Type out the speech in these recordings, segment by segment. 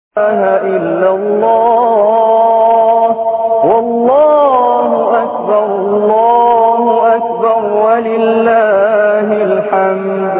إله إلا الله والله أكبر الله أكبر ولله الحمد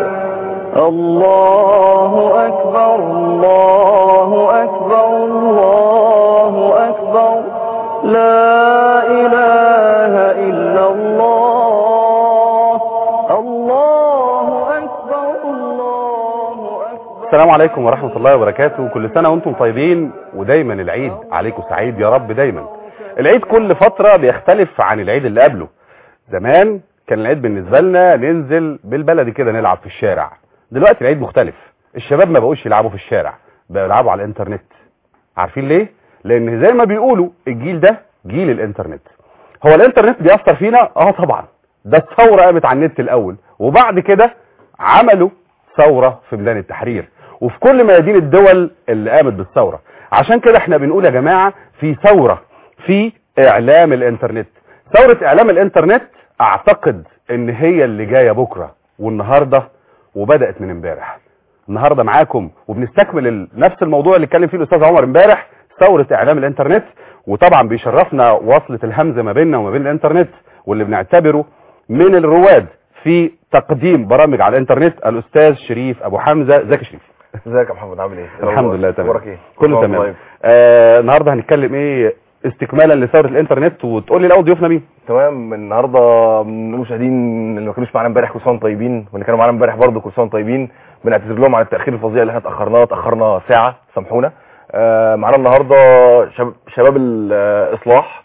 الله أكبر الله أكبر الله أكبر لا إله إلا الله الله أكبر الله أكبر السلام عليكم ورحمة الله وبركاته كل سنة وانتم طيبين ودايما العيد عليكم سعيد يا رب دايما العيد كل فترة بيختلف عن العيد اللي قبله زمان كان العيد بالنسبة لنا ننزل بالبلدي كده نلعب في الشارع دلوقتي العيد مختلف الشباب ما بقوش يلعبوا في الشارع بقوا يلعبوا على الانترنت عارفين ليه لان زي ما بيقولوا الجيل ده جيل الانترنت هو الانترنت بيأثر فينا اه طبعا ده الثورة قامت على النت الاول وبعد كده عملوا ثورة في ميدان التحرير وفي كل ميادين الدول اللي قامت بالثورة عشان كده احنا بنقول يا جماعة في ثورة في اعلام الانترنت ثورة اعلام الانترنت اعتقد ان هي اللي جاية بكرة والنهاردة وبدأت من امبارح النهاردة معاكم وبنستكمل ال- نفس الموضوع اللي اتكلم فيه الاستاذ عمر امبارح ثورة اعلام الانترنت وطبعا بيشرفنا وصلة الهمزة ما بيننا وما بين الانترنت واللي بنعتبره من الرواد في تقديم برامج على الانترنت الاستاذ شريف ابو حمزة ازيك يا شريف ازيك يا محمد عامل ايه الحمد لله تمام اخبارك ايه كله طيب. تمام آه النهارده هنتكلم ايه استكمالا لثوره الانترنت وتقول لي الاول ضيوفنا مين تمام النهارده من المشاهدين اللي ما كانوش معانا امبارح كل سنه وانتم طيبين واللي كانوا معانا امبارح برضه كل سنه وانتم طيبين بنعتذر لهم على التاخير الفظيع اللي احنا اتاخرناه اتاخرنا ساعه سامحونا آه معانا النهارده شباب, شباب الاصلاح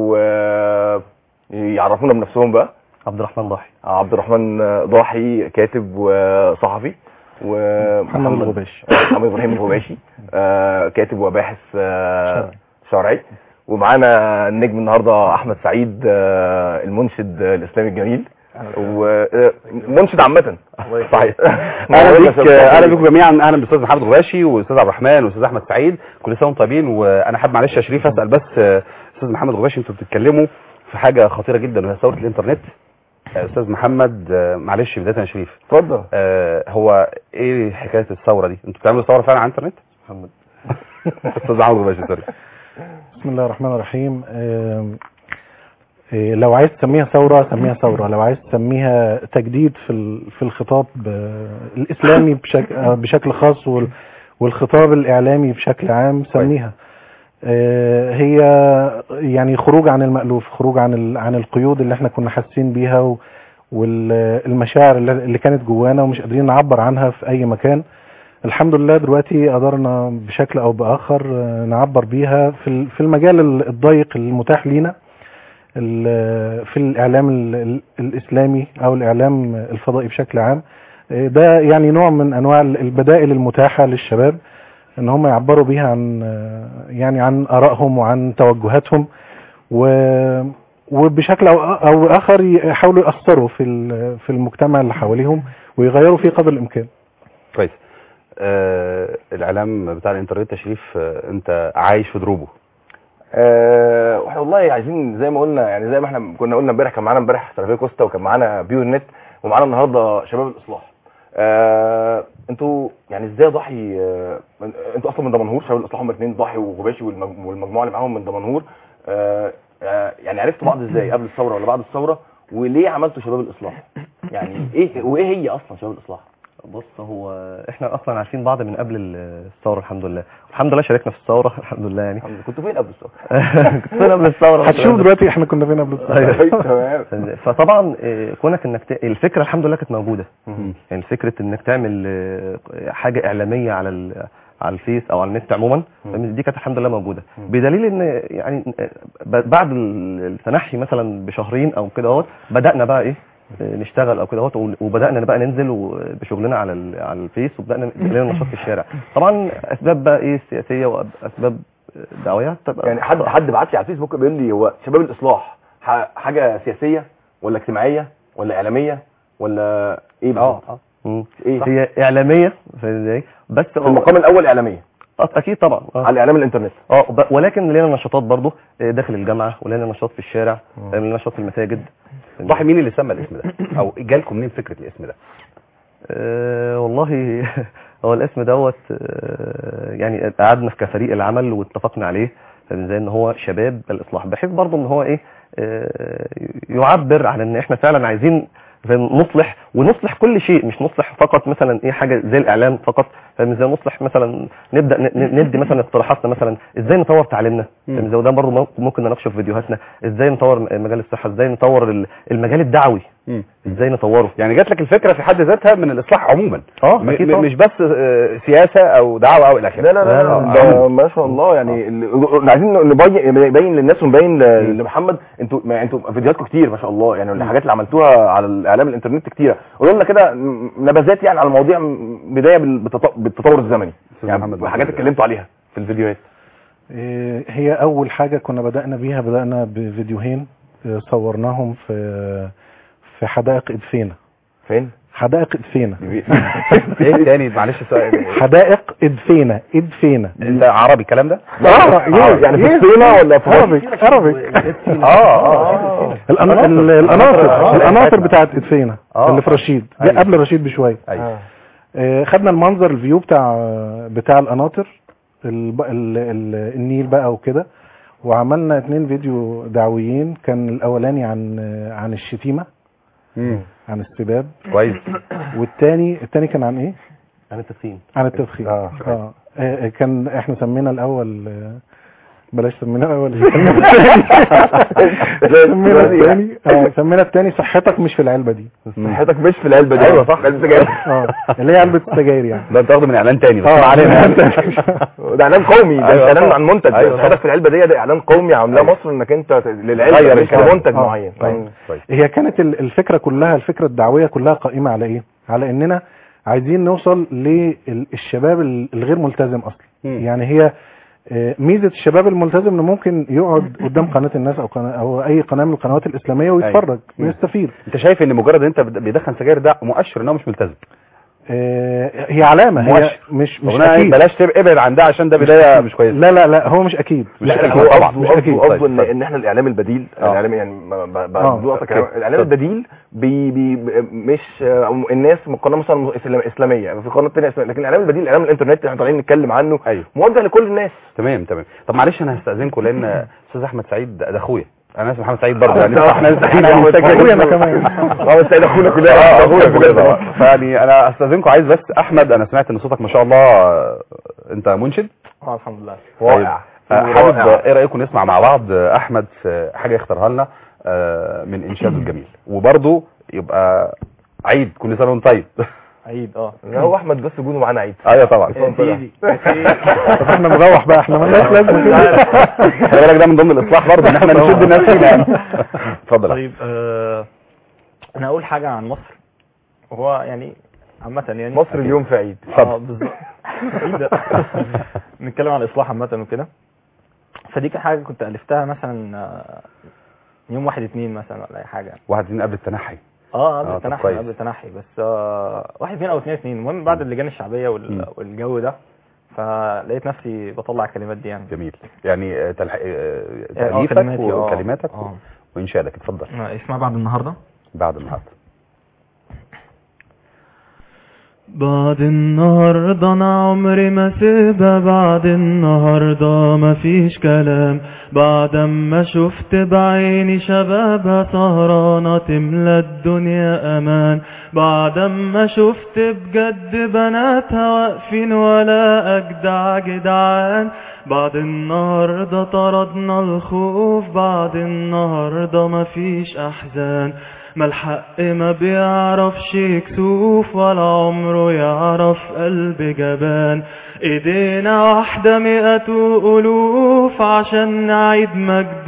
ويعرفونا بنفسهم بقى عبد الرحمن ضاحي عبد الرحمن ضاحي كاتب وصحفي ومحمد الغباشي. محمد ابراهيم الغباشي آه، كاتب وباحث آه، شرعي ومعانا النجم النهارده احمد سعيد آه، المنشد الاسلامي الجميل ومنشد عامه صحيح اهلا بيك اهلا بيكم جميعا اهلا بالاستاذ محمد غباشي والاستاذ عبد الرحمن والاستاذ احمد سعيد كل سنه وانتم طيبين وانا حابب معلش يا شريف اسال بس آه، استاذ محمد غباشي انتوا بتتكلموا في حاجه خطيره جدا وهي ثوره الانترنت آه، استاذ محمد آه، معلش بدايه يا شريف اتفضل آه، هو ايه حكايه الثوره دي انتوا بتعملوا ثوره فعلا على الانترنت محمد استاذ محمد غباشي سوري بسم الله الرحمن الرحيم آم، آه، لو عايز تسميها ثورة سميها ثورة لو عايز تسميها تجديد في ال- في الخطاب آه، الإسلامي بشكل آه، بشكل خاص وال- والخطاب الإعلامي بشكل عام سميها آه، هي يعني خروج عن المألوف خروج عن ال- عن القيود اللي احنا كنا حاسين بيها و- والمشاعر اللي اللي كانت جوانا ومش قادرين نعبر عنها في أي مكان الحمد لله دلوقتي قدرنا بشكل او باخر آه، نعبر بيها في ال- في المجال ال- الضيق المتاح لينا ال- في الاعلام ال- ال- الاسلامي او الاعلام الفضائي بشكل عام آه، ده يعني نوع من انواع ال- البدائل المتاحه للشباب ان هم يعبروا بيها عن آه، يعني عن ارائهم وعن توجهاتهم و وبشكل او او اخر يحاولوا ياثروا في ال- في المجتمع اللي حواليهم ويغيروا فيه قدر الامكان كويس آه الاعلام بتاع الانترنت يا شريف آه انت عايش في دروبه آه، واحنا والله عايزين زي ما قلنا يعني زي ما احنا كنا قلنا امبارح كان معانا امبارح سلفيه كوستا وكان معانا بيو النت ومعانا النهارده شباب الاصلاح آه، انتوا يعني ازاي ضحي آه، من- انتوا اصلا من دمنهور شباب الاصلاح هم الاثنين ضحي وغباشي والمج- والمجموعه اللي معاهم من دمنهور آه، آه، يعني عرفتوا بعض ازاي قبل الثوره ولا بعد الثوره وليه عملتوا شباب الاصلاح يعني ايه وايه هي اصلا شباب الاصلاح بص هو احنا اصلا عارفين بعض من قبل الثوره الحمد لله الحمد لله شاركنا في الثوره الحمد لله يعني الحمد لله. كنتوا فين قبل الثوره كنت فين قبل الثوره هتشوف دلوقتي احنا كنا فين قبل الثورة. أيوة. تمام فطبعا آه، كونك انك ت... الفكره الحمد لله كانت موجوده مم. يعني فكره انك تعمل آه، حاجه اعلاميه على ال... على الفيس او على النت عموما مم. دي كانت الحمد لله موجوده مم. بدليل ان يعني آه، ب- بعد ال- التنحي مثلا بشهرين او كده اهوت بدانا بقى ايه آه، نشتغل او كده اهوت و- وبدانا بقى ننزل و- بشغلنا على ال- على الفيس وبدانا لنا نشاط في الشارع طبعا اسباب بقى ايه سياسيه واسباب دعويه تبقى يعني حد حد بعت لي على الفيسبوك بيقول لي هو شباب الاصلاح ح- حاجه سياسيه ولا اجتماعيه ولا اعلاميه ولا ايه بالظبط؟ اه مم. ايه صح؟ هي اعلاميه فاهم ازاي بس في المقام الاول اعلاميه آه، اكيد طبعا آه. على اعلام الانترنت اه ب- ولكن لنا نشاطات برضه آه، داخل الجامعه ولنا نشاط في الشارع مم. آه، لنا نشاط في المساجد ضحي مين اللي سمى الاسم ده او جالكم منين فكره الاسم ده آه والله هو الاسم دوت آه، يعني قعدنا في كفريق العمل واتفقنا عليه فاهم ازاي ان هو شباب الاصلاح بحيث برضه ان هو ايه آه، يعبر عن ان احنا فعلا عايزين فاهم نصلح ونصلح كل شيء مش نصلح فقط مثلا ايه حاجه زي الاعلام فقط فاهم ازاي نصلح مثلا نبدا ن- ن- ندي مثلا اقتراحاتنا مثلا ازاي نطور تعليمنا فاهم ازاي وده برضه مم- ممكن نناقشه في فيديوهاتنا ازاي نطور م- مجال الصحه ازاي نطور ال- المجال الدعوي مم. ازاي نطوره يعني جات لك الفكره في حد ذاتها من الاصلاح عموما اه م- اكيد م- طبعاً. مش بس آه، سياسه او دعوه او الى اخره لا لا لا, آه، لا ده عموماً. ما شاء الله يعني ال- عايزين نبين نبين للناس ونبين ل- لمحمد انتوا ما انتوا فيديوهاتكم كتير ما شاء الله يعني الحاجات اللي عملتوها على الاعلام الانترنت كتيره قولوا لنا كده م- نبذات يعني على المواضيع م- بدايه بالتط- بالتطور الزمني أستاذ يعني محمد وحاجات محمود. اتكلمتوا عليها في الفيديوهات إيه، هي اول حاجة كنا بدأنا بيها بدأنا بفيديوهين إيه، صورناهم في في حدائق ادفينا فين؟ حدائق ادفينا ايه تاني معلش سؤال حدائق ادفينا ادفينا انت عربي الكلام ده اه يعني في الصينه ولا في عربي عربي اه اه الأنا- ال- القناصر القناصر بتاعت ادفينا آه. اللي في رشيد أيوة. ده قبل رشيد بشويه ايوه آه، خدنا المنظر الفيو بتاع بتاع القناطر الب- ال- ال- النيل بقى وكده وعملنا اتنين فيديو دعويين كان الاولاني عن عن الشتيمه مم. عن السباب كويس والتاني التاني كان عن ايه عن التدخين عن التدخين آه. اه آه، كان احنا سمينا الاول آه، بلاش سمينا الاول سمينا الثاني اه سمينا الثاني صحتك مش في العلبه دي صحتك مش في العلبه دي أيوة صح. انت جاي اه اللي هي علبه السجاير يعني ده انت واخده من اعلان تاني بس اه ما علينا ده اعلان قومي ده مش أيوة اعلان طبعا. عن منتج أيوة صحتك في العلبه دي ده اعلان قومي عاملاه أيوة. مصر انك انت ت- غير للعلبه مش الكلام. لمنتج آه. معين آه. كويس هي كانت ال- الفكره كلها الفكره الدعويه كلها قائمه على ايه على اننا عايزين نوصل للشباب الغير ملتزم اصلا مم. يعني هي آه، ميزه الشباب الملتزم انه ممكن يقعد قدام قناه الناس او قناه او اي قناه من القنوات الاسلاميه ويتفرج مم. ويستفيد انت شايف ان مجرد ان انت بت- بيدخن سجاير ده مؤشر ان هو مش ملتزم آه، هي علامه هي مؤشر. مش مش ربنا اكيد بلاش تب- ابعد عن ده عشان ده بدايه مش كويسه لا لا لا هو مش اكيد مش لا أكيد لا هو طبعا، قصده مش قصده أكيد. قصده طيب، ان طيب. ان احنا الاعلام البديل آه. الاعلام يعني ب- ب- ب- آه. بدون قصدك أوكي. الاعلام البديل بي بي ب- مش آه، الناس من قناه مثلا إسلام- اسلاميه في قناه ثانيه إسلامية. لكن الاعلام البديل الاعلام الانترنت اللي احنا طالعين نتكلم عنه ايوه موجه لكل الناس تمام تمام طب معلش انا هستاذنكم لان استاذ احمد سعيد ده ده اخويا انا اسمي محمد سعيد برضه يعني احنا احنا أخويا أنا كمان. اه بس اخونا كلنا اه اخونا اخويا كلنا كده فيعني انا استاذنكم عايز بس احمد انا سمعت ان صوتك ما شاء الله آه، انت منشد اه الحمد لله طيب. رائع آه، حابب رائع. ايه رايكم نسمع مع بعض آه، احمد في حاجه يختارها لنا آه، من انشاده الجميل وبرضه يبقى عيد كل سنه وانت طيب عيد اه لا هو احمد بس وجوده معانا عيد ايوه طبعا طب احنا نروح بقى احنا مالناش لازمه كده خلي بالك ده من ضمن الاصلاح برضه ان احنا نشد الناس فينا يعني اتفضل طيب آه انا اقول حاجه عن مصر وهو يعني عامه يعني مصر اليوم في عيد اه بالظبط إيه ده؟ نتكلم عن الاصلاح عامه وكده فدي كانت حاجه كنت الفتها مثلا آه، يوم واحد اتنين مثلا ولا اي حاجه واحد اتنين قبل التنحي اه قبل آه، طب التنحي كويس. قبل التنحي بس آه واحد اتنين او اتنين اتنين المهم بعد اللجان الشعبيه مم. وال... والجو ده فلقيت نفسي بطلع الكلمات دي يعني جميل يعني آه، تلح... آه، آه، تأليفك كلماتي، آه. وكلماتك آه. وانشادك اتفضل آه، اسمها بعد النهارده بعد النهارده بعد النهاردة أنا عمري ما سيبها بعد النهاردة مفيش كلام بعد ما شفت بعيني شبابها سهرانة تملى الدنيا أمان بعد ما شفت بجد بناتها واقفين ولا أجدع جدعان بعد النهاردة طردنا الخوف بعد النهاردة مفيش أحزان ما الحق ما بيعرفش يكسوف ولا عمره يعرف قلب جبان ايدينا واحدة مئة ألوف عشان نعيد مجد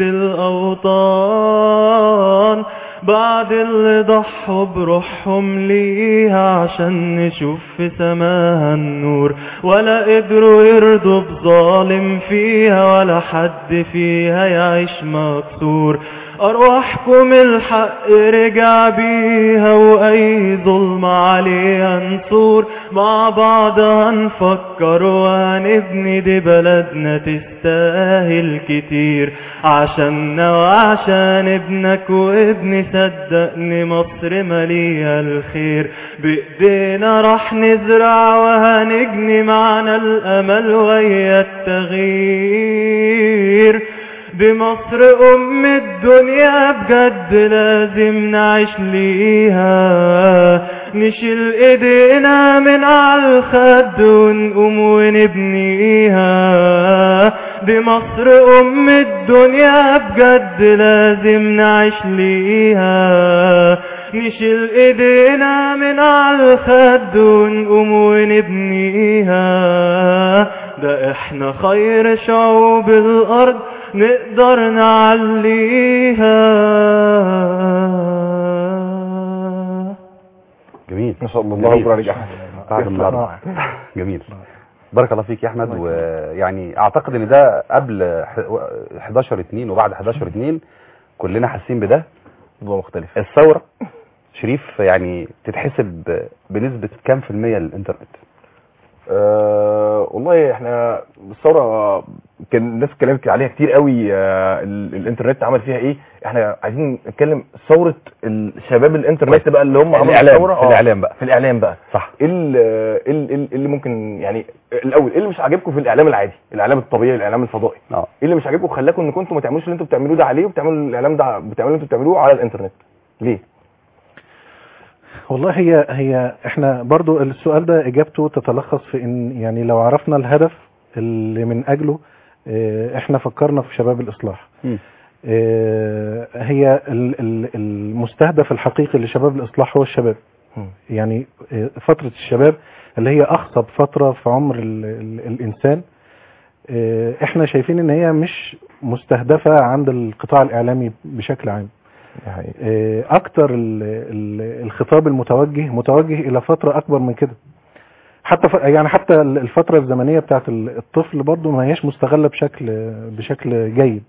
الأوطان بعد اللي ضحوا بروحهم ليها عشان نشوف في سماها النور ولا قدروا يرضوا بظالم فيها ولا حد فيها يعيش مكسور أرواحكم الحق رجع بيها وأي ظلم عليه هنصور مع بعض هنفكر وهنبني دي بلدنا تستاهل كتير عشاننا وعشان ابنك وابني صدقني مصر مليها الخير بإيدينا راح نزرع وهنجني معنا الأمل ويا التغيير بمصر أم الدنيا بجد لازم نعيش ليها نشيل ايدينا من على الخد ونقوم ونبنيها بمصر أم الدنيا بجد لازم نعيش ليها نشيل ايدينا من على الخد ونقوم ونبنيها ده احنا خير شعوب الارض نقدر نعليها جميل ما شاء الله الله جميل. اكبر عليك يا احمد بعد النهارده جميل بارك الله فيك يا احمد ويعني اعتقد ان ده قبل ح- 11 2 وبعد 11 2 كلنا حاسين بده موضوع مختلف الثوره شريف يعني تتحسب بنسبه كام في الميه للانترنت أه والله احنا الثوره كان الناس اتكلمت عليها كتير قوي أه ال- الانترنت عمل فيها ايه احنا عايزين نتكلم ثوره الشباب الانترنت بقى اللي هم عملوا الاعلام الثوره في آه، الاعلام بقى في الاعلام بقى صح ايه ال- ايه ال- إيه اللي ممكن يعني الاول ايه اللي مش عاجبكم في الاعلام العادي الاعلام الطبيعي الاعلام الفضائي اه ايه اللي مش عاجبكم خلاكم انكم انتوا ما تعملوش اللي انتوا بتعملوه ده عليه وبتعملوا الاعلام ده بتعملوا اللي انتوا بتعملوه على الانترنت ليه والله هي هي احنا برضو السؤال ده اجابته تتلخص في ان يعني لو عرفنا الهدف اللي من اجله اه، احنا فكرنا في شباب الاصلاح مم. اه، هي ال- ال- المستهدف الحقيقي لشباب الاصلاح هو الشباب مم. يعني اه، فترة الشباب اللي هي اخصب فترة في عمر ال ال الانسان اه، احنا شايفين ان هي مش مستهدفة عند القطاع الاعلامي بشكل عام آه، اكتر ال- ال- الخطاب المتوجه متوجه الى فترة اكبر من كده حتى ف... يعني حتى ال- الفترة الزمنية بتاعت ال- الطفل برضو ما هياش مستغلة بشكل بشكل جيد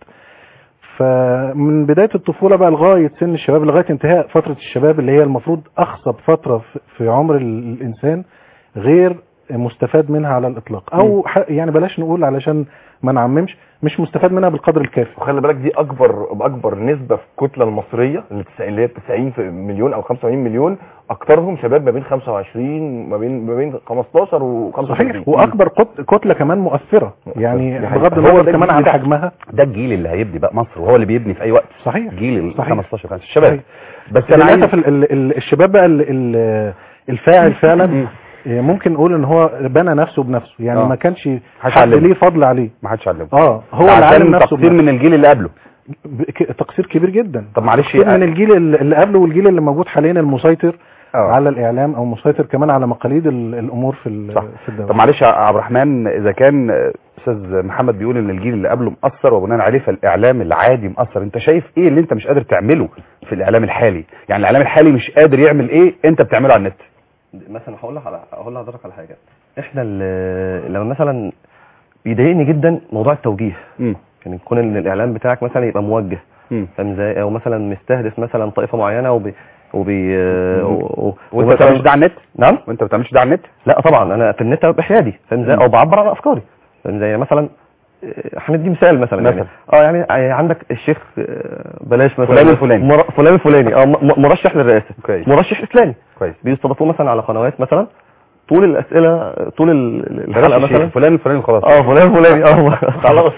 فمن بداية الطفولة بقى لغاية سن الشباب لغاية انتهاء فترة الشباب اللي هي المفروض اخصب فترة في- في عمر ال- الانسان غير مستفاد منها على الاطلاق او ح... يعني بلاش نقول علشان ما نعممش مش مستفاد منها بالقدر الكافي وخلي بالك دي اكبر باكبر نسبه في الكتله المصريه اللي تسع- اللي هي 90 في مليون او 85 مليون اكترهم شباب ما بين 25 ما بين ما بين 15 و 35 صحيح واكبر قت- كتله كمان مؤثره يعني دي حقيقة. بغض هو النظر ده كمان الجيل عن بتاعنا. حجمها ده الجيل اللي هيبني بقى مصر وهو اللي بيبني في اي وقت صحيح جيل ال صحيح. 15 5 الشباب صحيح. بس بس انا عايز للاسف ال- ال- ال- الشباب بقى ال- ال- الفاعل فعلا إيه، ممكن نقول ان هو بنى نفسه بنفسه يعني آه. ما كانش محدش حد علمه. ليه فضل عليه ما حدش علمه اه هو ده اللي عشان علم نفسه تقصير بنفسه. من الجيل اللي قبله ب- ك- تقصير كبير جدا طب معلش تقصير من الجيل اللي اللي قبله والجيل اللي موجود حاليا المسيطر آه. على الاعلام او مسيطر كمان على مقاليد ال- الامور في ال- صح. في الدوله طب معلش يا عبد الرحمن اذا كان آه، استاذ محمد بيقول ان الجيل اللي قبله مأثر وبناء عليه فالاعلام العادي مأثر انت شايف ايه اللي انت مش قادر تعمله في الاعلام الحالي يعني الاعلام الحالي مش قادر يعمل ايه انت بتعمله على النت مثلا هقول لك على هقول لحضرتك على حاجه احنا ال- لما مثلا بيضايقني جدا موضوع التوجيه امم يعني يكون ان الاعلام بتاعك مثلا يبقى موجه امم فاهم ازاي او مثلا مستهدف مثلا طائفه معينه وبي وبي و- و- وانت ما بتعملش ده على النت نعم وانت ما بتعملش ده على النت لا طبعا انا في النت ببقى حيادي فاهم ازاي مم. او بعبر عن افكاري فاهم ازاي يعني مثلا آه، هندي مثال مثلا يعني مثلا. اه يعني آه، عندك الشيخ آه، بلاش مثلا فلان الفلاني. مر- فلان الفلاني اه م- م- مرشح للرئاسه كويس مرشح اسلامي كويس بيستضيفوه مثلا على قنوات مثلا طول الاسئله طول ال- ال- بلاش الحلقه الشيخ، مثلا فلان الفلاني خلاص اه فلان فلاني اه خلاص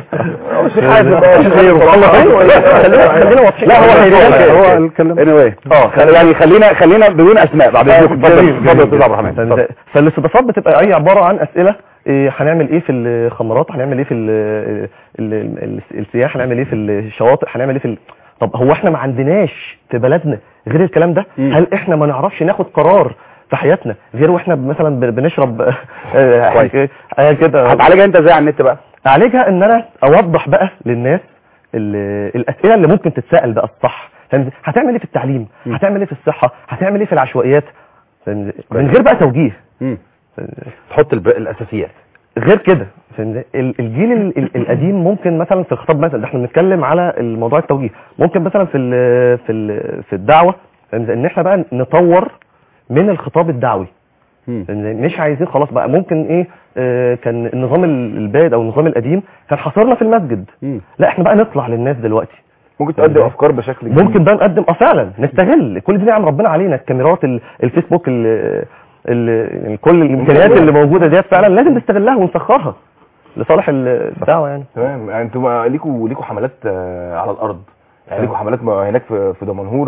مش حاسب بقى مش غيره والله ايوه خلينا خلينا واضحين لا هو هيتكلم هو الكلام anyway اه خل- يعني خلينا خلينا بدون اسماء بعد اذنك اتفضل جميل، اتفضل جميل. استاذ عبد الرحمن فاهم اتفضل. ازاي؟ فالاستضافات بتبقى هي عباره عن اسئله إيه هنعمل ايه في الخمرات هنعمل ايه في ال ال ال السياح هنعمل ايه في الشواطئ هنعمل ايه في ال... طب هو احنا ما عندناش في بلدنا غير الكلام ده مم. هل احنا ما نعرفش ناخد قرار في حياتنا غير واحنا مثلا ب- بنشرب آه، كويس. حاجه كده هتعالجها انت ازاي على النت بقى اعالجها ان انا اوضح بقى للناس ال- الاسئله اللي ممكن تتسال بقى الصح فاهم إزاي؟ هتعمل ايه في التعليم مم. هتعمل ايه في الصحه هتعمل ايه في العشوائيات فاهم إزاي؟ من غير بقى توجيه مم. تحط الب... الاساسيات غير كده فاهم؟ ال- الجيل ال- ال- القديم ممكن مثلا في الخطاب مثلا ده احنا بنتكلم على الموضوع التوجيه ممكن مثلا في ال- في ال- في الدعوه فاهم؟ ان احنا بقى نطور من الخطاب الدعوي مم. إن مش عايزين خلاص بقى ممكن ايه آه، كان النظام ال- البائد او النظام القديم كان حاصرنا في المسجد مم. لا احنا بقى نطلع للناس دلوقتي ممكن تقدم افكار بشكل جديد. ممكن بقى نقدم اه فعلا نستغل كل دي نعم ربنا علينا الكاميرات ال- الفيسبوك ال ال ال- كل الامكانيات اللي موجوده ديت فعلا لازم نستغلها ونسخرها لصالح ال- الدعوه يعني تمام يعني انتوا ما- ليكوا ليكوا حملات آه، على الارض يعني ليكوا حملات ما- هناك في في دمنهور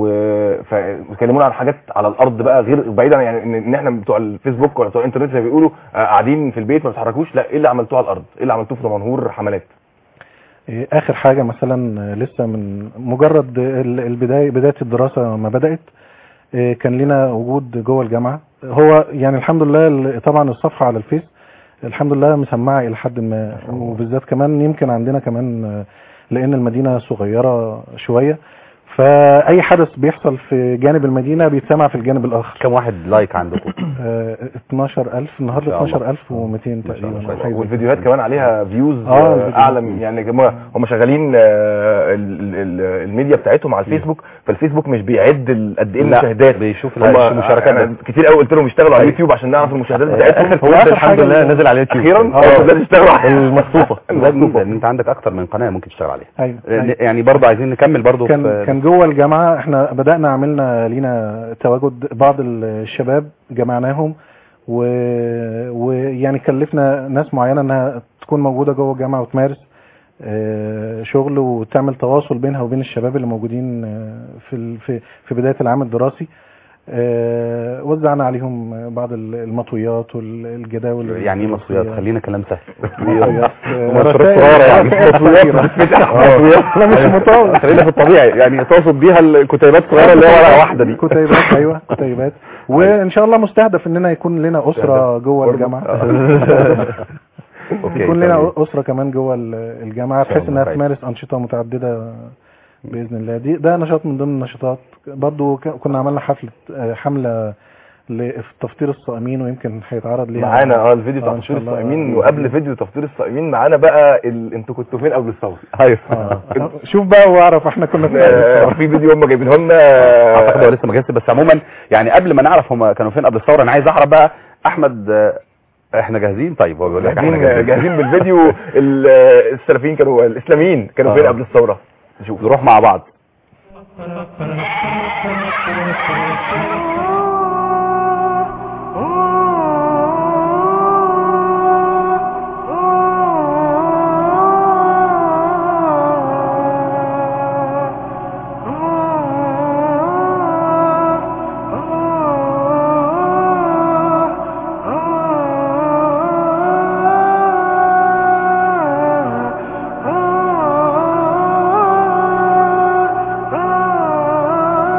وكلمونا عن حاجات على الارض بقى غير بعيدا يعني ان إن احنا بتوع الفيسبوك ولا بتوع الانترنت زي ما بيقولوا آه، قاعدين في البيت ما بتتحركوش لا ايه اللي عملتوه على الارض ايه اللي عملتوه في دمنهور حملات إيه، اخر حاجه مثلا آه، لسه من مجرد ال- البدايه بدايه الدراسه ما بدات إيه، كان لنا وجود جوه الجامعه هو يعني الحمد لله ال- طبعا الصفحه على الفيس الحمد لله مسمعه الى حد ما وبالذات كمان يمكن عندنا كمان آه، لان المدينه صغيره شويه فاي حدث بيحصل في جانب المدينه بيتسمع في الجانب الاخر كم واحد لايك عندكم آه، 12000 النهارده ما شاء الله. 12200 تقريبا شاء الله. حاجة زي والفيديوهات كمان عليها فيوز آه، آه الفيديوهات. اعلى من- يعني يا جماعه هم شغالين آه، ال- ال- ال- الميديا بتاعتهم على الفيسبوك فالفيسبوك مش بيعد ال- قد ايه لا، المشاهدات بيشوف هم المشاركات أنا بس. كتير قوي قلت لهم يشتغلوا على أيوة. اليوتيوب عشان نعرف المشاهدات بتاعتهم اخر هو فيديو آخر الحمد حاجة لله اللي- نزل على اليوتيوب اخيرا آه. آه، لازم يشتغلوا على المصفوفه ده ميزه ان انت عندك اكتر من قناه ممكن تشتغل عليها ايوه أيوة. يعني برضه عايزين نكمل برضه كان في كان جوه الجامعه احنا بدانا عملنا لينا تواجد بعض الشباب جمعناهم و... ويعني كلفنا ناس معينه انها تكون موجوده جوه الجامعه وتمارس آه، شغل وتعمل تواصل بينها وبين الشباب اللي موجودين آه، في ال- في في بدايه العام الدراسي آه، وزعنا عليهم بعض ال- المطويات والجداول يعني ايه مصريات خلينا كلام سهل مطويات آه، مصريات رسائل- صغيره يعني رسائل مصريات صغيرة. بتتفتح مصريات لا مش مطول خلينا في الطبيعي يعني تقصد بيها الكتيبات الصغيره اللي هي ورقه واحده دي كتيبات ايوه كتيبات وان شاء الله مستهدف اننا يكون لنا اسره جوه الجامعه اوكي يكون تمام. لنا اسره كمان جوه ال- الجامعه شاء بحيث الله انها كويس. تمارس انشطه متعدده باذن الله دي ده نشاط من ضمن النشاطات برضو ك- كنا عملنا حفله آه، حمله لتفطير الصائمين ويمكن هيتعرض ليها معانا اه الفيديو بتاع آه، إن تفطير شاء الله. الصائمين وقبل فيديو تفطير الصائمين معانا بقى ال... انتوا كنتوا فين قبل الثوره ايوه آه. شوف بقى واعرف احنا كنا فين آه، في فيديو هم جايبينه لنا اعتقد هو لسه ما جاش بس عموما يعني قبل ما نعرف هم كانوا فين قبل الثوره انا عايز اعرف بقى احمد آه، احنا جاهزين طيب هو بيقول لك احنا جاهزين جاهزين بالفيديو ال- السلفيين كانوا الاسلاميين كانوا فين آه. قبل الثوره نشوف نروح مع بعض Ah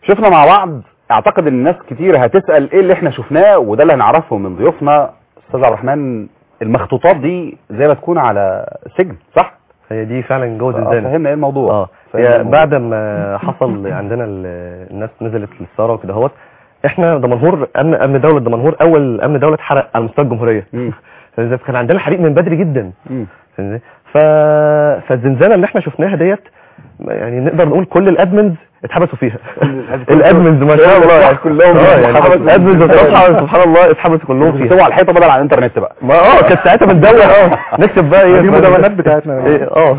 شفنا مع بعض اعتقد ان الناس كتير هتسال ايه اللي احنا شفناه وده اللي هنعرفه من ضيوفنا استاذ عبد الرحمن المخطوطات دي زي ما تكون على سجن صح هي دي فعلا جوه آه، زنزانه فهمنا ايه الموضوع اه فهمنا هي الموضوع. بعد ما حصل عندنا ال- الناس نزلت للثاره وكده اهوت احنا دمنهور امن امن دوله دمنهور اول امن دوله اتحرق على مستوى الجمهوريه مم. فإذا كان عندنا حريق من بدري جدا مم. فاهم إزاي؟ ف... فالزنزانه اللي احنا شفناها ديت يعني نقدر نقول كل الادمنز اتحبسوا فيها الادمنز ما شاء الله يعني كلهم اه يعني اتحبسوا. الادمنز بصراحه سبحان الله اتحبسوا كلهم فيها بيكتبوا على الحيطه بدل على الانترنت بقى ما اه كانت ساعتها بندور اه نكتب بقى ايه دي المدونات بتاعتنا. إيه، اه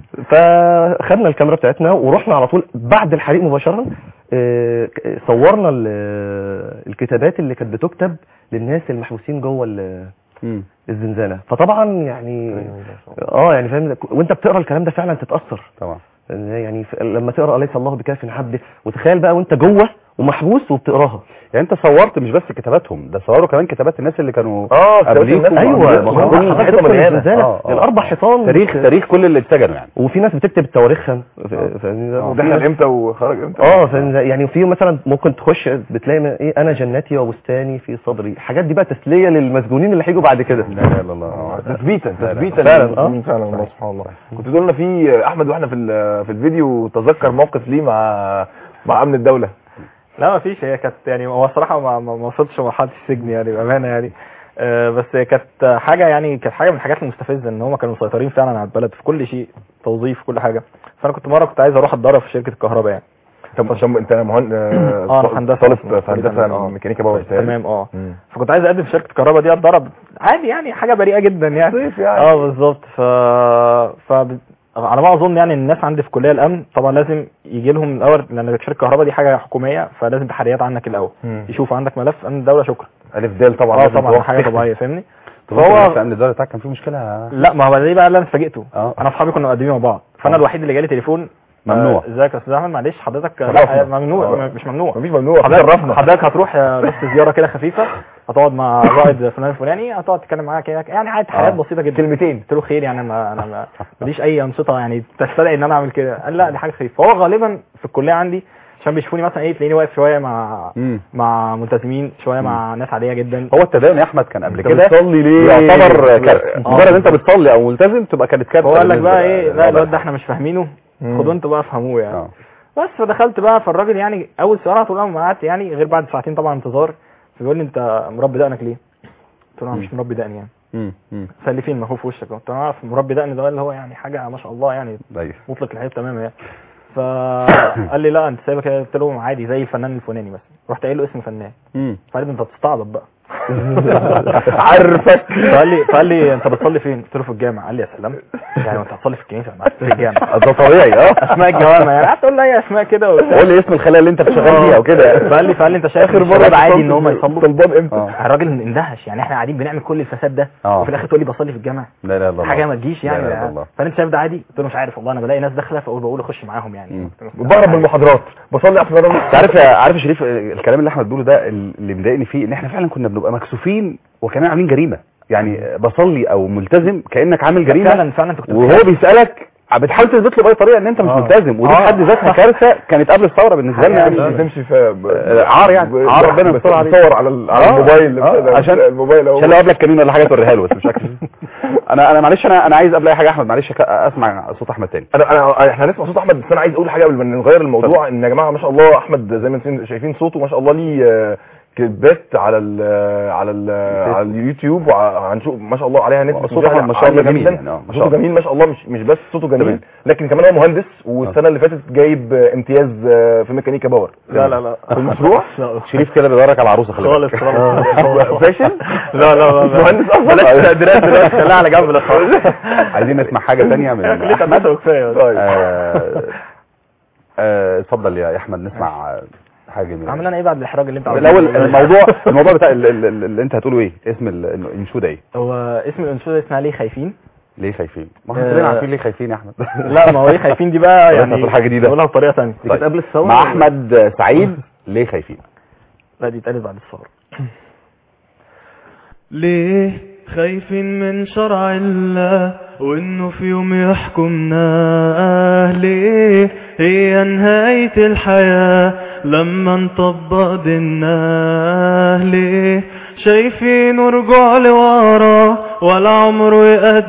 فخدنا الكاميرا بتاعتنا ورحنا على طول بعد الحريق مباشره آه، ك- صورنا ال- الكتابات اللي كانت بتكتب للناس المحبوسين جوه ال- مم. الزنزانه فطبعا يعني اه يعني فاهم وانت بتقرا الكلام ده فعلا تتاثر طبعا يعني ف- لما تقرا اليس الله بكاف عبده وتخيل بقى وانت جوه ومحبوس وبتقراها يعني انت صورت مش بس كتاباتهم ده صوروا كمان كتابات الناس اللي كانوا اه كتابات قبليكوا الناس. ايوه ما هو حضرتك حضرتك حيطة تدخل مليانة. الزنزانة، آه، آه. الاربع حيطان تاريخ تاريخ كل اللي اتسجنوا يعني وفي ناس بتكتب تواريخها ف- فاهمني ده؟ وفي ودخل ناس- امتى وخرج امتى اه فاهم ازاي؟ يعني في مثلا ممكن تخش بتلاقي م- ايه انا جنتي وبستاني في صدري الحاجات دي بقى تسليه للمسجونين اللي هيجوا بعد كده لا اله الا الله تثبيتا لا، لا. تثبيتا فعلا، للمسلمين فعلا والله سبحان الله كنت تقول لنا في احمد واحنا في ال- في الفيديو تذكر موقف ليه مع مع امن الدوله لا ما فيش هي كانت يعني هو الصراحه ما ما ما وصلتش لمرحله السجن يعني بامانه يعني آه، بس هي كانت حاجه يعني كانت حاجه من الحاجات المستفزه ان هم كانوا مسيطرين فعلا على البلد في كل شيء توظيف كل حاجه فانا كنت مره كنت عايز اروح اتدرب في شركه الكهرباء يعني طب عشان انت مهن اه انا في هندسه طالب أصلاً. في هندسه آه. ميكانيكا باور بتهيألي. تمام اه مم. فكنت عايز اقدم في شركه الكهرباء دي اتدرب عادي يعني حاجه بريئه جدا يعني صيف يعني. اه بالظبط ف ف على ما اظن يعني الناس عندي في كليه الامن طبعا لازم يجي لهم الاول لان شركه الكهرباء دي حاجه حكوميه فلازم تحريات عنك الاول مم. يشوف عندك ملف امن الدوله شكرا الف دال طبعا اه لازم طبعا توقف. حاجه طبيعيه فاهمني طب هو فهو في امن الدوله بتاعك كان في مشكله لا ما هو دي بقى اللي انا اتفاجئته اه انا واصحابي كنا مقدمين مع بعض فانا آه. الوحيد اللي جالي تليفون ممنوع. آه، ازيك يا استاذ احمد معلش حضرتك شرفنا. لا ممنوع آه. مش ممنوع مفيش ممنوع حضرتك شرفنا حضرتك هتروح آه، بس زياره كده خفيفه هتقعد مع رائد فلان الفلاني هتقعد تتكلم معاه كده يعني عادي حاجات آه. بسيطه جدا كلمتين قلت له خير يعني انا انا ما- ماليش اي انشطه يعني تستدعي ان انا اعمل كده قال لا دي حاجه خفيفه فهو غالبا في الكليه عندي عشان بيشوفوني مثلا ايه تلاقيني واقف شويه مع مم. مع ملتزمين شويه مع ناس عاديه جدا هو التدين يا احمد كان قبل انت كده بتصلي ليه يعتبر كارت آه. مجرد انت بتصلي او ملتزم تبقى كانت كارت هو قال لك بالنسبة بقى ايه لا للوضع. الواد ده احنا مش فاهمينه مم. خدوا انتوا بقى افهموه يعني اه بس فدخلت بقى فالراجل يعني اول سؤال على طول اول ما قعدت يعني غير بعد ساعتين طبعا انتظار فبيقول لي انت مربي دقنك ليه؟ قلت له انا مش مربي دقني يعني مم. مم. فقال لي فين ما هو في وشك قلت له انا اعرف مربي دقن ده اللي هو يعني حاجه ما شاء الله يعني ايوه مطلق الحياه تماما يعني فقال لي لا انت سايبك كده قلت له عادي زي الفنان الفلاني مثلا رحت قايل له اسم فنان مم. فقال لي انت بتستعبط بقى عارفك فقال لي فقال لي انت بتصلي فين؟ قلت له في الجامع قال لي يا سلام يعني انت هتصلي في الكنيسه ما في الجامع ده طبيعي اه اسماء الجوامع يعني قعدت اقول له اي اسماء كده وبتاع قول لي اسم الخلايا اللي انت شغال فيها وكده فقال لي فقال لي انت شايف اخر مره الشباب عادي اتصلت ان هم يصلوا طلبان امتى اه الراجل اندهش يعني احنا قاعدين بنعمل كل الفساد ده اه. وفي الاخر تقول لي بصلي في الجامع لا اله الا الله حاجه ما تجيش يعني لا إله إلا الله. فانت شايف ده عادي قلت له مش عارف والله انا بلاقي ناس داخله فاقول بقول اخش معاهم يعني مم. قلت له بهرب من المحاضرات بصلي احسن انت عارف يا عارف يا شريف الكلام اللي احمد بيقوله ده اللي مضايقني فيه ان احنا فعلا كنا بنبقى مكسوفين وكمان عاملين جريمه يعني بصلي او ملتزم كانك عامل جريمه فعلا فعلا انت كنت وهو بتخاف. بيسالك بتحاول تثبت له باي طريقه ان انت مش آه. ملتزم ودي في آه. حد ذاتها كارثه كانت قبل الثوره بالنسبه لنا تمشي يعني تمشي في ب- آه، عار يعني. ب- عار ربنا يستر عليك. بتصور على ال- على آه. الموبايل آه. كده، عشان- الموبايل اهو عشان لو قابلك كمين ولا حاجه توريها له بس مش اكتر انا انا معلش انا انا عايز قبل اي حاجه يا احمد معلش أك- اسمع صوت احمد تاني انا انا احنا هنسمع صوت احمد بس انا عايز اقول حاجه قبل ما نغير الموضوع ان يا جماعه ما شاء الله احمد زي ما انتم شايفين صوته ما شاء الله ليه آه، كليبات على ال على ال على اليوتيوب وهنشوف ما شاء الله عليها نسبه صوته مشاهدة ما شاء الله عالية جميل جدا. يعني، آه، ما شاء صوته الله. جميل ما شاء الله مش مش بس صوته جميل تمام. لكن كمان هو مهندس والسنه اللي فاتت جايب آه، امتياز آه، في ميكانيكا باور لا لا لا في المشروع شريف كده بيدورك على عروسه خلي خالص بالك خالص فاشل لا لا لا مش مهندس اصلا بلاش تقديرات دلوقتي خليها على جنب لا خالص عايزين نسمع حاجه تانية من ليه احمد تنسى وكفايه طيب آه، آه، اتفضل يا احمد نسمع آه، حاجه جميله عملنا ايه بعد الاحراج اللي انت عملته؟ الاول الموضوع الموضوع بتاع ال- ال- ال- اللي انت هتقوله ايه اسم ال- الانشوده ايه هو اسم الانشوده اسمها ليه خايفين ليه خايفين ما آه، احنا كلنا عارفين ليه خايفين يا احمد لا ما هو ليه خايفين دي بقى طريقتنا يعني في الحاجة دي ده. نقولها بطريقه ثانيه دي كانت قبل الثوره مع احمد سعيد ليه خايفين لا دي اتقالت بعد الثوره ليه خايفين من شرع الله وانه في يوم يحكمنا ليه هي نهاية الحياة لما نطبق ديننا ليه شايفين رجوع لورا ولا عمره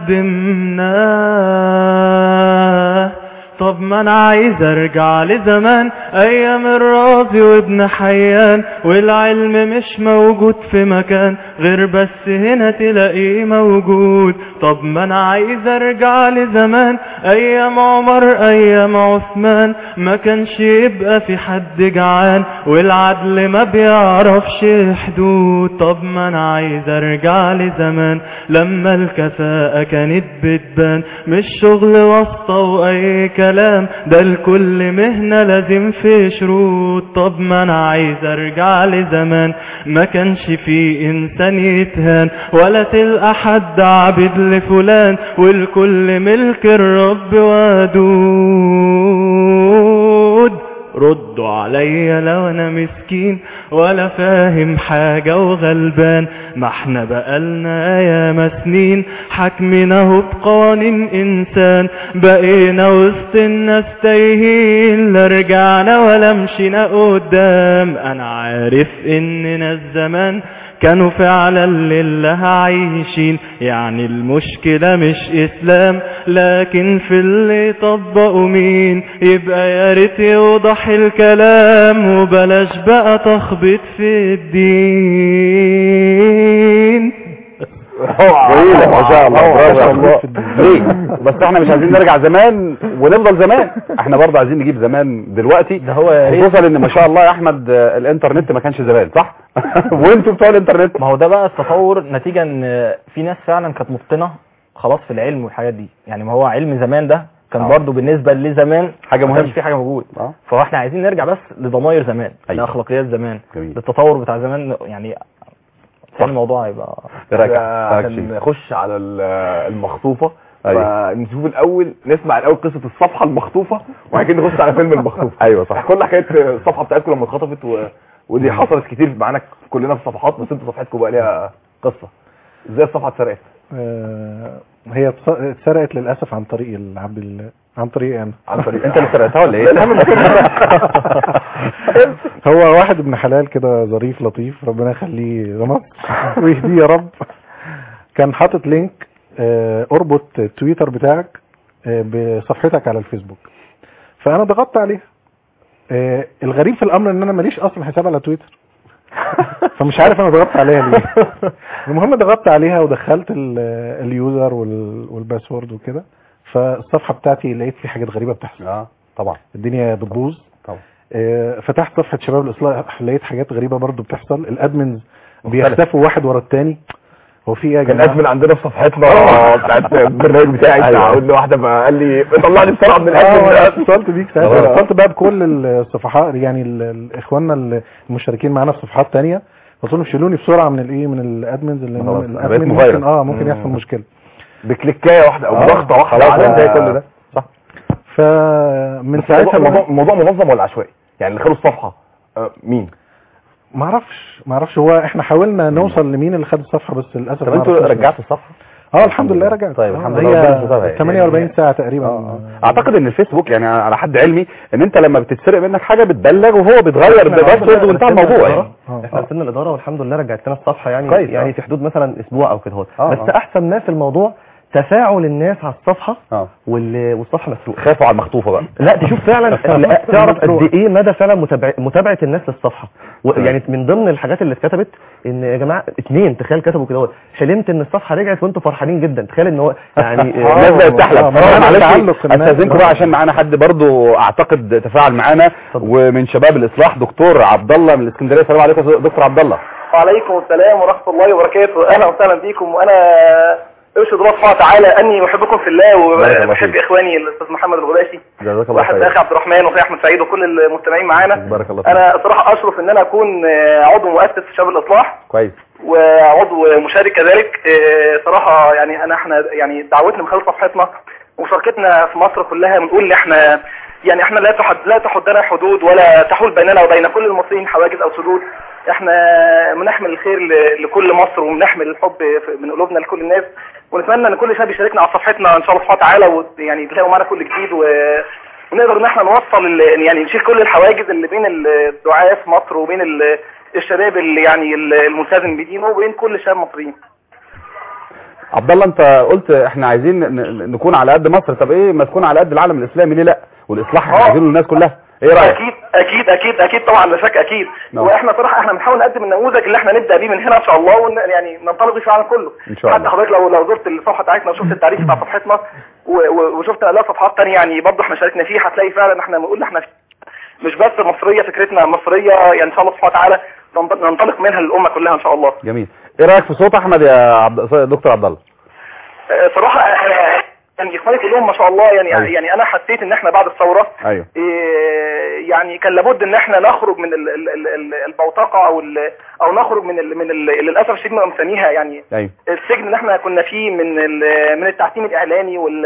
يقدمنا طب ما انا عايز ارجع لزمان ايام الرازي وابن حيان والعلم مش موجود في مكان غير بس هنا تلاقيه موجود طب ما انا عايز ارجع لزمان ايام عمر ايام عثمان ما كانش يبقى في حد جعان والعدل ما بيعرفش حدود طب ما انا عايز ارجع لزمان لما الكفاءة كانت بتبان مش شغل واسطة واي كلام ده لكل مهنة لازم في شروط طب ما انا عايز ارجع لزمان ما كانش في انسان يتهان ولا تلقى حد عابد لفلان والكل ملك الرب ودود ردوا عليا لو انا مسكين ولا فاهم حاجة وغلبان ما احنا بقالنا ياما سنين حاكمنا هو بقوانين انسان بقينا وسط الناس تايهين لا رجعنا ولا مشينا قدام انا عارف اننا الزمان كانوا فعلا لله عايشين يعني المشكلة مش اسلام لكن في اللي طبقوا مين يبقى يا ريت يوضح الكلام وبلاش بقى تخبط في الدين جميلة ما شاء الله روعة، برافو ما يا شاء أخوي. الله. ليه بس احنا مش عايزين نرجع زمان ونفضل زمان احنا برضه عايزين نجيب زمان دلوقتي ده هو يا ريت خصوصا ان ما شاء الله يا احمد آه، الانترنت ما كانش زمان صح وانتوا بتوع الانترنت ما هو ده بقى التطور نتيجة ان في ناس فعلا كانت متقنة خلاص في العلم والحاجات دي يعني ما هو علم زمان ده كان آه. برضه بالنسبة لزمان حاجة ما كانش مهمة في حاجة موجود اه فهو احنا عايزين نرجع بس لضماير زمان أيوة. لاخلاقيات زمان جميل للتطور بتاع زمان يعني كان الموضوع هيبقى ايه رايك ده رايك عشان شيء؟ نخش على ال- المخطوفة أيوة. فنشوف الاول نسمع الاول قصه الصفحه المخطوفه وبعد كده نخش على فيلم المخطوف ايوه صح احكوا لنا حكايه الصفحه بتاعتكم لما اتخطفت و... ودي حصلت كتير معانا كلنا في صفحات بس انتوا صفحتكم بقى ليها قصه ازاي الصفحه اتسرقت آه، هي اتص- اتسرقت للاسف عن طريق العبد ال- عن طريق انا عن طريق انت اللي سرقتها ولا ايه لا، الهم هو واحد ابن حلال كده ظريف لطيف ربنا يخليه رمض ويهديه يا رب كان حاطط لينك آه، اربط التويتر بتاعك آه، بصفحتك على الفيسبوك فانا ضغطت عليها آه، الغريب في الامر ان انا ماليش اصلا حساب على تويتر فمش عارف انا ضغطت عليها ليه المهم ضغطت عليها ودخلت ال- اليوزر وال- والباسورد وكده فالصفحه بتاعتي لقيت في حاجات غريبه بتحصل اه طبعا الدنيا بتبوظ طبعا آه، فتحت صفحة شباب الإصلاح لقيت حاجات غريبة برضو بتحصل الأدمنز مختلف. بيختفوا واحد ورا التاني هو في ايه يا كان جماعة ادمن عندنا في صفحتنا بتاعت البرنامج بتاعي أيوة. اقول له واحده بقى قال لي طلعني بسرعه من اه الادمن أنا اتصلت بيك آه. ساعتها اتصلت بقى بكل الصفحات يعني ال- ال- اخواننا المشتركين معانا في صفحات تانية قلت لهم شيلوني بسرعة من الايه من الادمنز اللي خلاص، من أنا بقيت الادمن مفيروس. ممكن اه ممكن مم. يحصل مشكلة بكليكايه واحده او آه. ضغطه واحده خلاص على انتهى كل ده صح فمن بس ساعتها الموضوع بقى- الموضوع منظم ولا عشوائي يعني اللي خدوا الصفحه آه، مين ما اعرفش ما اعرفش هو احنا حاولنا نوصل لمين اللي خد الصفحة بس للاسف طب ما انتوا عرفناش. رجعتوا الصفحه اه الحمد لله رجعت طيب، آه، الحمد لله ربنا يسترها هي يعني. 48 ساعة تقريبا آه. اعتقد ان الفيسبوك يعني على حد علمي ان انت لما بتتسرق منك حاجه بتبلغ وهو بيتغير بباسورد وانتهى الموضوع يعني آه. احنا وصلنا الاداره والحمد لله رجعت لنا الصفحه يعني كويس، يعني آه. في حدود مثلا اسبوع او كده اهوت. آه، بس آه. احسن ما في الموضوع تفاعل الناس على الصفحه اه وال- والصفحه مسروقه خافوا على المخطوفه بقى لا تشوف فعلا لا، تعرف قد ايه مدى فعلا متابع متابعه الناس للصفحه و- يعني من ضمن الحاجات اللي اتكتبت ان يا جماعه اثنين تخيل كتبوا كده اهوت، حلمت ان الصفحه رجعت وانتم فرحانين جدا تخيل ان هو يعني آه. الناس بقت تحلم آه، ما طبعا هو معلش تعلق الناس. استاذنكم بقى عشان معانا حد برضو اعتقد تفاعل معانا ومن شباب الاصلاح دكتور عبد الله من الاسكندريه السلام عليكم دكتور عبد الله وعليكم السلام ورحمة الله وبركاته أهلا وسهلا بكم وأنا أرشد الله سبحانه وتعالى أني أحبكم في الله بارك الله وبحب فيك. إخواني الأستاذ محمد الغباشي جزاك الله وأحب خير أخي عبد الرحمن وأخي أحمد سعيد وكل المستمعين معانا بارك الله فيك أنا صراحة أشرف إن أنا أكون آه، عضو مؤسس في شباب الإصلاح كويس وعضو مشارك كذلك آه، صراحة يعني أنا إحنا يعني دعوتنا من خلال صفحتنا ومشاركتنا في مصر كلها بنقول إن إحنا يعني إحنا لا تحد لا تحدنا حدود ولا تحول بيننا وبين كل المصريين حواجز أو سدود إحنا بنحمل الخير ل- لكل مصر وبنحمل الحب في- من قلوبنا لكل الناس ونتمنى ان كل شاب يشاركنا على صفحتنا ان شاء الله سبحانه وتعالى ويعني تلاقوا معنا كل جديد و ونقدر ان احنا نوصل ال- يعني نشيل كل الحواجز اللي بين الدعاة في مصر وبين ال- الشباب اللي يعني ال- الملتزم بدينه وبين كل شاب مصري عبد الله انت قلت احنا عايزين ن- ن- نكون على قد مصر طب ايه ما تكون على قد العالم الاسلامي ليه لا والاصلاح احنا اه. عايزينه للناس كلها ايه رايك اكيد اكيد اكيد اكيد طبعا لا شك اكيد نعم. واحنا صراحه احنا بنحاول نقدم النموذج اللي احنا نبدا بيه من هنا ان شاء الله ون يعني ننطلق بيه في العالم كله ان شاء حتى الله حضرتك لو لو زرت الصفحه بتاعتنا وشفت التعريف بتاع صفحتنا و- و- وشفت لا صفحات تانية يعني برضه احنا شاركنا فيه هتلاقي فعلا احنا بنقول احنا مش بس مصريه فكرتنا مصريه يعني ان شاء الله سبحانه وتعالى ننط- ننطلق منها للامه كلها ان شاء الله جميل ايه رايك في صوت احمد يا عبد دكتور عبد الله آه، صراحه آه، يعني اخواني كلهم ما شاء الله يعني أيوة. يعني انا حسيت ان احنا بعد الثوره ايوه إيه، يعني كان لابد ان احنا نخرج من ال- ال- ال- ال- البوتقه او ال- او نخرج من ال من ال للاسف الشديد ما مسميها يعني ايوه السجن اللي احنا كنا فيه من ال- من التعتيم الاعلامي وال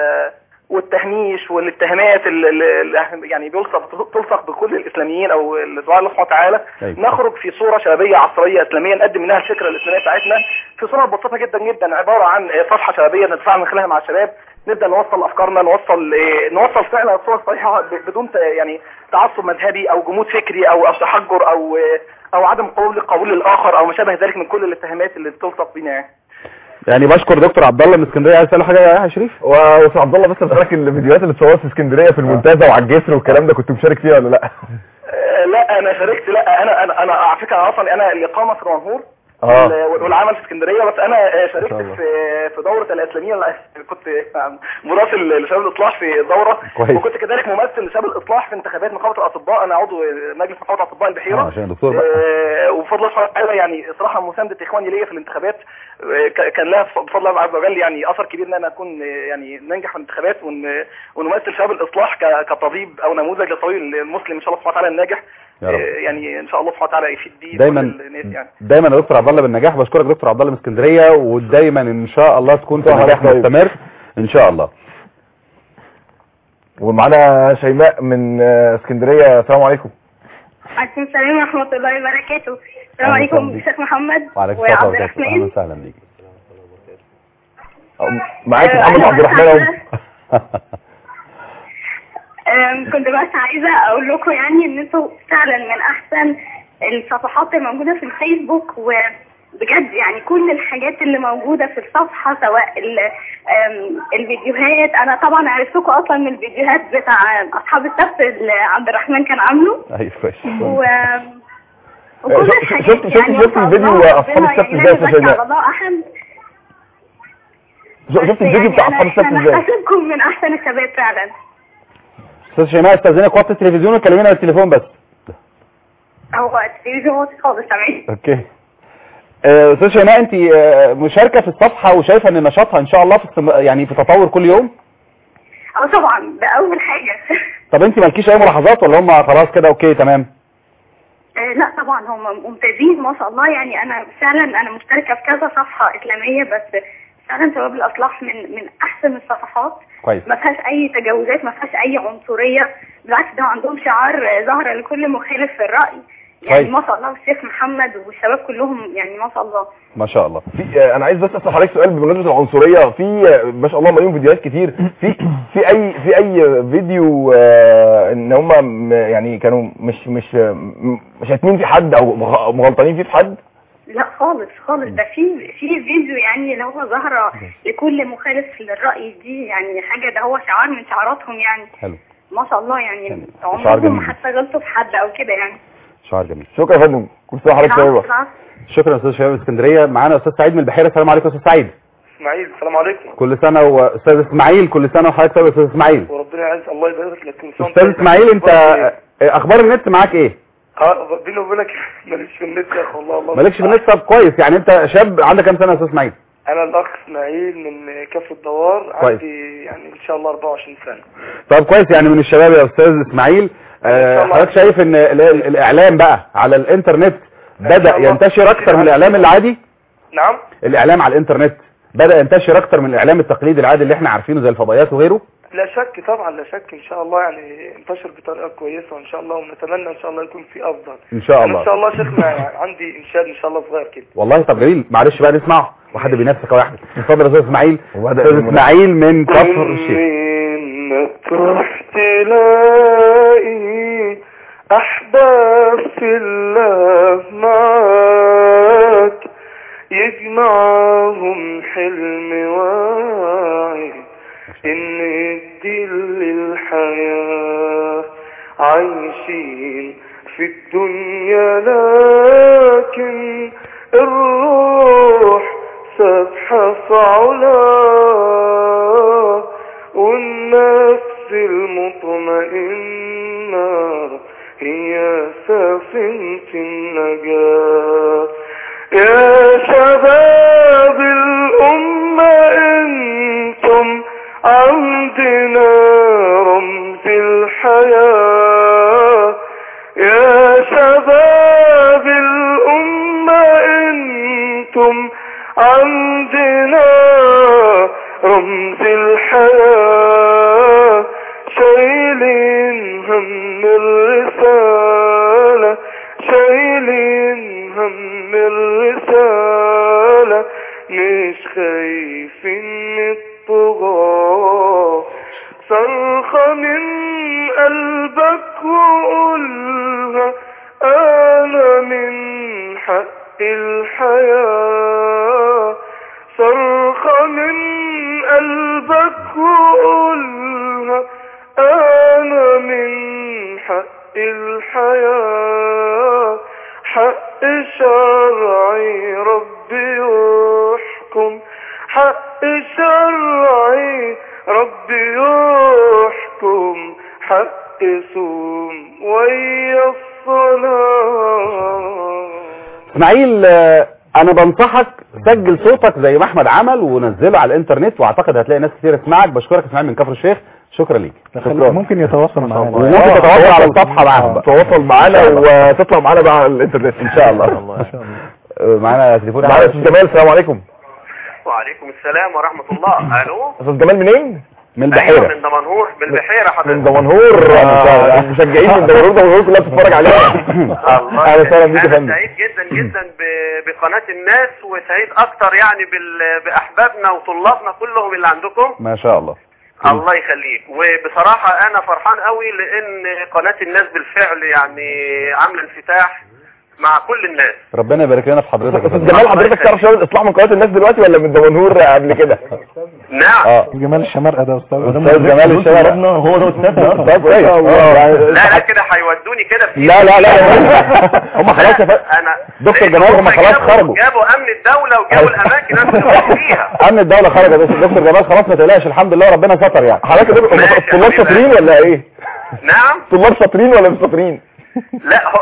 والتهميش والاتهامات اللي يعني بيلصق تلصق بكل الاسلاميين او الدعاء الله سبحانه وتعالى أيوة. نخرج في صوره شبابيه عصريه اسلاميه نقدم منها الفكره الاسلاميه بتاعتنا في صوره بسيطه جدا جدا عباره عن صفحه شبابيه نتفاعل من خلالها مع الشباب نبدا نوصل افكارنا نوصل إيه، نوصل فعلا الصور الصحيحه ب- بدون ت- يعني تعصب مذهبي او جمود فكري او او تحجر او او عدم قبول قبول الاخر او ما شابه ذلك من كل الاتهامات اللي بتلصق بينا يعني يعني بشكر دكتور عبد الله من اسكندريه عايز تساله حاجه يا شريف واستاذ عبد الله بس بسالك الفيديوهات اللي اتصورت في اسكندريه في المنتزه وعلى الجسر والكلام ده كنت مشارك فيها ولا لا؟ آه، لا انا شاركت لا انا انا انا على فكره اصلا انا الاقامه في منهور اه وال- والعمل في اسكندريه بس انا آه، شاركت ما شاء الله. في في دوره الاسلاميه اللي كنت مراسل لشباب الاصلاح في دوره كويس. وكنت كذلك ممثل لشباب الاصلاح في انتخابات نقابه الاطباء انا عضو مجلس نقابه اطباء البحيره اه عشان دكتور بقى آه، وبفضل الله سبحانه وتعالى يعني صراحه مسانده اخواني ليا في الانتخابات آه، ك- كان لها بفضل الله عز وجل يعني اثر كبير ان انا اكون آه، يعني ننجح في الانتخابات ون- ونمثل شباب الاصلاح ك- كطبيب او نموذج للطبيب المسلم ان شاء الله سبحانه وتعالى الناجح يا رب. آه، يعني ان شاء الله سبحانه وتعالى يفيد بيه دايما كل الناس يعني دايما يا دكتور عبد الله بالنجاح بشكرك دكتور عبد الله من اسكندريه ودايما ان شاء الله تكون في صح، نجاح طيب. مستمر ان شاء الله ومعانا شيماء من آه، اسكندريه السلام عليكم عليكم السلام ورحمة الله وبركاته السلام أهلا عليكم وسهلا شيخ محمد وعليكم السلام وعبد ورحمه الله اهلا الرحمن وسهلا بيك معاك آه، محمد أنا عبد الرحمن اهو آم، كنت بس عايزة أقول لكم يعني إن أنتوا فعلا من أحسن الصفحات الموجودة في الفيسبوك وبجد يعني كل الحاجات اللي موجودة في الصفحة سواء ال- آم، الفيديوهات أنا طبعا عرفتكم أصلا من الفيديوهات بتاع أصحاب السبت اللي عبد الرحمن كان عامله ايوه كويس و وكل شفت- الحاجات شفت- شفت- يعني شفت ما شاء الفيديو الله أصحاب ربنا السبت يعني إزاي لا يا يزكي شيماء؟ على الله أحد شفت الفيديو بتاع اصحاب السبت انا ازاي؟ بحسبكم من احسن الشباب فعلا استاذ شيماء استاذنك وطي التلفزيون وكلمينا على التليفون بس هو التلفزيون واطي خالص سامعين اوكي آه، استاذ شيماء انت آه، مشاركه في الصفحه وشايفه ان نشاطها ان شاء الله في استم... يعني في تطور كل يوم اه طبعا ده اول حاجه طب انت مالكيش اي ملاحظات ولا هم خلاص كده اوكي تمام آه، لا طبعا هم ممتازين ما شاء الله يعني انا فعلا انا مشتركه في كذا صفحه اسلاميه بس فعلا شباب الاصلاح من من احسن الصفحات كويس ما فيهاش اي تجاوزات ما فيهاش اي عنصريه بالعكس ده عندهم شعار آه، ظهر لكل مخالف في الراي يعني كويس. ما شاء الله الشيخ محمد والشباب كلهم يعني ما شاء الله ما شاء الله في آه، انا عايز بس اسال حضرتك سؤال بمناسبه العنصريه في آه، ما شاء الله مليون فيديوهات كتير في في اي في اي فيديو آه، ان هم يعني كانوا مش مش م- مش هاتمين في حد او مغ- مغلطانين فيه في حد لا خالص خالص ده في في فيديو يعني اللي هو ظاهرة لكل مخالف للرأي دي يعني حاجة ده هو شعار من شعاراتهم يعني حلو ما شاء الله يعني شعار عمرهم جميل. ما حتى غلطوا في حد او كده يعني شعار جميل شكرا يا فندم كل سنه وحضرتك طيبه العفو، العفو. شكرا استاذ شباب اسكندريه معانا استاذ سعيد من البحيره السلام عليكم استاذ سعيد اسماعيل السلام عليكم كل سنه واستاذ اسماعيل كل سنه وحضرتك طيب يا استاذ اسماعيل وربنا يعز الله يبارك لك كل سنة وأنت استاذ طيب. اسماعيل انت أخبارك إيه؟ آه، اخبار النت معاك ايه اه بيني وبينك ماليش في النت يا اخي والله والله مالكش في النت طب كويس يعني انت شاب عندك كام سنه يا استاذ اسماعيل انا الاخ اسماعيل من كفر الدوار كويس. عندي يعني ان شاء الله 24 سنه طب كويس يعني من الشباب يا استاذ اسماعيل آه، إن شاء الله. حضرتك شايف ان ال- ال- الاعلام بقى على الانترنت بدا شاء الله. ينتشر اكتر من الاعلام العادي نعم الاعلام على الانترنت بدا ينتشر اكتر من الاعلام التقليدي العادي اللي احنا عارفينه زي الفضائيات وغيره لا شك طبعا لا شك ان شاء الله يعني انتشر بطريقه كويسه وان شاء الله ونتمنى ان شاء الله يكون في افضل ان شاء أنا ان الله شاء الله شيخنا عندي انشاد ان شاء الله صغير كده والله طب جميل معلش بقى نسمعه وحد بينافسك واحد اتفضل يا استاذ اسماعيل وبدأ استاذ بالمنافسة. اسماعيل من كفر الشيخ منك تروح تلاقي أحباب في الله معاك يجمعهم حلم واعي إن الدين للحياة عايشين في الدنيا لكن الروح سبحة علا والنفس المطمئنة هي سفينة النجاة يا شباب الأمة انتم عندنا رمز الحياة يا شباب الأمة انتم عندنا رمز الحياة شايلين هم الرسالة شايلين هم الرسالة مش خايفين من الطغاة صرخة من قلبك وقولها أنا من حق الحياة صرخة من قلبك وقولها أنا من حق الحياة حق شرعي ربي يحكم حق شرعي ربي يحكم حق صوم ويا الصلاة اسماعيل آه، انا بنصحك سجل صوتك زي ما احمد عمل ونزله على الانترنت واعتقد هتلاقي ناس كتير تسمعك بشكرك اسماعيل من كفر الشيخ شكرا ليك خلي- ممكن يتواصل معانا وممكن تتواصل على الصفحه معاهم بقى. تواصل معانا وتطلع معانا بقى على الانترنت ان شاء الله آه، معانا تليفون معانا استاذ جمال السلام عليكم وعليكم السلام ورحمة الله الو استاذ جمال منين من ايوه البحيره من دمنهور من البحيرة حضرتك من دمنهور آه، مشجعين من دمنهور دمنهور كلها بتتفرج علينا الله اهلا وسهلا بيك يا انا فندم سعيد جدا جدا ب- بقناة الناس وسعيد اكتر يعني بال- باحبابنا وطلابنا كلهم اللي عندكم ما شاء الله الله يخليك وبصراحة انا فرحان قوي لان قناة الناس بالفعل يعني عاملة انفتاح مع كل الناس ربنا يبارك لنا في حضرتك يا استاذ فندم. جمال حضرتك تعرف شباب الاصلاح من قناه الناس دلوقتي ولا من دمنهور قبل كده نعم اه جمال الشمارقة ده استاذ استاذ جمال الشوارع ربنا هو ده استاذنا اصلا طب كويس آه، يعني- لا لا كده هيودوني كده في لا لا لا هم خلاص يا فندم انا دكتور لأن جمال هم هم خلاص جابوا- خرجوا. جابوا امن الدولة وجابوا الاماكن اللي انا كنت فيها امن الدوله خرج يا دكتور دكتور جمال خلاص ما تقلقش الحمد لله ربنا ستر يعني حضرتك يا دكتور، هم ماشي يا الطلاب حبيبي. شاطرين ولا ايه؟ نعم طلاب شاطرين ولا مش شاطرين؟ لا هو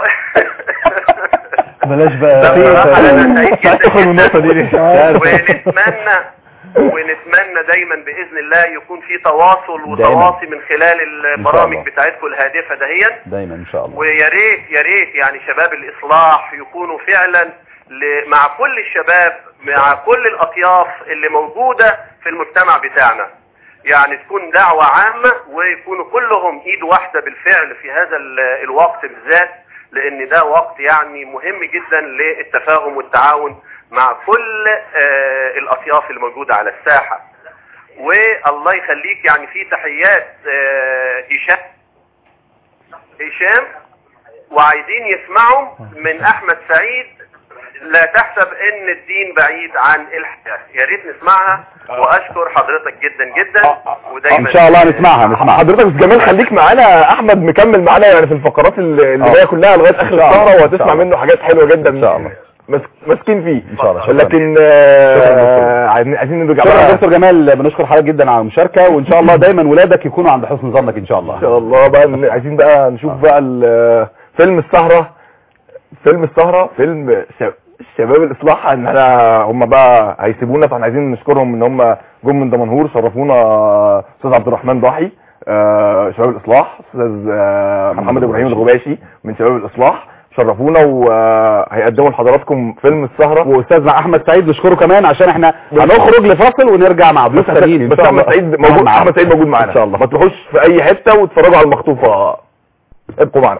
بلاش بقى لا، بصراحة أنا سعيد جدا تدخل من النقطة دي ليه؟ ونتمنى ونتمنى دايما باذن الله يكون في تواصل وتواصي من خلال البرامج الله. بتاعتكم الهادفه دهيت دايما ان شاء الله ويا ريت يا ريت يعني شباب الاصلاح يكونوا فعلا ل- مع كل الشباب مع كل الاطياف اللي موجوده في المجتمع بتاعنا يعني تكون دعوة عامة ويكونوا كلهم ايد واحدة بالفعل في هذا ال- الوقت بالذات لان ده وقت يعني مهم جدا للتفاهم والتعاون مع كل آه، الاطياف اللي موجودة على الساحة والله يخليك يعني في تحيات آه، هشام هشام وعايزين يسمعوا من احمد سعيد لا تحسب ان الدين بعيد عن الحياة يا ريت نسمعها واشكر حضرتك جدا جدا ودايما ان شاء الله نسمعها نسمعها حضرتك استاذ جمال خليك معانا احمد مكمل معانا يعني في الفقرات اللي اللي آه. جايه كلها لغايه اخر إن شاء الله. السهره إن وهتسمع شاء الله. منه حاجات حلوه جدا ان شاء الله مس- ماسكين فيه ان شاء الله شكرا. لكن شكرا آه، دكتور. عايزين عايزين نرجع شكرا بقى دكتور جمال بنشكر حضرتك جدا على المشاركه وان شاء الله دايما ولادك يكونوا عند حسن ظنك ان شاء الله ان شاء الله بقى ن- عايزين بقى نشوف بقى ال- فيلم السهرة فيلم السهرة فيلم ش- شباب الاصلاح ان احنا هم بقى هيسيبونا فاحنا عايزين نشكرهم ان هم جم من دمنهور شرفونا استاذ عبد الرحمن ضاحي آه، شباب الاصلاح استاذ آه، محمد ابراهيم الغباشي من شباب الاصلاح شرفونا وهيقدموا لحضراتكم فيلم السهرة واستاذنا احمد سعيد نشكره كمان عشان احنا هنخرج لفاصل ونرجع مع ضيوف تانيين ان بس شاء الله احمد سعيد موجود معانا. احمد سعيد موجود معانا ان شاء الله ما تروحوش في اي حته وتتفرجوا على المخطوفه ابقوا معانا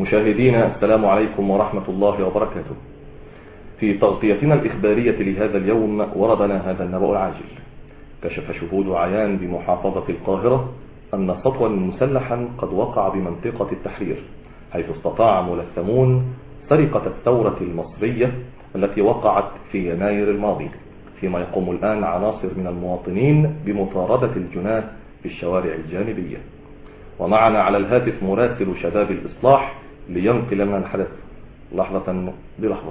مشاهدينا السلام عليكم ورحمة الله وبركاته في تغطيتنا الإخبارية لهذا اليوم وردنا هذا النبأ العاجل كشف شهود عيان بمحافظة القاهرة أن سطوا مسلحا قد وقع بمنطقة التحرير حيث استطاع ملثمون سرقة الثورة المصرية التي وقعت في يناير الماضي فيما يقوم الآن عناصر من المواطنين بمطاردة الجناه في الشوارع الجانبية ومعنا على الهاتف مراسل شباب الإصلاح لينقل لنا الحدث لحظة بلحظة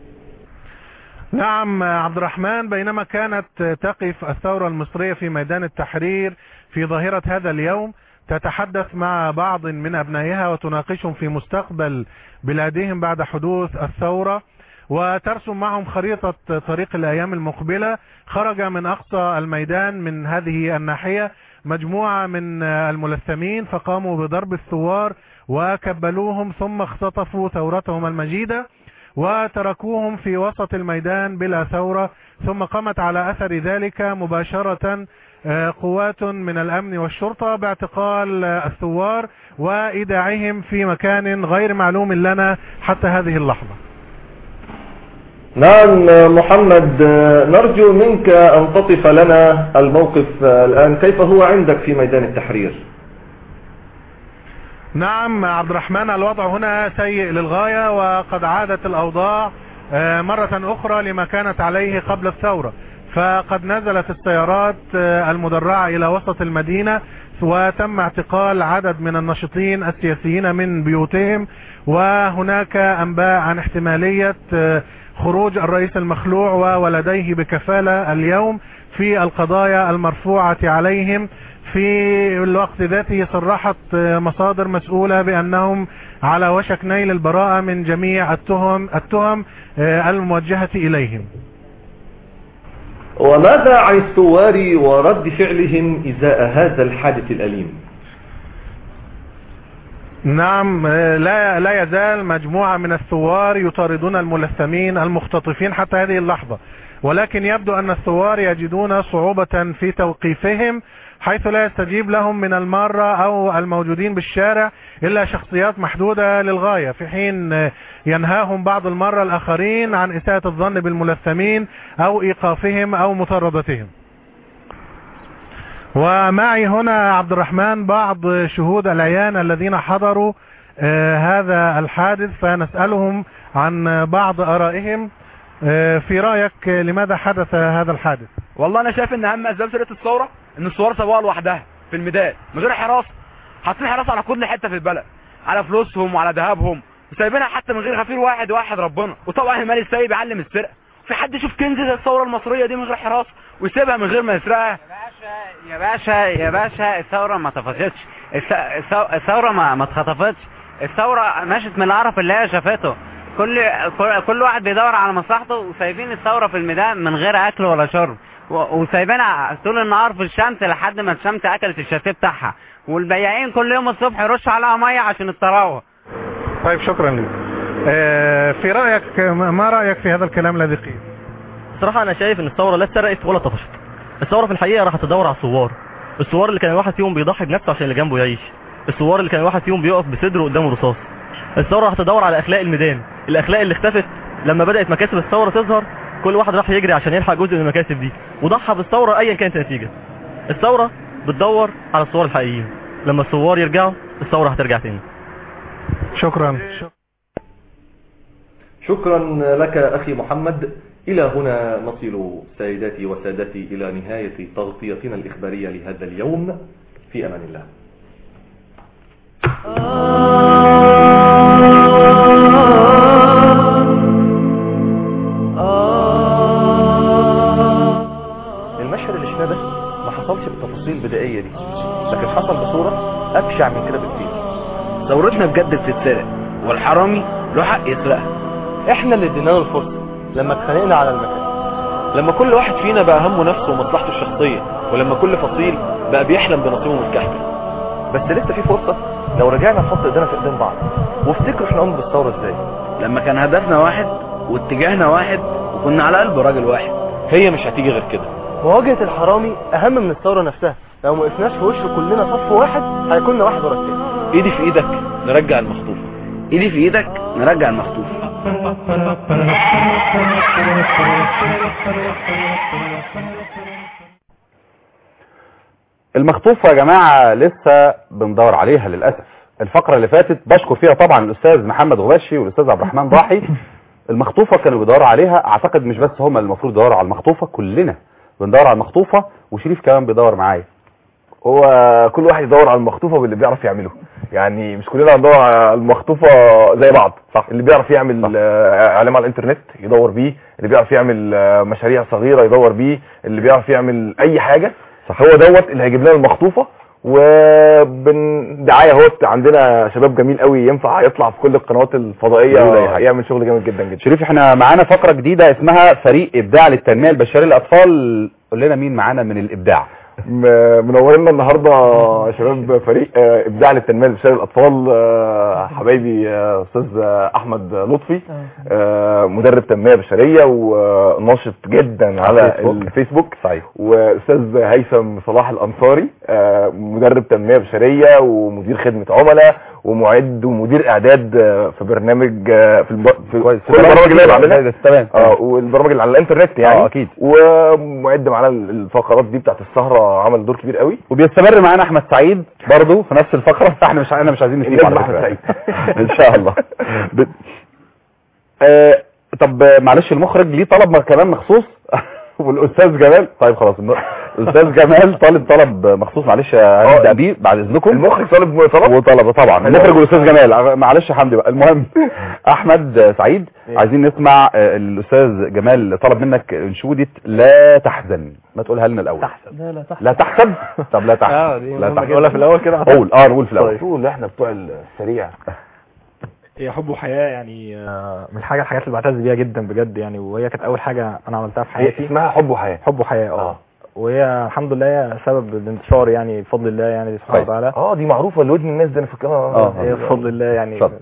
نعم عبد الرحمن بينما كانت تقف الثورة المصرية في ميدان التحرير في ظاهرة هذا اليوم تتحدث مع بعض من أبنائها وتناقشهم في مستقبل بلادهم بعد حدوث الثورة وترسم معهم خريطة طريق الأيام المقبلة خرج من أقصى الميدان من هذه الناحية مجموعة من الملثمين فقاموا بضرب الثوار وكبلوهم ثم اختطفوا ثورتهم المجيدة وتركوهم في وسط الميدان بلا ثورة ثم قامت على أثر ذلك مباشرة قوات من الأمن والشرطة باعتقال الثوار وإيداعهم في مكان غير معلوم لنا حتى هذه اللحظة نعم محمد نرجو منك أن تطف لنا الموقف الآن كيف هو عندك في ميدان التحرير نعم عبد الرحمن الوضع هنا سيء للغاية وقد عادت الأوضاع مرة أخرى لما كانت عليه قبل الثورة فقد نزلت السيارات المدرعة إلى وسط المدينة وتم اعتقال عدد من الناشطين السياسيين من بيوتهم وهناك أنباء عن احتمالية خروج الرئيس المخلوع وولديه بكفالة اليوم في القضايا المرفوعة عليهم في الوقت ذاته صرحت مصادر مسؤولة بأنهم على وشك نيل البراءة من جميع التهم التهم الموجهة إليهم وماذا عن الثوار ورد فعلهم إزاء هذا الحادث الأليم نعم لا لا يزال مجموعة من الثوار يطاردون الملثمين المختطفين حتى هذه اللحظة ولكن يبدو أن الثوار يجدون صعوبة في توقيفهم حيث لا يستجيب لهم من المارة أو الموجودين بالشارع إلا شخصيات محدودة للغاية في حين ينهاهم بعض المرة الآخرين عن إساءة الظن بالملثمين أو إيقافهم أو مطاردتهم ومعي هنا عبد الرحمن بعض شهود العيان الذين حضروا آه هذا الحادث فنسألهم عن بعض آرائهم آه في رأيك لماذا حدث هذا الحادث والله انا شايف ان اهم اسباب سرقه الثوره ان الثوار سابوها لوحدها في الميدان من غير حراسه حاطين حراسه على كل حته في البلد على فلوسهم وعلى ذهبهم وسايبينها حتى من غير غفير واحد واحد ربنا وطبعا المال السايب يعلم السرقه في حد يشوف كنز زي الثوره المصريه دي من غير حراسه ويسيبها من غير ما يسرقها يا باشا يا باشا الثوره ما طفتش الثوره ما ما اتخطفتش الثوره مشت من العرف اللي هي شافته كل كل واحد بيدور على مصلحته وسايبين الثوره في الميدان من غير اكل ولا شرب وسايبينها طول النهار في الشمس لحد ما الشمس اكلت الشاسيه بتاعها والبياعين كل يوم الصبح يرشوا عليها ميه عشان الطراوه طيب شكرا لك آه في رايك ما رايك في هذا الكلام الذي قيل الصراحه انا شايف ان الثوره لا اتسرقت ولا طفشت الثوره في الحقيقه راح تدور على الثوار الثوار اللي كان الواحد فيهم بيضحي بنفسه عشان اللي جنبه يعيش الثوار اللي كان الواحد فيهم بيقف بصدره قدامه رصاص الثوره راح تدور على اخلاق الميدان الاخلاق اللي اختفت لما بدات مكاسب الثوره تظهر كل واحد راح يجري عشان يلحق جزء من المكاسب دي وضحى بالثوره ايا كانت النتيجه الثوره بتدور على الثوار الحقيقيين لما الثوار يرجعوا الثوره هترجع تاني شكرا شكرا لك أخي محمد إلى هنا نصل سيداتي وسادتي إلى نهاية تغطيتنا الإخبارية لهذا اليوم في أمان الله المشهد اللي شفناه ده ما حصلش بالتفاصيل البدائيه دي لكن حصل بصوره ابشع من كده بكتير ثورتنا بجد بتتسرق والحرامي له حق يسرقها احنا اللي ادينا له الفرصه لما اتخانقنا على المكان لما كل واحد فينا بقى همه نفسه ومصلحته الشخصيه ولما كل فصيل بقى بيحلم بنصيبه من الكحك بس لسه في فرصه لو رجعنا نحط ايدينا في ايدين بعض وافتكروا احنا قمنا بالثوره ازاي لما كان هدفنا واحد واتجاهنا واحد وكنا على قلب راجل واحد هي مش هتيجي غير كده مواجهة الحرامي أهم من الثورة نفسها لو ما وقفناش في وشه كلنا صف واحد هيكون واحد ورا التاني ايدي في ايدك نرجع المخطوفه ايدي في ايدك نرجع المخطوف المخطوفة يا جماعة لسه بندور عليها للأسف الفقرة اللي فاتت بشكر فيها طبعا الأستاذ محمد غباشي والأستاذ عبد الرحمن ضاحي المخطوفة كانوا بيدوروا عليها أعتقد مش بس هم اللي المفروض يدوروا على المخطوفة كلنا بندور على المخطوفة وشريف كمان بيدور معايا هو كل واحد يدور على المخطوفه باللي بيعرف يعمله يعني مش كلنا هندور على المخطوفه زي بعض صح اللي بيعرف يعمل آه، اعلام على الانترنت يدور بيه اللي بيعرف يعمل آه، مشاريع صغيره يدور بيه اللي بيعرف يعمل اي حاجه صح. هو دوت اللي هيجيب لنا المخطوفه وبن دعايه اهوت عندنا شباب جميل قوي ينفع يطلع في كل القنوات الفضائيه يقول أي حاجة. يعمل شغل جامد جدا جدا شريف احنا معانا فقرة جديدة اسمها فريق إبداع للتنمية البشرية للأطفال قول لنا مين معانا من الإبداع م- منورنا النهارده يا شباب فريق آه، ابداع للتنميه البشريه للاطفال آه، حبايبي آه، استاذ آه، احمد لطفي آه، مدرب تنميه بشريه وناشط جدا على الفيسبوك. الفيسبوك صحيح واستاذ هيثم صلاح الانصاري آه، مدرب تنميه بشريه ومدير خدمه عملاء ومعد ومدير اعداد آه، في برنامج آه، في, الب... في كويس. كل البرامج اللي انا بعملها كويس، تمام اه والبرامج اللي على الانترنت يعني اه اكيد ومعد معانا الفقرات دي بتاعت السهره عمل دور كبير قوي وبيستمر معانا احمد سعيد برضه في نفس الفقره احنا مش احنا مش عايزين نسيب النجم على أحمد فكرة. سعيد. ان شاء الله ب... آه... طب آه، معلش المخرج ليه طلب كمان مخصوص والاستاذ جمال طيب خلاص الم- الاستاذ جمال طالب طلب مخصوص معلش هنبدا بيه بعد اذنكم المخرج طالب طلب وطلب طبعا المخرج والاستاذ جمال معلش يا حمدي بقى المهم احمد سعيد عايزين نسمع آه، الاستاذ جمال طلب منك انشوده لا تحزن ما تقولها لنا الاول تحسن لا لا تحت لا تحسب طب لا تحزن اه دي لا مهمة تحزن جدا. نقولها في الاول كده قول اه نقول في الاول طول احنا بتوع السريع هي حب وحياة يعني آه، من الحاجة الحاجات اللي بعتز بيها جدا بجد يعني وهي كانت أول حاجة أنا عملتها في هي حياتي اسمها حب وحياه حب وحياة اه وهي الحمد لله هي سبب الانتشار يعني بفضل الله يعني سبحانه كويس. وتعالى اه دي معروفه اللي ودن الناس ده انا فاكرها اه هي بفضل الله يعني اتفضل.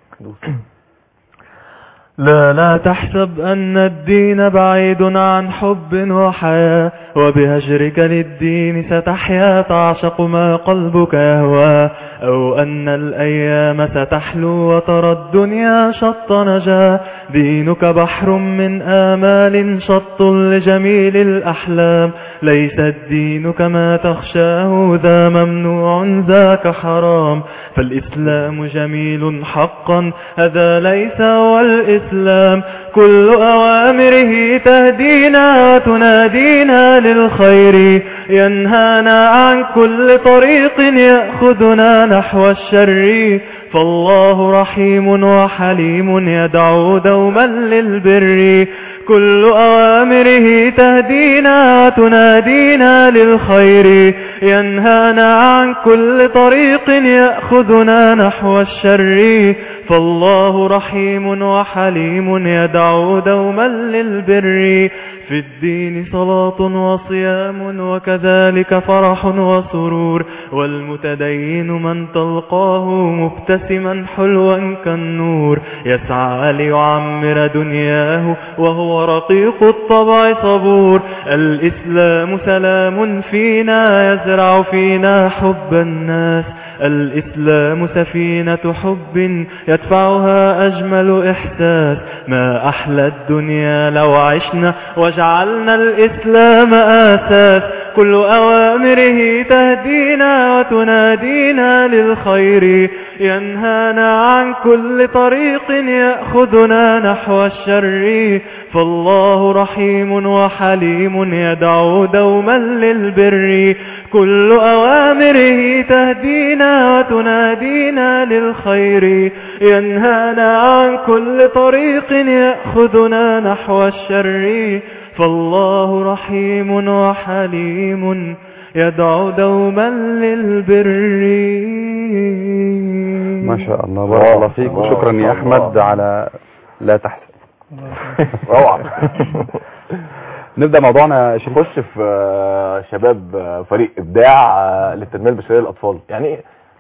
لا لا تحسب أن الدين بعيد عن حب وحياة وبهجرك للدين ستحيا تعشق ما قلبك يهوى أو أن الأيام ستحلو وترى الدنيا شط نجا دينك بحر من آمال شط لجميل الأحلام ليس الدين كما تخشاه ذا ممنوع ذاك حرام فالإسلام جميل حقا هذا ليس هو الإسلام كل أوامره تهدينا وتنادينا للخير ينهانا عن كل طريق يأخذنا نحو الشر فالله رحيم وحليم يدعو دوما للبر كل أوامره تهدينا وتنادينا للخير ينهانا عن كل طريق يأخذنا نحو الشر فالله رحيم وحليم يدعو دوما للبر في الدين صلاة وصيام وكذلك فرح وسرور والمتدين من تلقاه مبتسما حلوا كالنور يسعى ليعمر دنياه وهو رقيق الطبع صبور الإسلام سلام فينا يزرع فينا حب الناس الإسلام سفينة حب يدفعها أجمل إحساس ما أحلى الدنيا لو عشنا وجعلنا الإسلام آساس كل أوامره تهدينا وتنادينا للخير ينهانا عن كل طريق يأخذنا نحو الشر فالله رحيم وحليم يدعو دوما للبر كل أوامره تهدينا وتنادينا للخير ينهانا عن كل طريق يأخذنا نحو الشر فالله رحيم وحليم يدعو دوما للبر ما شاء الله بارك الله فيك الله، وشكرا ما يا شاء احمد الله. على لا تحزن روعه نبدا موضوعنا يا شريف نخش في آه، شباب آه، فريق ابداع آه، للتنميه البشريه للاطفال يعني إيه؟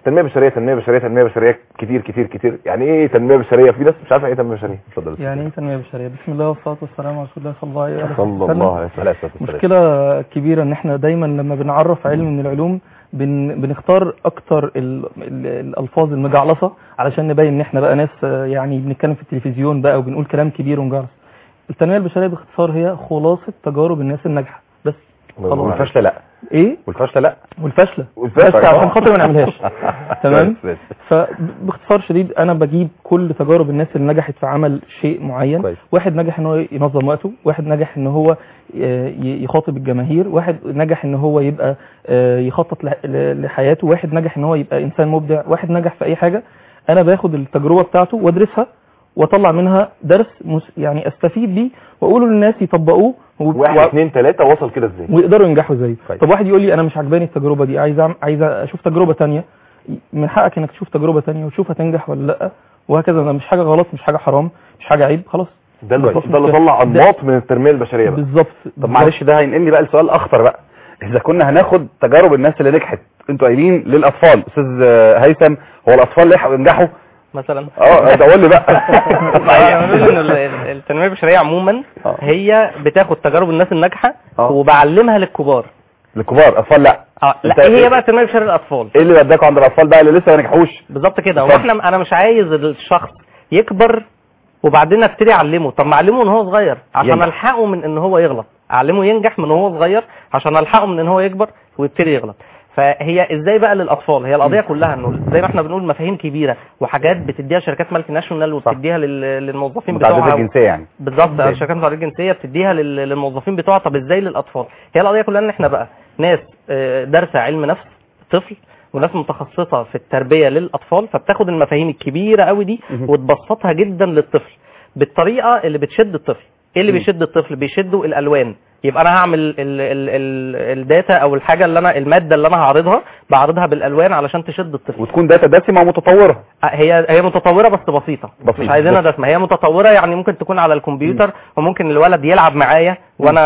تنميه بشريه تنميه بشريه تنميه بشريه كتير كتير كتير يعني ايه تنميه بشريه في ناس مش عارفه ايه تنميه بشريه اتفضل يعني ايه تنميه بشريه بسم الله والصلاه والسلام على رسول الله صلى الله عليه وسلم صلى الله عليه وسلم مشكله كبيره ان احنا دايما لما بنعرف علم من العلوم بن بنختار اكتر ال ال الالفاظ المجعلصه علشان نبين ان احنا بقى ناس آه، يعني بنتكلم في التلفزيون بقى وبنقول كلام كبير ومجعلص التنميه البشريه باختصار هي خلاصه تجارب الناس الناجحه بس خلاص. والفشل لا ايه والفشل لا والفشله والفشل. بس عشان خاطر ما نعملهاش تمام بس- بس. فباختصار شديد انا بجيب كل تجارب الناس اللي نجحت في عمل شيء معين كويس. واحد نجح ان هو ينظم وقته واحد نجح ان هو آه، ي- يخاطب الجماهير واحد نجح ان هو يبقى آه، يخطط لح- ل- لحياته واحد نجح ان هو يبقى انسان مبدع واحد نجح في اي حاجه انا باخد التجربه بتاعته وادرسها واطلع منها درس مس- يعني استفيد بيه واقوله للناس يطبقوه و- واحد اثنين ثلاثه وصل كده ازاي ويقدروا ينجحوا زيه طب واحد يقول لي انا مش عجباني التجربه دي عايز أعم- عايز اشوف تجربه تانية من حقك انك تشوف تجربه تانية وتشوف هتنجح ولا لا وهكذا ده مش حاجه غلط مش حاجه حرام مش حاجه عيب خلاص ده اللي مفيش ده اللي مشكلة. طلع ده- انماط من التنميه البشريه بقى بالظبط طب معلش ده هينقلني بقى لسؤال اخطر بقى اذا كنا هناخد تجارب الناس اللي نجحت انتوا قايلين للاطفال استاذ آه، هيثم هو الاطفال لحقوا ينجحوا مثلا اه ده قول لي بقى يعني بنقول ان ال- ال- التنميه البشريه عموما هي بتاخد تجارب الناس الناجحه وبعلمها للكبار للكبار اطفال لا اه لا أنت ايه إيه؟ هي بقى التنميه البشريه للاطفال ايه اللي وداكوا عند الاطفال بقى اللي لسه ما نجحوش بالظبط كده اتفضل. واحنا انا مش عايز الشخص يكبر وبعدين ابتدي اعلمه طب ما اعلمه من هو صغير عشان ينجح. الحقه من ان هو يغلط اعلمه ينجح من هو صغير عشان الحقه من ان هو يكبر ويبتدي يغلط فهي ازاي بقى للاطفال هي القضيه كلها انه زي ما احنا بنقول مفاهيم كبيره وحاجات بتديها شركات مالتي ناشونال وبتديها لل- للموظفين متعدده بتوعها الجنسيه يعني بالظبط ازاي؟ شركات المتعدده الجنسيه بتديها لل- للموظفين بتوعها طب ازاي للاطفال هي القضيه كلها ان احنا بقى ناس آه، دارسه علم نفس طفل وناس متخصصه في التربيه للاطفال فبتاخد المفاهيم الكبيره قوي دي وتبسطها جدا للطفل بالطريقه اللي بتشد الطفل ايه اللي مم. بيشد الطفل بيشده الالوان يبقى انا هعمل ال ال ال الداتا او الحاجه اللي انا الماده اللي انا هعرضها بعرضها بالالوان علشان تشد الطفل وتكون داتا دسمه ومتطوره هي هي متطوره بس بسيطه بسيطة. مش عايزينها بس. دسمه هي متطوره يعني ممكن تكون على الكمبيوتر وممكن الولد يلعب معايا وانا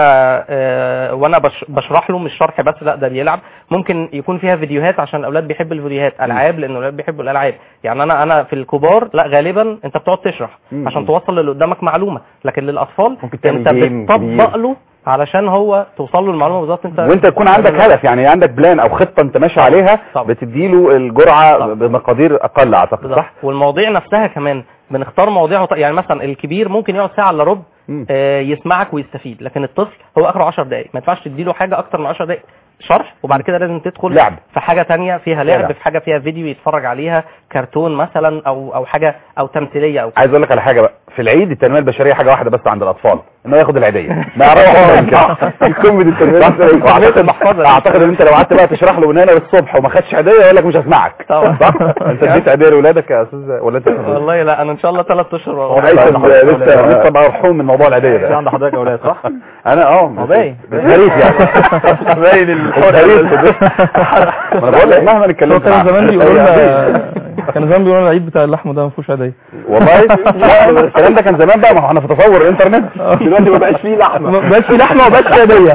آه وانا بش بشرح له مش شرح بس لا ده بيلعب ممكن يكون فيها فيديوهات عشان الاولاد بيحبوا الفيديوهات العاب لان الاولاد بيحبوا الالعاب يعني انا انا في الكبار لا غالبا انت بتقعد تشرح مم. عشان توصل للي قدامك معلومه لكن للاطفال تعمل انت جيم بتطبق كبير. له علشان هو توصل له المعلومه بالظبط انت وانت يكون عندك هدف يعني عندك بلان او خطه انت ماشي عليها بتديله الجرعه بمقادير اقل اعتقد بالظبط. صح والمواضيع نفسها كمان بنختار مواضيع وط- يعني مثلا الكبير ممكن يقعد ساعه الا ربع آه يسمعك ويستفيد لكن الطفل هو اخره 10 دقائق ما ينفعش تديله حاجه اكتر من 10 دقائق شرح وبعد كده لازم تدخل لعب. في حاجه تانية فيها لعب لعب. في حاجه فيها فيديو يتفرج عليها كرتون مثلا او او حاجه او تمثيليه او عايز اقول لك على حاجه بقى في العيد التنميه البشريه حاجه واحده بس عند الاطفال انه ياخد العيديه ما يعرفش من كده الكم دي التنميه البشريه واعتقد اعتقد ان انت لو قعدت بقى تشرح له من هنا للصبح وما خدش عيديه يقول لك مش هسمعك طبعا صح انت اديت عيديه لاولادك يا استاذ ولا انت والله لا انا ان شاء الله ثلاث اشهر هو هيثم لسه لسه مرحوم من موضوع العيديه ده عند حضرتك اولاد صح؟ انا اه هو باين. مش غريب يعني باين الحوار ما انا بقول لك مهما هو اتكلمت كان معاه. زمان بيقولوا لنا كان زمان بيقولوا لنا العيد بتاع اللحم ده ما فيهوش عيديه والله لا الكلام ده كان زمان بقى ما هو احنا في تطور الانترنت دلوقتي ما بقاش فيه لحمه ما بقاش في لحمه وما بقاش عيديه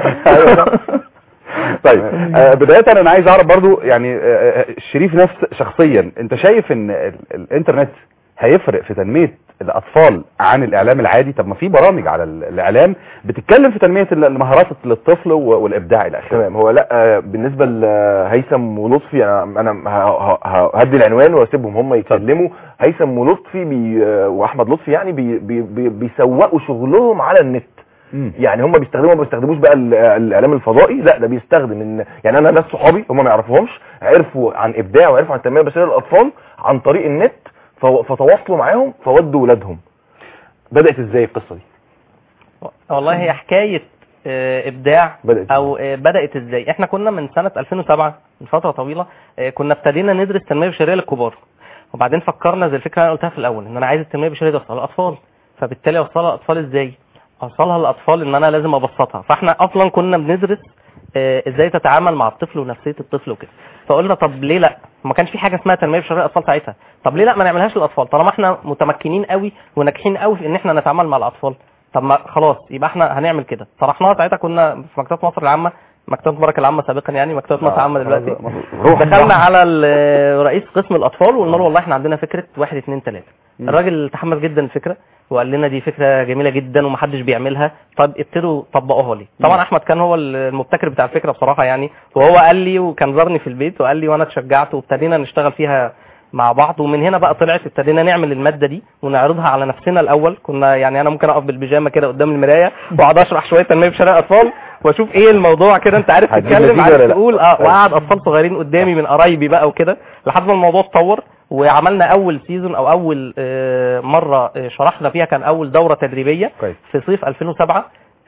طيب آه، بداية انا عايز اعرف برضو يعني آه، آه، الشريف نفس شخصيا انت شايف ان ال- الانترنت هيفرق في تنمية الاطفال عن الاعلام العادي طب ما في برامج على ال- الاعلام بتتكلم في تنمية ال- المهارات للطفل و- والابداع الى اخره تمام هو لا آه، بالنسبه لهيثم ولطفي انا انا ه- ه- ه- هدي العنوان واسيبهم هم يتكلموا هيثم ولطفي بي آه، واحمد لطفي يعني بي بي بي بيسوقوا شغلهم على النت يعني هم بيستخدموا ما بيستخدموش بقى ال- الاعلام الفضائي لا ده بيستخدم ان يعني انا ناس صحابي هم ما يعرفوهمش عرفوا عن ابداع وعرفوا عن التنميه البشريه للاطفال عن طريق النت فو- فتواصلوا معاهم فودوا ولادهم بدات ازاي القصه دي والله هي حكايه آه، ابداع بدأت او آه، بدات ازاي احنا كنا من سنه 2007 من فتره طويله آه، كنا ابتدينا ندرس تنميه بشريه للكبار وبعدين فكرنا زي الفكره اللي انا قلتها في الاول ان انا عايز التنميه البشريه دي اوصلها للاطفال فبالتالي اوصلها للاطفال ازاي اوصلها للاطفال ان انا لازم ابسطها فاحنا اصلا كنا بندرس آه، ازاي تتعامل مع الطفل ونفسيه الطفل وكده فقلنا طب ليه لا ما كانش في حاجه اسمها تنميه بشريه للاطفال ساعتها طب ليه لا ما نعملهاش للاطفال طالما احنا متمكنين قوي وناجحين قوي في ان احنا نتعامل مع الاطفال طب ما خلاص يبقى احنا هنعمل كده طرحناها ساعتها كنا في مكتبه مصر العامه مكتبه مبارك العامه سابقا يعني مكتبه مصر عامه دلوقتي روح. دخلنا على ال- رئيس قسم الاطفال وقلنا له والله احنا عندنا فكره واحد اتنين تلاته مم. الراجل تحمس جدا الفكره وقال لنا دي فكره جميله جدا ومحدش بيعملها طب ابتدوا طبقوها لي طبعا مم. احمد كان هو المبتكر بتاع الفكره بصراحه يعني وهو قال لي وكان زارني في البيت وقال لي وانا اتشجعت وابتدينا نشتغل فيها مع بعض ومن هنا بقى طلعت ابتدينا نعمل الماده دي ونعرضها على نفسنا الاول كنا يعني انا ممكن اقف بالبيجامه كده قدام المرايه واقعد اشرح شويه تنميه في شارع الاطفال واشوف ايه الموضوع كده انت عارف هتجيب تتكلم نتيجة عارف ولا لا؟ تقول اه وقعد اطفال صغيرين قدامي من قرايبي بقى وكده لحد ما الموضوع اتطور وعملنا اول سيزون او اول آه، مره آه، شرحنا فيها كان اول دوره تدريبيه كويس في صيف 2007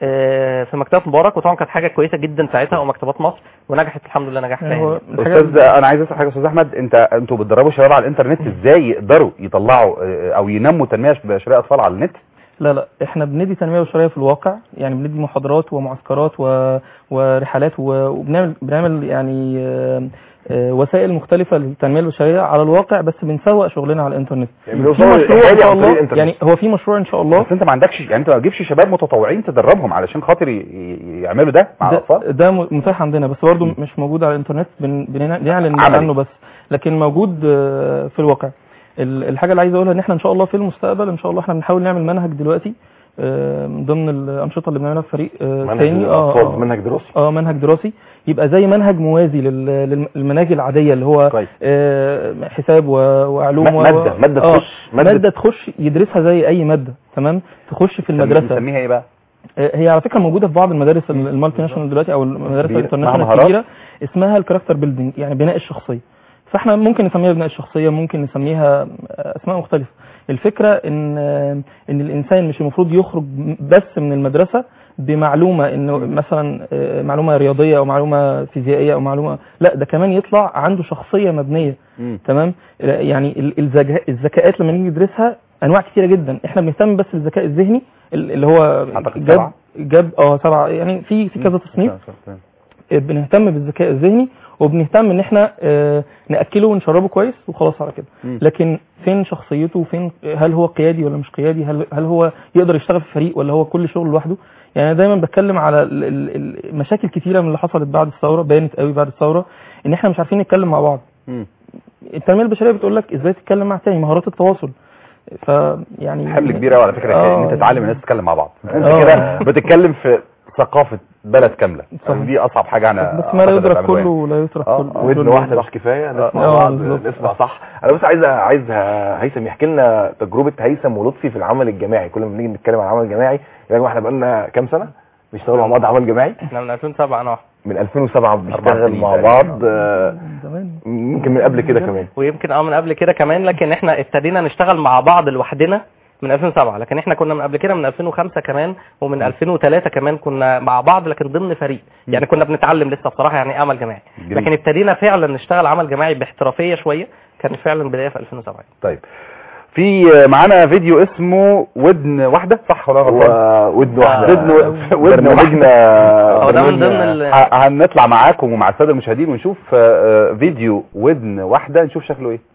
آه، في مكتبه مبارك وطبعا كانت حاجه كويسه جدا ساعتها ومكتبات مصر ونجحت الحمد لله نجاح يعني هو تام استاذ انا عايز اسال حاجه يا استاذ احمد انت انتوا بتدربوا شباب على الانترنت ازاي يقدروا يطلعوا اه، او ينموا تنميه بشريه اطفال على النت لا لا احنا بندي تنميه بشريه في الواقع يعني بندي محاضرات ومعسكرات و... ورحلات و... وبنعمل بنعمل يعني آه، آه، وسائل مختلفه للتنميه البشريه على الواقع بس بنسوق شغلنا على الانترنت يعني في بنوصلوا مشروع ان للأهالي شاء عن طريق الله الإنترنت. يعني هو في مشروع ان شاء الله بس انت ما عندكش يعني انت ما تجيبش شباب متطوعين تدربهم علشان خاطر ي- ي- يعملوا ده مع ده, الاطفال ده م- متاح عندنا بس برضه مش موجود على الانترنت بن- بن- بنعلن عملي. عنه بس لكن موجود آه، في الواقع ال- الحاجه اللي عايز اقولها ان احنا ان شاء الله في المستقبل ان شاء الله احنا بنحاول نعمل منهج دلوقتي آه، من ضمن الانشطه اللي بنعملها في فريق آه، منهج تاني للأطفال، اه منهج دراسي اه منهج دراسي يبقى زي منهج موازي لل- للمناهج العاديه اللي هو آه، حساب و- وعلوم م- و- مادة- مادة آه، تخش- مادة- ماده تخش يدرسها زي اي ماده تمام تخش في المدرسه نسميها ايه بقى آه، هي على فكره موجوده في بعض المدارس ال- المالتي ناشونال دلوقتي او المدارس كبيرة. الانترناشونال معاها مهارات؟ الكبيره اسمها الكاركتر بيلدينج يعني بناء الشخصيه فاحنا ممكن نسميها بناء الشخصيه ممكن نسميها آه، اسماء مختلفه الفكره ان آه، ان الانسان مش المفروض يخرج بس من المدرسه بمعلومه انه مثلا آه، معلومه رياضيه او معلومه فيزيائيه او معلومه لا ده كمان يطلع عنده شخصيه مبنيه تمام يعني ال- الذكاء الذكاءات لما نيجي ندرسها انواع كتيره جدا احنا بنهتم بس بالذكاء الذهني ال- اللي هو أعتقد جاب سبعة. جاب اه سبعه يعني في في كذا تصنيف بنهتم بالذكاء الذهني وبنهتم ان احنا آه، ناكله ونشربه كويس وخلاص على كده مم. لكن فين شخصيته فين هل هو قيادي ولا مش قيادي هل هل هو يقدر يشتغل في فريق ولا هو كل شغل لوحده يعني انا دايما بتكلم على ال- ال- المشاكل كتيره من اللي حصلت بعد الثوره بانت قوي بعد الثوره ان احنا مش عارفين نتكلم مع بعض مم. التنميه البشريه بتقول لك ازاي تتكلم مع تاني مهارات التواصل فيعني حمل كبير قوي على فكره آه. ان انت تعلم الناس تتكلم مع بعض انت آه. كده بتتكلم في ثقافه بلد كامله صحيح. دي اصعب حاجه انا بس ما لا أعتقد يدرك تعملوها كله لا يترك آه. كله ودن كله واحده يدرك. مش كفايه نسمع آه، بعض بالظبط. نسمع صح انا بس عايز عايز هيثم يحكي لنا تجربه هيثم ولطفي في العمل الجماعي كل ما بنيجي نتكلم عن العمل الجماعي يا جماعه احنا بقالنا كام سنه بنشتغل مع بعض عمل جماعي احنا من 2007 انا واحد من 2007 بنشتغل سنين مع تقريبا. بعض آه، يمكن من قبل كده كمان ويمكن اه من قبل كده كمان لكن احنا ابتدينا نشتغل مع بعض لوحدنا من 2007 لكن احنا كنا من قبل كده من 2005 كمان ومن 2003 كمان كنا مع بعض لكن ضمن فريق يعني كنا بنتعلم لسه بصراحه يعني ايه عمل جماعي جميل. لكن ابتدينا فعلا نشتغل عمل جماعي باحترافيه شويه كان فعلا بدايه في 2007 طيب في معانا فيديو اسمه ودن واحده صح ولا هو غلطان ودن واحده ودن ودن برنامجنا واحده هو ده من ضمن برنامجنا ال- ه- هنطلع معاكم ومع الساده المشاهدين ونشوف آه، آه، فيديو ودن واحده نشوف شكله ايه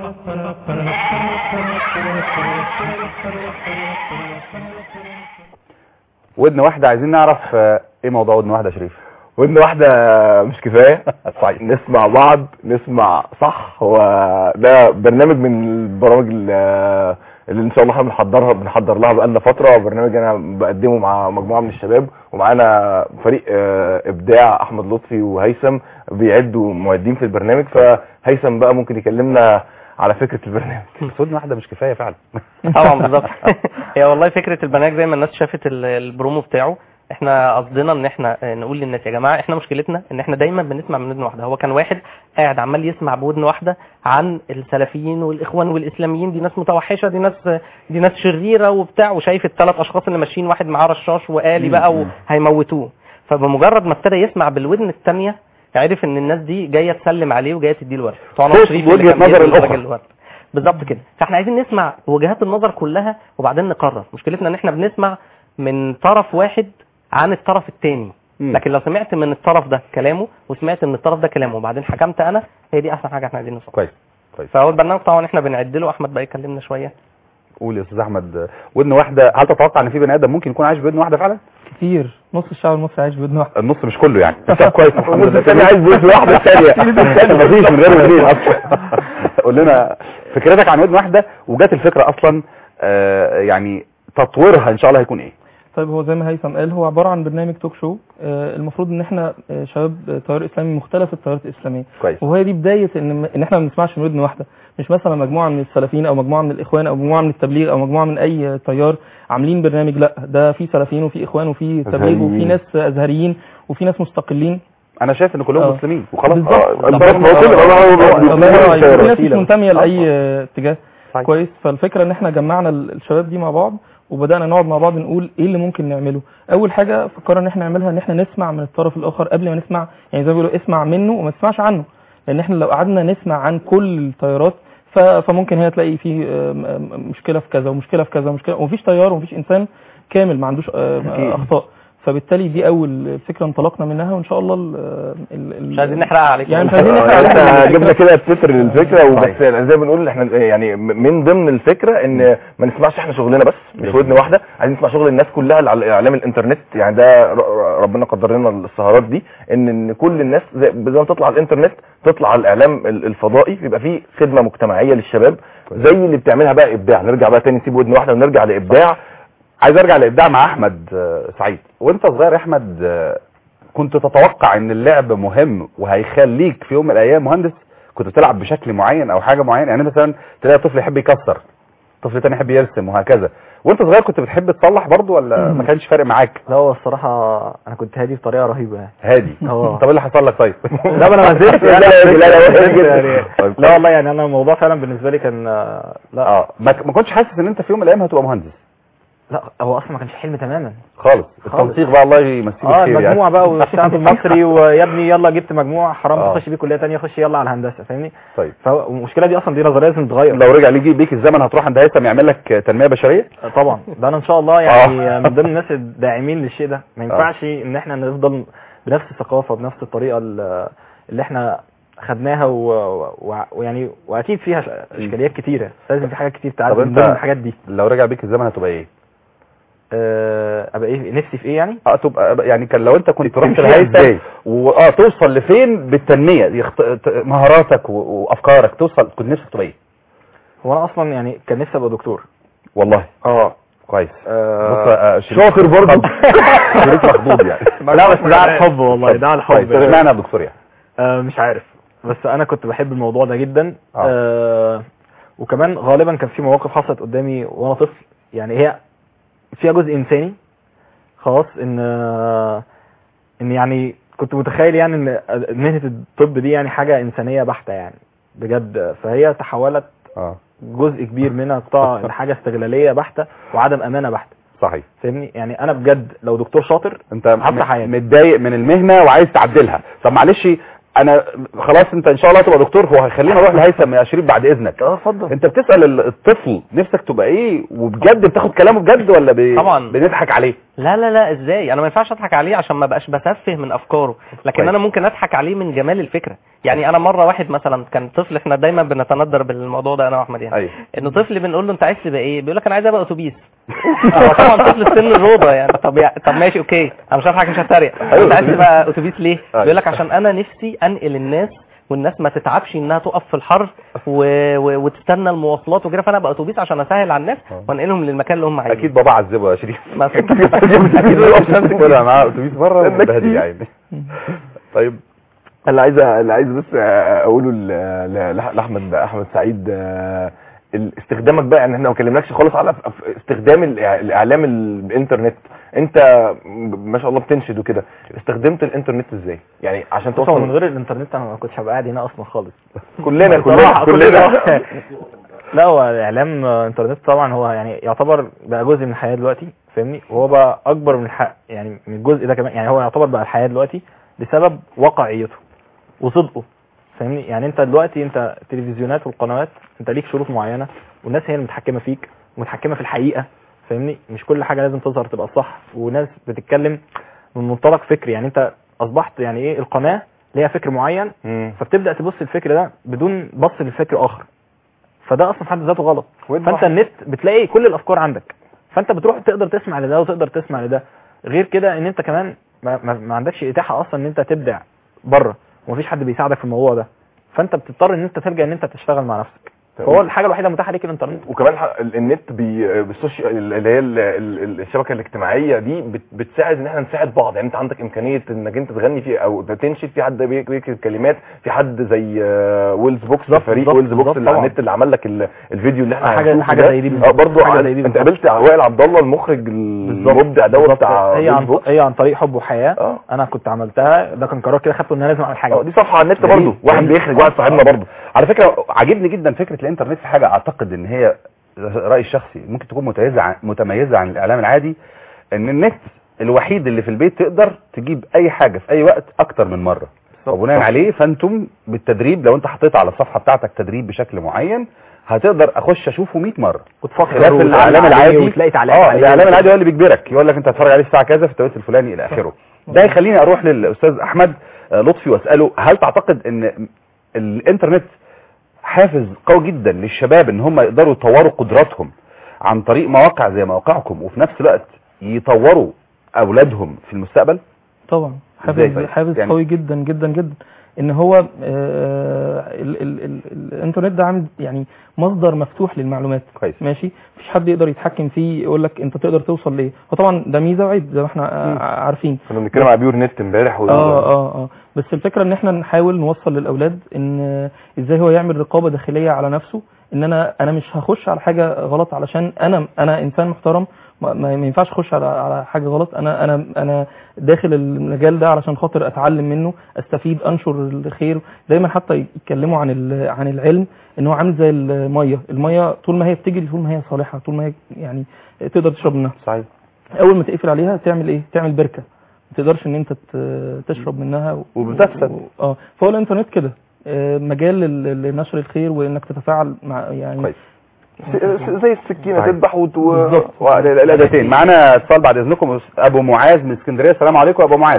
ودن واحده عايزين نعرف آه، ايه موضوع ودن واحده يا شريف ودن واحده مش كفايه صحيح نسمع بعض نسمع صح هو ده برنامج من البرامج اللي اللي ان شاء الله احنا بنحضرها بنحضر لها بقالنا فتره برنامج انا بقدمه مع مجموعه من الشباب ومعانا فريق آه، ابداع احمد لطفي وهيثم بيعدوا معدين في البرنامج فهيثم بقى ممكن يكلمنا على فكره البرنامج بس ودن واحده مش كفايه فعلا طبعا بالظبط هي والله فكره البرنامج زي ما الناس شافت ال- البرومو بتاعه احنا قصدنا ان احنا آه، نقول للناس يا جماعه احنا مشكلتنا ان احنا دايما بنسمع من ودن واحده هو كان واحد قاعد عمال يسمع بودن واحده عن السلفيين والاخوان والاسلاميين دي ناس متوحشه دي ناس دي ناس شريره وبتاع وشايف الثلاث اشخاص اللي ماشيين واحد معاه رشاش وآلي بقى وهيموتوه فبمجرد ما ابتدى يسمع بالودن الثانيه عرف ان الناس دي جايه تسلم عليه وجايه تديه ورد طبعا هو صوت شريف اللي وجهة كان نظر بيدي الأخرى. الراجل الورد. بالظبط كده فاحنا عايزين نسمع وجهات النظر كلها وبعدين نقرر مشكلتنا ان احنا بنسمع من طرف واحد عن الطرف الثاني لكن لو سمعت من الطرف ده كلامه وسمعت من الطرف ده كلامه وبعدين حكمت انا هي دي احسن حاجه احنا عايزين نوصل كويس كويس فهو البرنامج طبعا احنا بنعدله احمد بقى يكلمنا شويه قول يا استاذ احمد آه، ودن واحده هل تتوقع ان في بني ادم ممكن يكون عايش بودن واحده فعلا كتير نص الشعب المصري عايش بودن واحده النص مش كله يعني طب كويس الحمد والنص لله التاني عايز بودن واحدة التانية. مفيش من غير ودنين اصلا قول لنا فكرتك عن ودن واحده وجات الفكره اصلا آه، يعني تطويرها ان شاء الله هيكون ايه طيب هو زي ما هيثم قال هو عباره عن برنامج توك شو آه، المفروض ان احنا آه، شباب آه، تيار اسلامي من مختلف التيارات الاسلاميه كويس وهي دي بدايه ان ان احنا ما بنسمعش من ودن واحده مش مثلا مجموعه من السلفيين او مجموعه من الاخوان او مجموعه من التبليغ او مجموعه من اي تيار عاملين برنامج لا ده في سلفيين وفي اخوان وفي تبليغ وفي أزهريين. ناس ازهريين وفي ناس مستقلين انا شايف ان كلهم آه. مسلمين وخلاص بالظبط. آه، بالظبط. بس ما هو كله- ما هو- الله ينور عليك. في ناس مش وسيلة. منتميه آه. لاي آه، اتجاه كويس فالفكره ان احنا جمعنا ال- الشباب دي مع بعض وبدانا نقعد مع بعض نقول ايه اللي ممكن نعمله اول حاجه فكرنا ان احنا نعملها ان احنا نسمع من الطرف الاخر قبل ما نسمع يعني زي ما بيقولوا اسمع منه وما تسمعش عنه لان احنا لو قعدنا نسمع عن كل التيارات ف- فممكن هنا تلاقي في آه، م- م- مشكله في كذا ومشكله في كذا ومشكله ومفيش تيار ومفيش انسان كامل ما عندوش آه، أكيد. اخطاء فبالتالي دي اول فكره انطلقنا منها وان شاء الله ال ال مش عايزين نحرقها عليك يعني مش عايزين نحرق احنا عليك جبنا كده التتر للفكره وبس يعني زي ما بنقول احنا يعني من ضمن الفكره ان ما نسمعش احنا شغلنا بس مش ودن واحده عايزين نسمع شغل الناس كلها اللي على اعلام الانترنت يعني ده ر- ر- ربنا قدر لنا السهرات دي ان ان كل الناس زي زي ما تطلع على الانترنت تطلع على الاعلام ال- الفضائي يبقى فيه خدمه مجتمعيه للشباب زي اللي بتعملها بقى ابداع نرجع بقى تاني نسيب ودن واحده ونرجع لابداع عايز ارجع لابداع مع احمد آه، سعيد وانت صغير يا احمد آه، كنت تتوقع ان اللعب مهم وهيخليك في يوم من الايام مهندس كنت بتلعب بشكل معين او حاجه معينه يعني مثلا تلاقي طفل يحب يكسر طفل تاني يحب يرسم وهكذا وانت صغير كنت بتحب تصلح برضو ولا ما كانش فارق معاك لا هو الصراحه انا كنت هادي بطريقه رهيبه يعني هادي اه. طب ايه اللي حصل لك طيب لا ما انا ما زلت لا لا لا لا ما زلت هادي جدا. يعني طيب. لا والله يعني انا الموضوع فعلا بالنسبه لي كان آه، لا اه ما ما كنتش حاسس ان انت في يوم من الايام هتبقى مهندس لا هو اصلا ما كانش حلم تماما خالص خالص. التنسيق بقى الله يمسيه اه بالخير المجموع بقى والشعب المصري ويا ابني يلا جبت مجموع حرام آه. تخش بيه كليه تانية خش يلا على الهندسه فاهمني طيب فالمشكله دي اصلا دي نظريه لازم تتغير لو رجع ليجي بيك الزمن هتروح عند هيثم يعمل لك تنميه بشريه طبعا ده انا ان شاء الله يعني من ضمن الناس الداعمين للشيء ده ما ينفعش ان احنا نفضل بنفس الثقافه بنفس الطريقه ال- اللي احنا خدناها و- و- ويعني واكيد فيها ش- اشكاليات كتيره لازم في حاجات كتير تعدي طب من انت ضمن الحاجات دي لو رجع بيك الزمن هتبقى ايه آه، ابقى ايه نفسي في ايه يعني اه تبقى يعني كان لو انت كنت رحت تمشيها لهيثم ازاي؟ واه توصل لفين بالتنميه يخت... ت- مهاراتك و... وافكارك توصل كنت نفسك تبقى ايه هو انا اصلا يعني كان نفسي ابقى دكتور والله اه كويس آه، بص آه، شريك- شاطر برضه شريك مخضوض يعني لا بس ده على الحب والله ده على الحب طيب اشمعنى يا دكتور يعني آه مش عارف بس انا كنت بحب الموضوع ده جدا آه. آه وكمان غالبا كان في مواقف حصلت قدامي وانا طفل يعني هي فيها جزء انساني خلاص ان آه ان يعني كنت متخيل يعني ان مهنه الطب دي يعني حاجه انسانيه بحته يعني بجد فهي تحولت اه جزء كبير منها قطاع لحاجه استغلاليه بحته وعدم امانه بحته صحيح فاهمني يعني انا بجد لو دكتور شاطر انت هفتح م- حياتي متضايق من المهنه وعايز تعدلها طب معلش انا خلاص انت ان شاء الله تبقى دكتور هو هيخليني اروح لهيثم يا شريف بعد اذنك اه اتفضل انت بتسال ال- الطفل نفسك تبقى ايه وبجد بتاخد كلامه بجد ولا ب... طبعا. بنضحك عليه لا لا لا ازاي انا ما ينفعش اضحك عليه عشان ما بقاش بسفه من افكاره لكن كويس. انا ممكن اضحك عليه من جمال الفكره يعني انا مره واحد مثلا كان طفل احنا دايما بنتندر بالموضوع ده انا واحمد يعني ايوه انه طفل بنقول له انت عايز تبقى ايه بيقول لك انا عايز ابقى اتوبيس هو طبعا طفل في سن الروضه يعني طب يع- طب ماشي اوكي انا مش هضحك مش هتريق أيوة، انت عايز أتوبيس. تبقى اتوبيس ليه أيوة. بيقول لك عشان انا نفسي انقل الناس والناس ما تتعبش انها تقف في الحر و... و... وتستنى المواصلات وكده فانا ابقى اتوبيس عشان اسهل على الناس وانقلهم للمكان اللي هم عايزينه اكيد بابا عذبه يا شريف مثلا اكيد يقف نفسك ولا معاه اتوبيس بره لما وبهدل كتير. يعني طيب اللي عايز اللي عايز بس اقوله ل- ل- لاحمد احمد سعيد آه، ال- استخدامك بقى يعني احنا ما كلمناكش خالص على ف- ف- استخدام الإع- الاعلام ال- الانترنت انت م- ما شاء الله بتنشد وكده استخدمت الانترنت ازاي يعني عشان بص هو توصل من غير الانترنت انا ما كنتش هبقى قاعد هنا اصلا خالص كلنا كلنا بصراحة كلنا لا هو الاعلام آه، انترنت طبعا هو يعني يعتبر بقى جزء من الحياه دلوقتي فاهمني وهو بقى اكبر من الحق يعني من الجزء ده كمان يعني هو يعتبر بقى الحياه دلوقتي بسبب واقعيته وصدقه فاهمني يعني انت دلوقتي انت التلفزيونات والقنوات انت ليك شروط معينه والناس هي اللي متحكمه فيك ومتحكمه في الحقيقه فاهمني مش كل حاجه لازم تظهر تبقى صح وناس بتتكلم من منطلق فكري يعني انت اصبحت يعني ايه القناه ليها فكر معين فبتبدا تبص الفكر ده بدون بص لفكر اخر فده اصلا في حد ذاته غلط فانت النت بتلاقي كل الافكار عندك فانت بتروح تقدر تسمع لده وتقدر تسمع لده غير كده ان انت كمان ما, ما, ما عندكش اتاحه اصلا ان انت تبدع بره ومفيش حد بيساعدك في الموضوع ده فانت بتضطر ان انت تلجا ان انت تشتغل مع نفسك فهو الحاجه الوحيده المتاحه ليك الانترنت وكمان ح- ال- النت بي بالسوشيال اللي هي ال- ال- الشبكه الاجتماعيه دي بت- بتساعد ان احنا نساعد بعض يعني انت عندك امكانيه انك انت تغني فيه او تنشد في حد بيك- بيكتب كلمات في حد زي آه، ويلز بوكس فريق بالظبط، ويلز بوكس بالظبط اللي على طبعا. النت اللي عمل لك ال- الفيديو اللي احنا حاجة- هنشوفه حاجة ده. زي دي اه بالظبط، برضه حاجة عن- زي دي انت بالظبط. قابلت وائل عبد الله المخرج المبدع دوت بتاع هي ويلز عن بوكس هي عن طريق حب وحياه انا كنت عملتها ده كان قرار كده خدته ان انا لازم اعمل حاجه اه دي صفحه على النت جميل. برضه واحد جميل. بيخرج واحد صاحبنا برضه على فكره عاجبني جدا فكره الانترنت في حاجه اعتقد ان هي رايي الشخصي ممكن تكون متميزه عن متميزه عن الاعلام العادي ان النت الوحيد اللي في البيت تقدر تجيب اي حاجه في اي وقت اكتر من مره وبناء صح. عليه فانتم بالتدريب لو انت حطيت على الصفحه بتاعتك تدريب بشكل معين هتقدر اخش اشوفه 100 مره وتفكر خلاف وتعلق الاعلام عليه العادي وتلاقي تعليقات اه عليه. الاعلام العادي هو اللي بيجبرك يقول لك انت هتتفرج عليه الساعه كذا في التوقيت الفلاني الى اخره ده يخليني اروح للاستاذ احمد آه، لطفي واساله هل تعتقد ان الانترنت حافز قوي جدا للشباب ان هم يقدروا يطوروا قدراتهم عن طريق مواقع زي مواقعكم وفي نفس الوقت يطوروا اولادهم في المستقبل طبعا إزاي حافز طيب؟ حافز يعني- قوي جدا جدا جدا ان هو آه، ال ال ال الانترنت ده عامل يعني مصدر مفتوح للمعلومات كويس ماشي مفيش حد يقدر يتحكم فيه يقول لك انت تقدر توصل لايه هو طبعا ده ميزه وعيب زي ما احنا آه، عارفين كنا بنتكلم على بيور نت امبارح و- اه اه اه بس الفكره ان احنا نحاول نوصل للاولاد ان آه، ازاي هو يعمل رقابه داخليه على نفسه ان انا انا مش هخش على حاجه غلط علشان انا انا انسان محترم ما, ما ما ينفعش اخش على على حاجه غلط انا انا انا داخل المجال ده علشان خاطر اتعلم منه استفيد انشر الخير دايما حتى يتكلموا عن ال- عن العلم ان هو عامل زي الميه الميه طول ما هي بتجري طول ما هي صالحه طول ما هي يعني تقدر تشرب منها صحيح اول ما تقفل عليها تعمل ايه تعمل بركه ما تقدرش ان انت ت- تشرب منها و... وبتفسد. و... اه فهو الانترنت كده آه، مجال لل- لنشر الخير وانك تتفاعل مع يعني كويس. س- زي السكينه صحيح. تذبح وت... بالظبط الاداتين معانا اتصال بعد اذنكم ابو معاذ من اسكندريه السلام عليكم يا ابو معاذ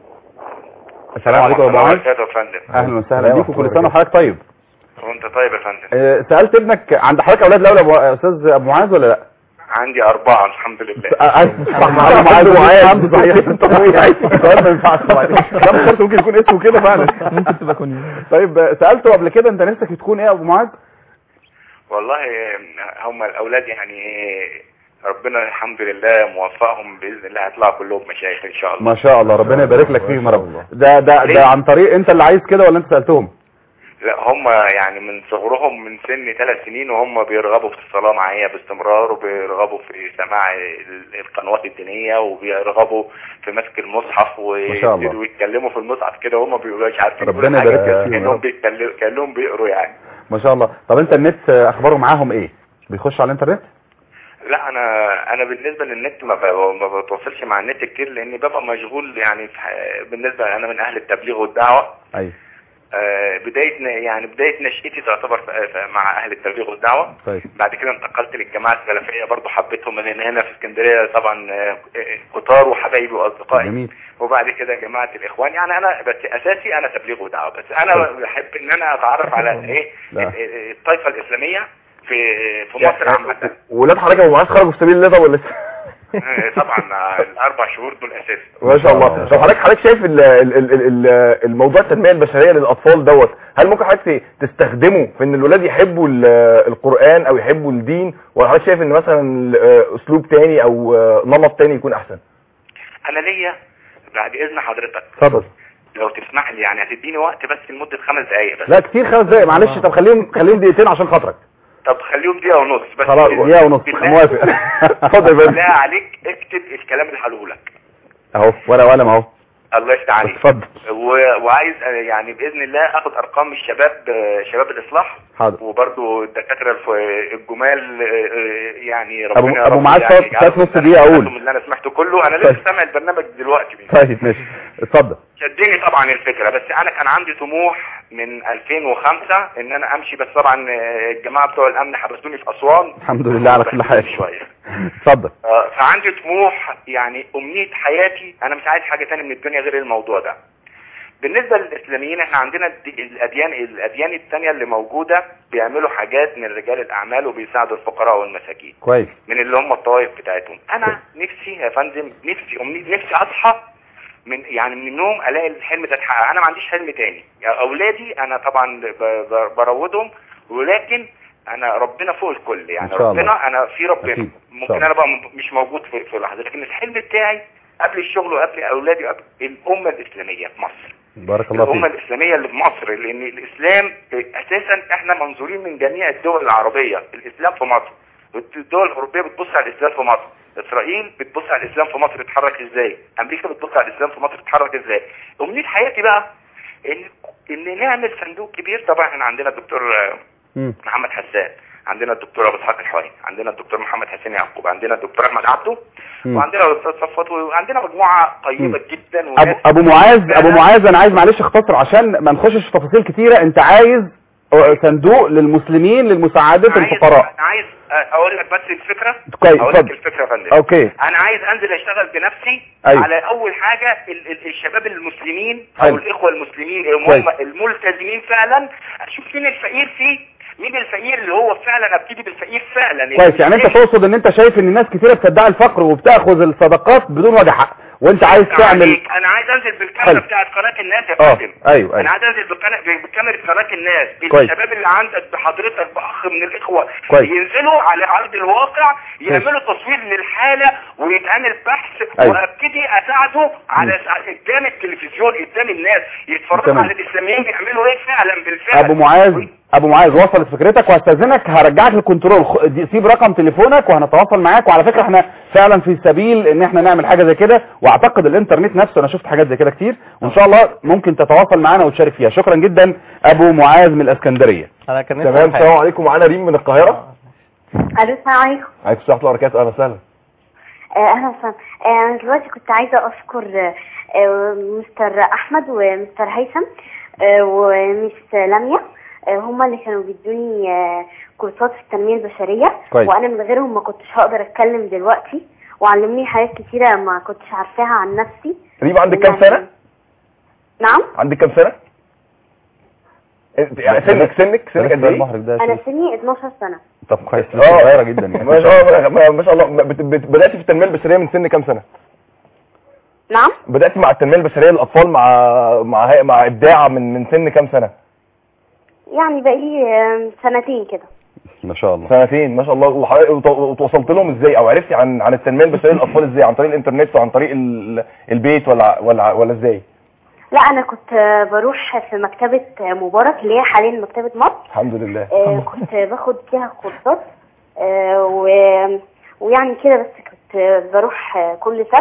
السلام عليكم يا ابو معاذ وبركاته يا فندم اهلا وسهلا بيك وكل سنه وحضرتك طيب وانت طيب يا فندم آه، سالت ابنك عند حضرتك اولاد الاول يا أبو- يا استاذ ابو معاذ ولا لا عندي أربعة الحمد لله صح معاذ معاذ معاذ صحيح طبيعي السؤال ما ينفعش طبعا ده مش شرط ممكن يكون اسمه كده فعلا ممكن تبقى كوني طيب آه، سالته قبل كده انت نفسك تكون ايه يا ابو معاذ والله هم الأولاد يعني ربنا الحمد لله موفقهم بإذن الله هيطلعوا كلهم مشايخ إن شاء الله ما شاء الله ربنا يبارك لك فيهم يا رب ده ده ده عن طريق انت اللي عايز كده ولا انت سالتهم لا هم يعني من صغرهم من سن ثلاث سنين وهم بيرغبوا في الصلاة معايا باستمرار وبيرغبوا في سماع ال- القنوات الدينية وبيرغبوا في مسك المصحف ما شاء الله. ويبتدوا يتكلموا في المصحف كده وهم بيقولوا مش عارفين يقولوا ربنا حاجة يبارك لك فيهم يا كأنهم رب. بيتكلموا كأنهم بيقروا يعني ما شاء الله طب انت النت آه، اخباره معاهم ايه بيخش على الانترنت لا انا انا بالنسبه للنت ما ب- ما بتواصلش مع النت كتير لاني ببقى مشغول يعني في ح- بالنسبه انا من اهل التبليغ والدعوه ايوه آه، بدايه ن- يعني بدايه نشأتي تعتبر في- في- مع اهل التبليغ والدعوه طيب بعد كده انتقلت للجماعه السلفيه برضو حبيتهم لان هنا في اسكندريه طبعا آه، آه، كتار وحبايبي واصدقائي جميل وبعد كده جماعه الاخوان يعني انا بس اساسي انا تبليغ ودعوه بس انا طيب. بحب ان انا اتعرف على ايه لا. ال- ال- الطائفه الاسلاميه في في مصر عامه ولاد حضرتك ابو معاذ خرجوا في سبيل الله طب ولا لسه آه، طبعا آه، الاربع شهور دول اساسي ما شاء الله طب حضرتك حضرتك شايف ال- ال- ال- ال- الموضوع التنميه البشريه للاطفال دوت هل ممكن حضرتك تستخدمه في ان الولاد يحبوا ال- القران او يحبوا الدين ولا حضرتك شايف ان مثلا آه، اسلوب تاني او آه، نمط تاني يكون احسن انا ليا بعد اذن حضرتك اتفضل لو تسمح لي يعني هتديني وقت بس لمده خمس دقائق بس لا كتير خمس دقايق معلش طب خليهم خليهم دقيقتين عشان خاطرك طب خليهم دقيقه ونص بس خلاص دقيقه ونص بالله- موافق اتفضل يا بالله فندم عليك اكتب الكلام اللي هقوله لك اهو ورقه وقلم اهو الله يفتح عليك اتفضل و- وعايز آه، يعني باذن الله اخد ارقام الشباب آه، شباب الاصلاح حاضر وبرضو الدكاتره الف- الجمال آه، آه، يعني أبو- ربنا يا أبو رب معاذ يعني فات- يجعلهم فات نص من دقيقة أقول. من اللي انا سمعته كله انا طيب. لسه سامع البرنامج دلوقتي طيب ماشي اتفضل شدني طبعا الفكره بس انا كان عندي طموح من 2005 ان انا امشي بس طبعا آه، الجماعه بتوع الامن حبسوني في اسوان الحمد لله على كل حال شويه اتفضل آه، فعندي طموح يعني امنيه حياتي انا مش عايز حاجه تانية من الدنيا غير الموضوع ده بالنسبه للاسلاميين احنا عندنا الد- الاديان الاديان التانية اللي موجوده بيعملوا حاجات من رجال الاعمال وبيساعدوا الفقراء والمساكين كويس من اللي هم الطوائف بتاعتهم انا نفسي يا فندم نفسي أمني نفسي اصحى من يعني من النوم الاقي الحلم ده اتحقق انا ما عنديش حلم تاني يعني اولادي انا طبعا ب- ب- بروضهم ولكن انا ربنا فوق الكل يعني إن شاء الله. ربنا انا في ربنا أكيد. إن شاء ممكن الله. انا بقى م- مش موجود في في لحظه لكن الحلم بتاعي قبل الشغل وقبل اولادي وقبل الامه الاسلاميه في مصر بارك الله الأمة فيك الإسلامية اللي في مصر لأن الإسلام أساسا إحنا منظورين من جميع الدول العربية الإسلام في مصر الدول الأوروبية بتبص على الإسلام في مصر إسرائيل بتبص على الإسلام في مصر اتحرك إزاي أمريكا بتبص على الإسلام في مصر اتحرك إزاي أمنية حياتي بقى إن إن نعمل صندوق كبير طبعا إحنا عندنا الدكتور آه، مم. محمد حسان عندنا الدكتور ابو اسحاق الحواري عندنا الدكتور محمد حسين يعقوب عندنا الدكتور احمد عبده مم. وعندنا الاستاذ صفوت وعندنا مجموعه طيبه جدا ابو وناس ابو معاذ ابو معاذ انا عايز معلش اختصر عشان ما نخشش في تفاصيل كتيره انت عايز صندوق للمسلمين لمساعده عايز- الفقراء انا عايز اقول لك بس الفكره كويس، اقول لك اتفضل. الفكره يا فندم اوكي انا عايز انزل اشتغل بنفسي أيوة. على اول حاجه ال ال الشباب المسلمين او حلو. الاخوه المسلمين اللي كويس. هم الملتزمين فعلا اشوف مين الفقير فيه مين الفقير اللي هو فعلا ابتدي بالفقير فعلا كويس يعني انت مش- تقصد ان انت شايف ان ناس كتيره بتدعي الفقر وبتاخذ الصدقات بدون وجه حق وانت عايز تعمل عليك. انا عايز انزل بالكاميرا حلو. بتاعت قناه الناس يا اه فندم ايوه انا ايوه عايز انزل بقنا- بكاميرا قناه الناس كويس. بالشباب اللي عندك بحضرتك باخ من الاخوه كويس. ينزلوا على ارض الواقع يعملوا تصوير للحاله ويتعمل بحث أيوة. وابتدي اساعده على قدام التلفزيون قدام الناس يتفرجوا تمام. على الاسلاميين بيعملوا ايه فعلا بالفعل ابو معاذ ابو معاذ وصلت فكرتك وهستاذنك هرجعك للكنترول خ- دي- سيب رقم تليفونك وهنتواصل معاك وعلى فكره احنا فعلا في سبيل ان احنا نعمل حاجه زي كده واعتقد الانترنت نفسه انا شفت حاجات زي كده كتير وان شاء الله ممكن تتواصل معانا وتشارك فيها شكرا جدا ابو معاذ من الاسكندريه انا كان تمام السلام عليكم معانا ريم من القاهره الو السلام عليكم عليكم السلام ورحمه الله وبركاته اهلا وسهلا آه، اهلا وسهلا آه، انا دلوقتي كنت عايزه اشكر آه، مستر احمد ومستر هيثم آه، ومس لميا آه، هما اللي كانوا بيدوني آه، كورسات في التنميه البشريه كويس. وانا من غيرهم ما كنتش هقدر اتكلم دلوقتي وعلموني حاجات كتيره ما كنتش عارفاها عن نفسي ريم عندك كام سنه نعم عندك كام سنه انت- يعني سنك سنك سنك قد ايه المحرج ده انا سني 12 سنه طب كويس اه لسه صغيره جدا يعني ما شاء الله ما- ما شاء الله بت- بت- بداتي في التنميه البشريه من سن كام سنه نعم بداتي مع التنميه البشريه للاطفال مع مع هي- مع ابداع من من سن كام سنه يعني بقالي آه، سنتين كده ما شاء الله سنتين ما شاء الله وح- وت- وتوصلت لهم ازاي او عرفتي عن عن التنميه البشريه للاطفال ازاي عن طريق الانترنت وعن طريق ال- البيت ولا ولا ولا ازاي لا انا كنت آه، بروح في مكتبه آه، مبارك اللي هي حاليا مكتبه مصر الحمد لله آه، كنت باخد فيها كورسات آه، و... ويعني كده بس كنت بروح آه، كل سبت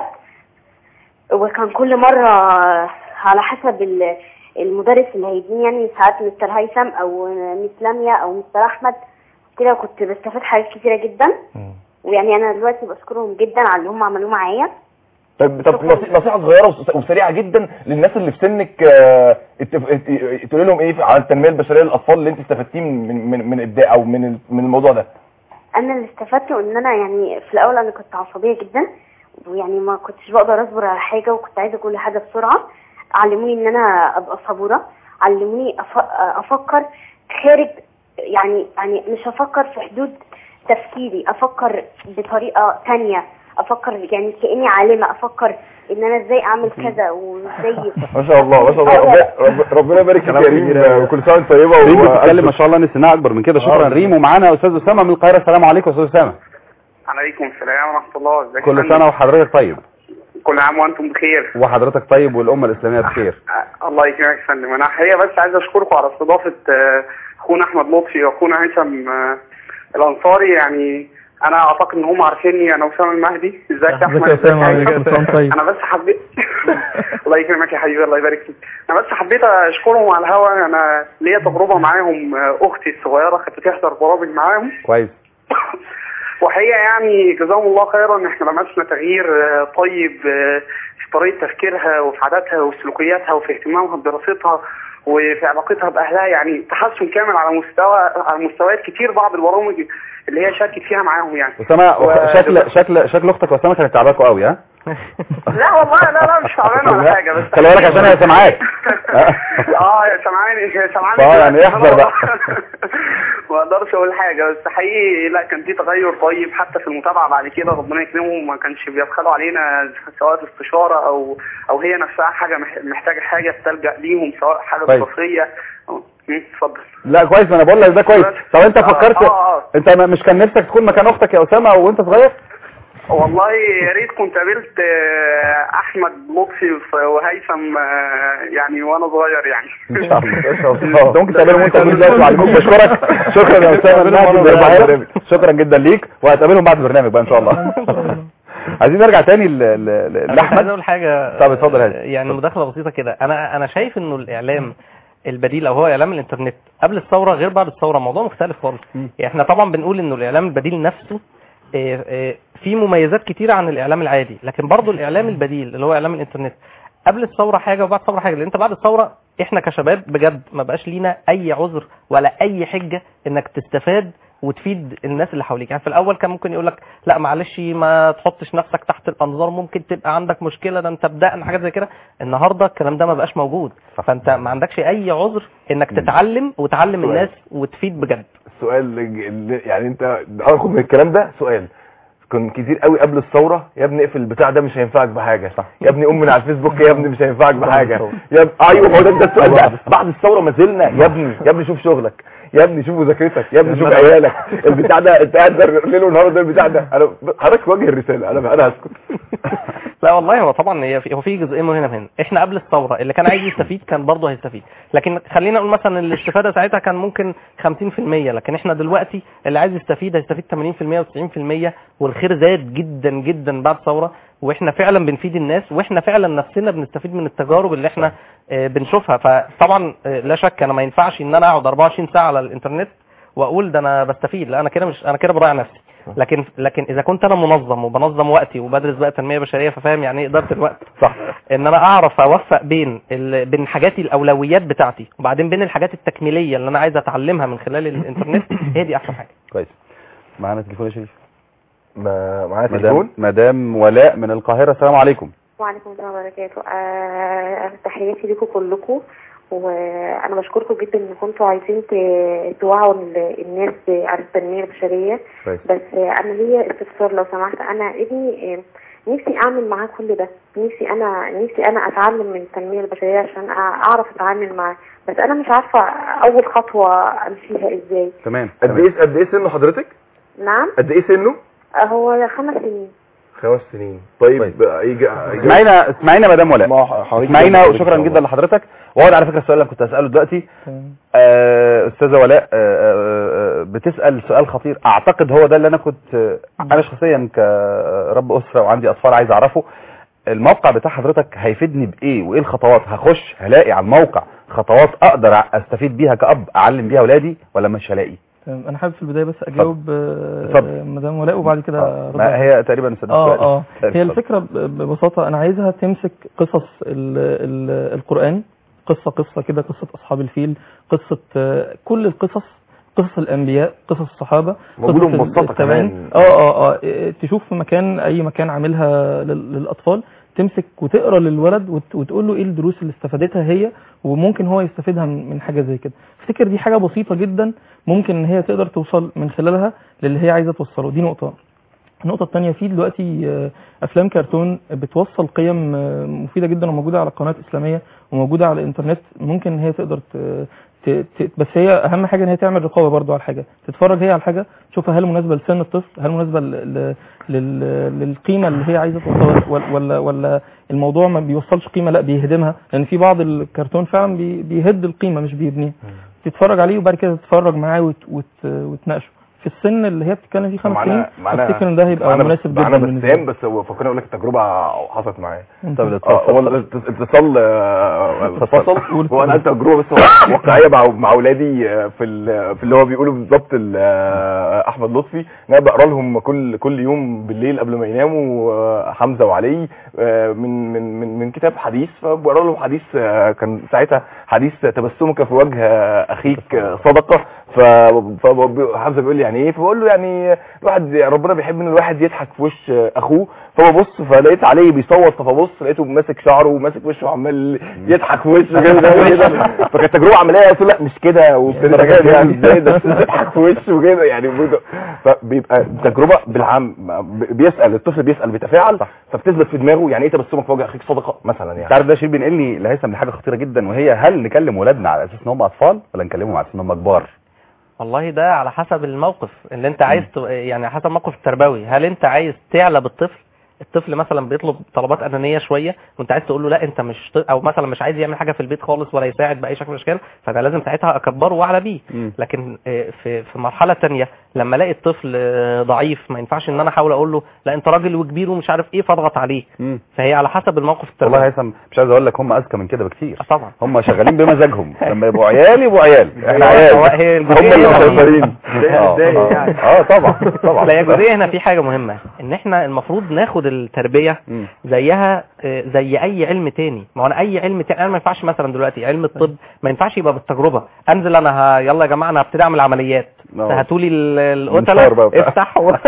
وكان كل مرة آه، على حسب ال- المدرس اللي هيديني يعني ساعات مستر هيثم او مس لميا او مستر احمد كده كنت بستفاد حاجات كتيرة جدا ويعني انا دلوقتي بشكرهم جدا على اللي هم عملوه معايا طيب طب نص- نصيحه صغيره وس- وسريعه جدا للناس اللي في سنك آه، اتف- ات- تقول لهم ايه على التنميه البشريه للاطفال اللي انت استفدتيه من من من ابداع او من ال- من الموضوع ده انا اللي استفدته ان انا يعني في الاول انا كنت عصبيه جدا ويعني ما كنتش بقدر اصبر على حاجه وكنت عايزه كل حاجه بسرعه علموني ان انا ابقى صبوره علموني أف... افكر خارج يعني يعني مش افكر في حدود تفكيري افكر بطريقه تانية افكر يعني كاني عالمه افكر ان انا ازاي اعمل كذا وازاي ما شاء الله ما شاء الله ربنا- رب- ربنا يبارك فيك يا ريم وكل سنه وانت طيبه ريم و- بتتكلم ما شاء الله نسيناها اكبر من كده شكرا آه. ريم ومعانا استاذ اسامه من القاهره السلام عليكم استاذ اسامه عليكم السلام ورحمة الله ازيك يا كل فندم؟ سنه وحضرتك طيب كل عام وانتم بخير وحضرتك طيب والامه الاسلاميه بخير آه، الله يكرمك يا فندم انا حقيقة بس عايز اشكركم على استضافة آه، اخونا احمد لطفي واخونا هيثم آه، الانصاري يعني انا اعتقد ان هم عارفيني انا اسامه المهدي ازيك يا احمد ازيك يا أسامة؟ ازيك يا عليكم السلام طيب. انا بس حبيت الله يكرمك يا حبيبي الله يبارك فيك انا بس حبيت اشكرهم على الهوا انا ليا تجربه معاهم آه، اختي الصغيره كانت بتحضر برامج معاهم كويس وحقيقة يعني جزاهم الله خيرا ان احنا لمسنا تغيير آه، طيب آه، في طريقة تفكيرها وفي عاداتها وسلوكياتها وفي اهتمامها بدراستها وفي علاقتها باهلها يعني تحسن كامل على مستوى على مستويات كتير بعض البرامج اللي هي شاركت فيها معاهم يعني اسامه و- شكل شكل شكل اختك اسامه كانت تعباكوا قوي ها لا والله لا لا مش تعبان ولا حاجة بس خلي بالك عشان هي سامعاك اه يا سامعاني يا سامعاني اه يعني احذر بقى ما اقدرش اقول حاجه بس حقيقي لا كان في تغير طيب حتى في المتابعه بعد كده ربنا يكرمهم ما كانش بيبخلوا علينا سواء في استشاره او او هي نفسها حاجه مح- محتاجه حاجه بتلجا ليهم سواء حاجه طيب. دراسيه أو- مم، اتفضل لا كويس ما انا بقول لك ده كويس طب انت آه، فكرت آه، آه. انت ما- مش كان نفسك تكون مكان اختك يا اسامه وانت صغير والله يا ريت كنت قابلت آه، احمد لطفي وهيثم آه، يعني وانا صغير يعني ان شاء الله ان شاء الله انت ممكن تعملهم وانت موجود دلوقتي وعلموك بشكرك شكرا يا اسامه المهدي من القاهرة. شكرا جدا ليك وهتقابلهم بعد البرنامج بقى ان شاء الله عايزين نرجع تاني ل- ل- ل- انا عايز لاحمد اقول حاجه طب اتفضل يا هادي. يعني مداخله بسيطه كده انا انا شايف انه الاعلام البديل او هو اعلام الانترنت قبل الثوره غير بعد الثوره موضوع مختلف خالص يعني احنا طبعا بنقول انه الاعلام البديل نفسه آه، آه، فيه مميزات كتيره عن الاعلام العادي لكن برضو الاعلام البديل اللي هو اعلام الانترنت قبل الثوره حاجه وبعد الثوره حاجه لان انت بعد الثوره احنا كشباب بجد ما بقاش لينا اي عذر ولا اي حجه انك تستفاد وتفيد الناس اللي حواليك يعني في الاول كان ممكن يقول لك لا معلش ما تحطش نفسك تحت الانظار ممكن تبقى عندك مشكله ده انت بدأنا حاجات زي كده النهارده الكلام ده ما بقاش موجود فانت ما عندكش اي عذر انك تتعلم وتعلم سؤال. الناس وتفيد بجد السؤال اللي- اللي- يعني انت اخد من الكلام ده سؤال كان كتير قوي قبل الثوره يا ابني اقفل البتاع ده مش هينفعك بحاجه صح. يا ابني قوم من على الفيسبوك يا ابني مش هينفعك بحاجه يا اب... ايوه هو ده ده السؤال بقى بعد الثوره ما زلنا يا ابني يا ابني شوف شغلك يا ابني شوف مذاكرتك يا ابني شوف عيالك البتاع ده انت قاعد ليل ونهار ده البتاع ده انا حضرتك وجه الرساله انا انا هسكت لا والله هو طبعا هي في هو في جزئين من هنا وهنا احنا قبل الثوره اللي كان عايز يستفيد كان برضه هيستفيد لكن خلينا نقول مثلا الاستفاده ساعتها كان ممكن 50% لكن احنا دلوقتي اللي عايز يستفيد هيستفيد 80% و90% والخير زاد جدا جدا بعد الثوره واحنا فعلا بنفيد الناس واحنا فعلا نفسنا بنستفيد من التجارب اللي احنا آه، بنشوفها فطبعا آه، لا شك انا ما ينفعش ان انا اقعد 24 ساعه على الانترنت واقول ده انا بستفيد لا انا كده مش انا كده بضيع نفسي لكن لكن اذا كنت انا منظم وبنظم وقتي وبدرس بقى تنميه بشريه ففاهم يعني ايه اداره الوقت صح ان انا اعرف اوفق بين ال... بين حاجاتي الاولويات بتاعتي وبعدين بين الحاجات التكميليه اللي انا عايز اتعلمها من خلال الانترنت هي دي احسن حاجه كويس معانا تليفون يا شريف ما معانا مدام تليفون مدام ولاء من القاهره السلام عليكم وعليكم السلام وبركاته آه، تحياتي لكم كلكم وانا بشكركم جدا ان كنتوا عايزين ت- توعوا ال- الناس على التنميه البشريه كويس بس آه، انا ليا استفسار لو سمحت انا ابني آه، نفسي اعمل معاه كل ده نفسي انا نفسي انا اتعلم من التنميه البشريه عشان أ- اعرف اتعامل معاه بس انا مش عارفه اول خطوه امشيها ازاي تمام قد ايه قد ايه سنه حضرتك نعم قد ايه سنه آه، هو خمس سنين خمس سنين طيب يجي اسمعينا اسمعينا مدام ولاء حضرتك اسمعينا كده وشكرا إن شاء جدا لحضرتك وهو ده على فكره السؤال اللي كنت اساله دلوقتي آه، استاذه ولاء آه، آه، آه، بتسال سؤال خطير اعتقد هو ده اللي انا كنت آه، انا شخصيا كرب اسره وعندي اطفال عايز اعرفه الموقع بتاع حضرتك هيفيدني بايه وايه الخطوات هخش هلاقي على الموقع خطوات اقدر استفيد بيها كاب اعلم بيها اولادي ولا مش هلاقي تمام. انا حابب في البدايه بس اجاوب آه، اتفضل. مدام ولاء وبعد كده أرد ما عليها. هي تقريبا سنة اه السؤال. اه طيب، هي اتفضل. الفكره ب- ببساطه انا عايزها تمسك قصص ال ال القران قصه قصه كده قصه اصحاب الفيل قصه آه، كل القصص قصص الانبياء قصص الصحابه موجودة قصص مبسطة التابعين. كمان. اه اه اه إيه، تشوف في مكان اي مكان عاملها لل- للاطفال تمسك وتقرا للولد وت- وتقول له ايه الدروس اللي استفادتها هي وممكن هو يستفيدها من من حاجه زي كده افتكر دي حاجه بسيطه جدا ممكن ان هي تقدر توصل من خلالها للي هي عايزه توصله دي نقطه النقطة التانية في دلوقتي آه، أفلام كرتون بتوصل قيم آه، مفيدة جدا وموجودة على قنوات إسلامية وموجودة على الإنترنت ممكن إن هي تقدر ت... ت... ت... بس هي أهم حاجة إن هي تعمل رقابة برضو على الحاجة تتفرج هي على الحاجة تشوفها هل مناسبة لسن الطفل هل مناسبة ل... ل... لل... للقيمة اللي هي عايزة توصلها ولا ولا, ولا الموضوع ما بيوصلش قيمة لا بيهدمها لأن في بعض الكرتون فعلا بي... بيهد القيمة مش بيبنيها تتفرج عليه وبعد كده تتفرج معاه وت... وت... وتناقشه في السن اللي هي بتتكلم فيه خمس سنين افتكر ان ده هيبقى مناسب جدا معانا بالنسبة بسام لي. بس هو فكرني اقول لك تجربه حصلت معايا طب آه، هو الاتصال آه، اتفصل هو انا تجربه بس واقعيه مع مع اولادي آه، في ال- في اللي هو بيقولوا بالظبط ال- آه، احمد لطفي ان انا بقرا لهم كل كل يوم بالليل قبل ما يناموا آه، حمزه وعلي آه، من من من من كتاب حديث فبقرا لهم حديث آه، كان ساعتها حديث تبسمك في وجه آه، اخيك آه، صدقه ف فحمزه بيقول لي يعني ايه فبقول له يعني الواحد ربنا بيحب ان الواحد يضحك في وش آه، اخوه فببص فلقيت علي بيصوت فببص لقيته ماسك شعره وماسك وشه وعمال يضحك في وشه كده كده فكانت تجربه عمليه قلت له لا مش كده وابتديت أجاوب يعني ازاي ده يضحك في وشه كده يعني برضه فبيبقى تجربه بالعام بيسال الطفل بيسال بيتفاعل فبتثبت في دماغه يعني ايه تبسمك في وجه اخيك صدقه مثلا يعني تعرف ده شيء بينقلني لهيثم لحاجه خطيره جدا وهي هل نكلم ولادنا على اساس ان هم اطفال ولا نكلمهم على اساس ان هم كبار والله ده على حسب الموقف اللي انت عايز ت... يعني حسب الموقف التربوي هل انت عايز تعلى بالطفل الطفل مثلا بيطلب طلبات انانيه شويه وانت عايز تقول له لا انت مش ط- او مثلا مش عايز يعمل حاجه في البيت خالص ولا يساعد باي شكل من الاشكال فانا لازم ساعتها اكبره واعلى بيه لكن آه، في في مرحله تانية لما الاقي الطفل آه، ضعيف ما ينفعش ان انا احاول اقول له لا انت راجل وكبير ومش عارف ايه فاضغط عليه فهي على حسب الموقف التربوي والله هيثم مش عايز اقول لك هم اذكى من كده بكتير طبعا هم شغالين بمزاجهم لما يبقوا عيال يبقوا عيال احنا هو- عيال هو- هي هم الجزئية اللي هنا- مسيطرين ازاي- اه ازاي آه. يعني؟ اه طبعا طبعا لا هي الجزئيه هنا في حاجه مهمه ان احنا المفروض ناخد التربيه زيها آه، زي اي علم تاني ما هو انا اي علم تاني انا ما ينفعش مثلا دلوقتي علم الطب ما ينفعش يبقى بالتجربه انزل انا ه... يلا يا جماعه انا هبتدي اعمل عمليات آه. هاتوا لي ال- منشار بقى القتله وبتاع. افتح و...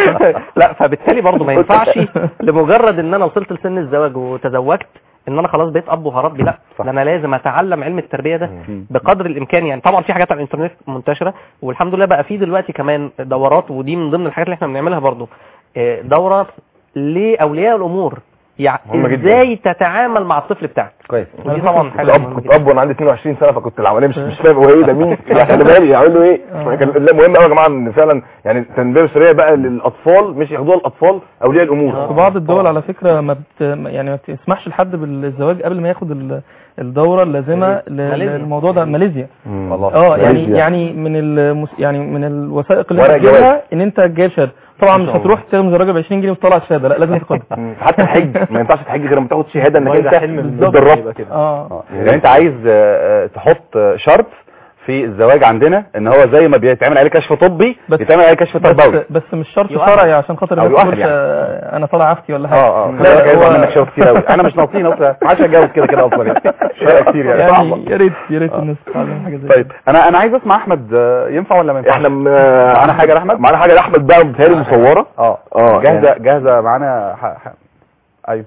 لا فبالتالي برضه ما ينفعش لمجرد ان انا وصلت لسن الزواج وتزوجت ان انا خلاص بقيت اب وهربي لا ده انا لازم اتعلم علم التربيه ده بقدر الامكان يعني طبعا في حاجات على الانترنت منتشره والحمد لله بقى في دلوقتي كمان دورات ودي من ضمن الحاجات اللي احنا بنعملها برضو آه، دوره لاولياء الامور مهمة يعني جدا. ازاي تتعامل مع الطفل بتاعك كويس ودي طبعا كنت حاجه اب مهمة كنت جدا. اب وانا عندي 22 سنه فكنت العمليه مش مش فاهم هو ايه ده مين يعني خلي بالي اعمل له ايه فكان لا مهم قوي يا جماعه ان فعلا يعني التنميه البشريه بقى للاطفال مش ياخدوها الاطفال اولياء الامور في بعض الدول على فكره ما بت... يعني ما بتسمحش لحد بالزواج قبل ما ياخد ال- الدوره اللازمه ل- ماليزيا. للموضوع ده ماليزيا والله اه يعني ماليزيا. يعني من المس... يعني من الوثائق اللي ورق انت تجيبها جواز. ان انت جايب شهاده طبعا ما مش شاء هتروح ترمز الراجل ب 20 جنيه وتطلع الشهاده لا لازم تاخدها حتى الحج ما ينفعش تحج غير لما تاخد شهاده انك والله ده انت حلم من اتدربت يبقى كده. اه يعني انت عايز آه، آه، تحط آه، شرط في الزواج عندنا ان هو زي ما بيتعمل عليه كشف طبي يتعمل عليه كشف تربوي بس بس مش شرط يؤهل. شرعي عشان خاطر أو الناس يؤهل تقولش يعني. آه، انا طالع عفتي ولا حاجه اه اه لا لا هو منك شباب كتير قوي انا مش ناقصين اصلا ما عادش اتجوز كده كده اصلا يعني شباب كتير يعني يعني صعبة. يا ريت يا ريت الناس تتعلم حاجه زي طيب انا انا عايز اسمع احمد آه، ينفع ولا ما ينفعش احنا م- معانا حاجه يا احمد معانا حاجه لاحمد بقى بتهيألي مصوره اه اه جاهزه يعني جاهزه معانا ح- ح- ايوه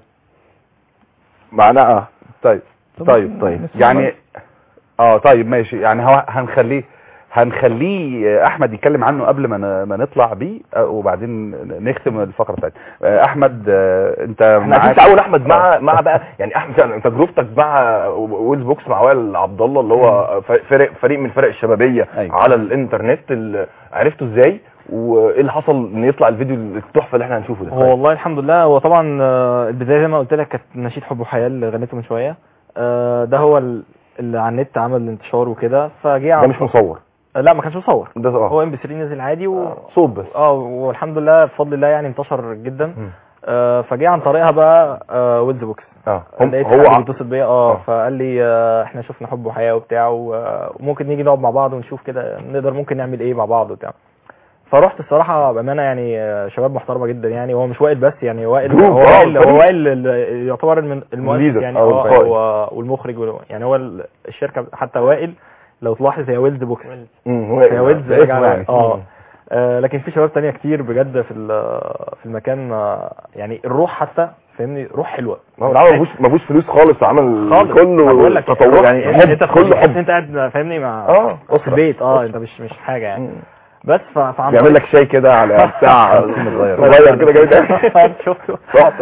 معانا اه طيب طيب طيب يعني اه طيب ماشي يعني هو هنخليه هنخليه آه، احمد يتكلم عنه قبل ما ن- ما نطلع بيه آه، وبعدين نختم الفقره بتاعتنا آه، احمد آه، انت احنا معاك اكيد اول احمد مع مع بقى يعني احمد فعلا تجربتك مع ويلز بوكس مع وائل عبد الله اللي هو فريق فريق من فرق الشبابيه أيوة. على الانترنت ال- عرفته ازاي وايه اللي حصل ان يطلع الفيديو التحفه اللي احنا هنشوفه ده هو والله الحمد لله هو طبعا آه، البدايه زي ما قلت لك كانت نشيد حب وحياه اللي غنيته من شويه آه، ده هو ال- اللي على النت عمل انتشار وكده فجه ده عن- مش مصور آه، لا ما كانش مصور ده اه هو ام بي 3 نزل عادي و... صوت بس اه والحمد لله بفضل الله يعني انتشر جدا آه، فجه عن طريقها بقى آه، ويلز بوكس اه هم لقيت هو حد ع- بيتصل بيا اه فقال لي آه، احنا شفنا حب وحياه وبتاع و- وممكن نيجي نقعد مع بعض ونشوف كده نقدر ممكن نعمل ايه مع بعض وبتاع فرحت الصراحه بامانه يعني آه، شباب محترمه جدا يعني هو مش وائل بس يعني وائل جروب، هو آه، وائل فريق. هو وائل ال- يعتبر الم- المؤسس Leader يعني أو اه القائد. هو والمخرج وال- يعني هو ال- الشركه حتى وائل لو تلاحظ هي ويلز بوكس مم، هو هي ويلز ده راجعة اسمه يعني. اه مم. آه، لكن في شباب تانية كتير بجد في ال- في المكان آه، يعني الروح حتى فاهمني روح حلوه ما هو العمل ما فيهوش- ما فيهوش فلوس خالص عمل خالص ما بقول كله لك تطوع يعني يعني حب انت كله تحس حب انت قاعد فاهمني مع اه في أسرة. البيت اه أسرة. انت مش مش حاجه يعني بس ف- فعن بيعمل طريق- لك شاي كده على بتاع صغير كده جاي شفته صح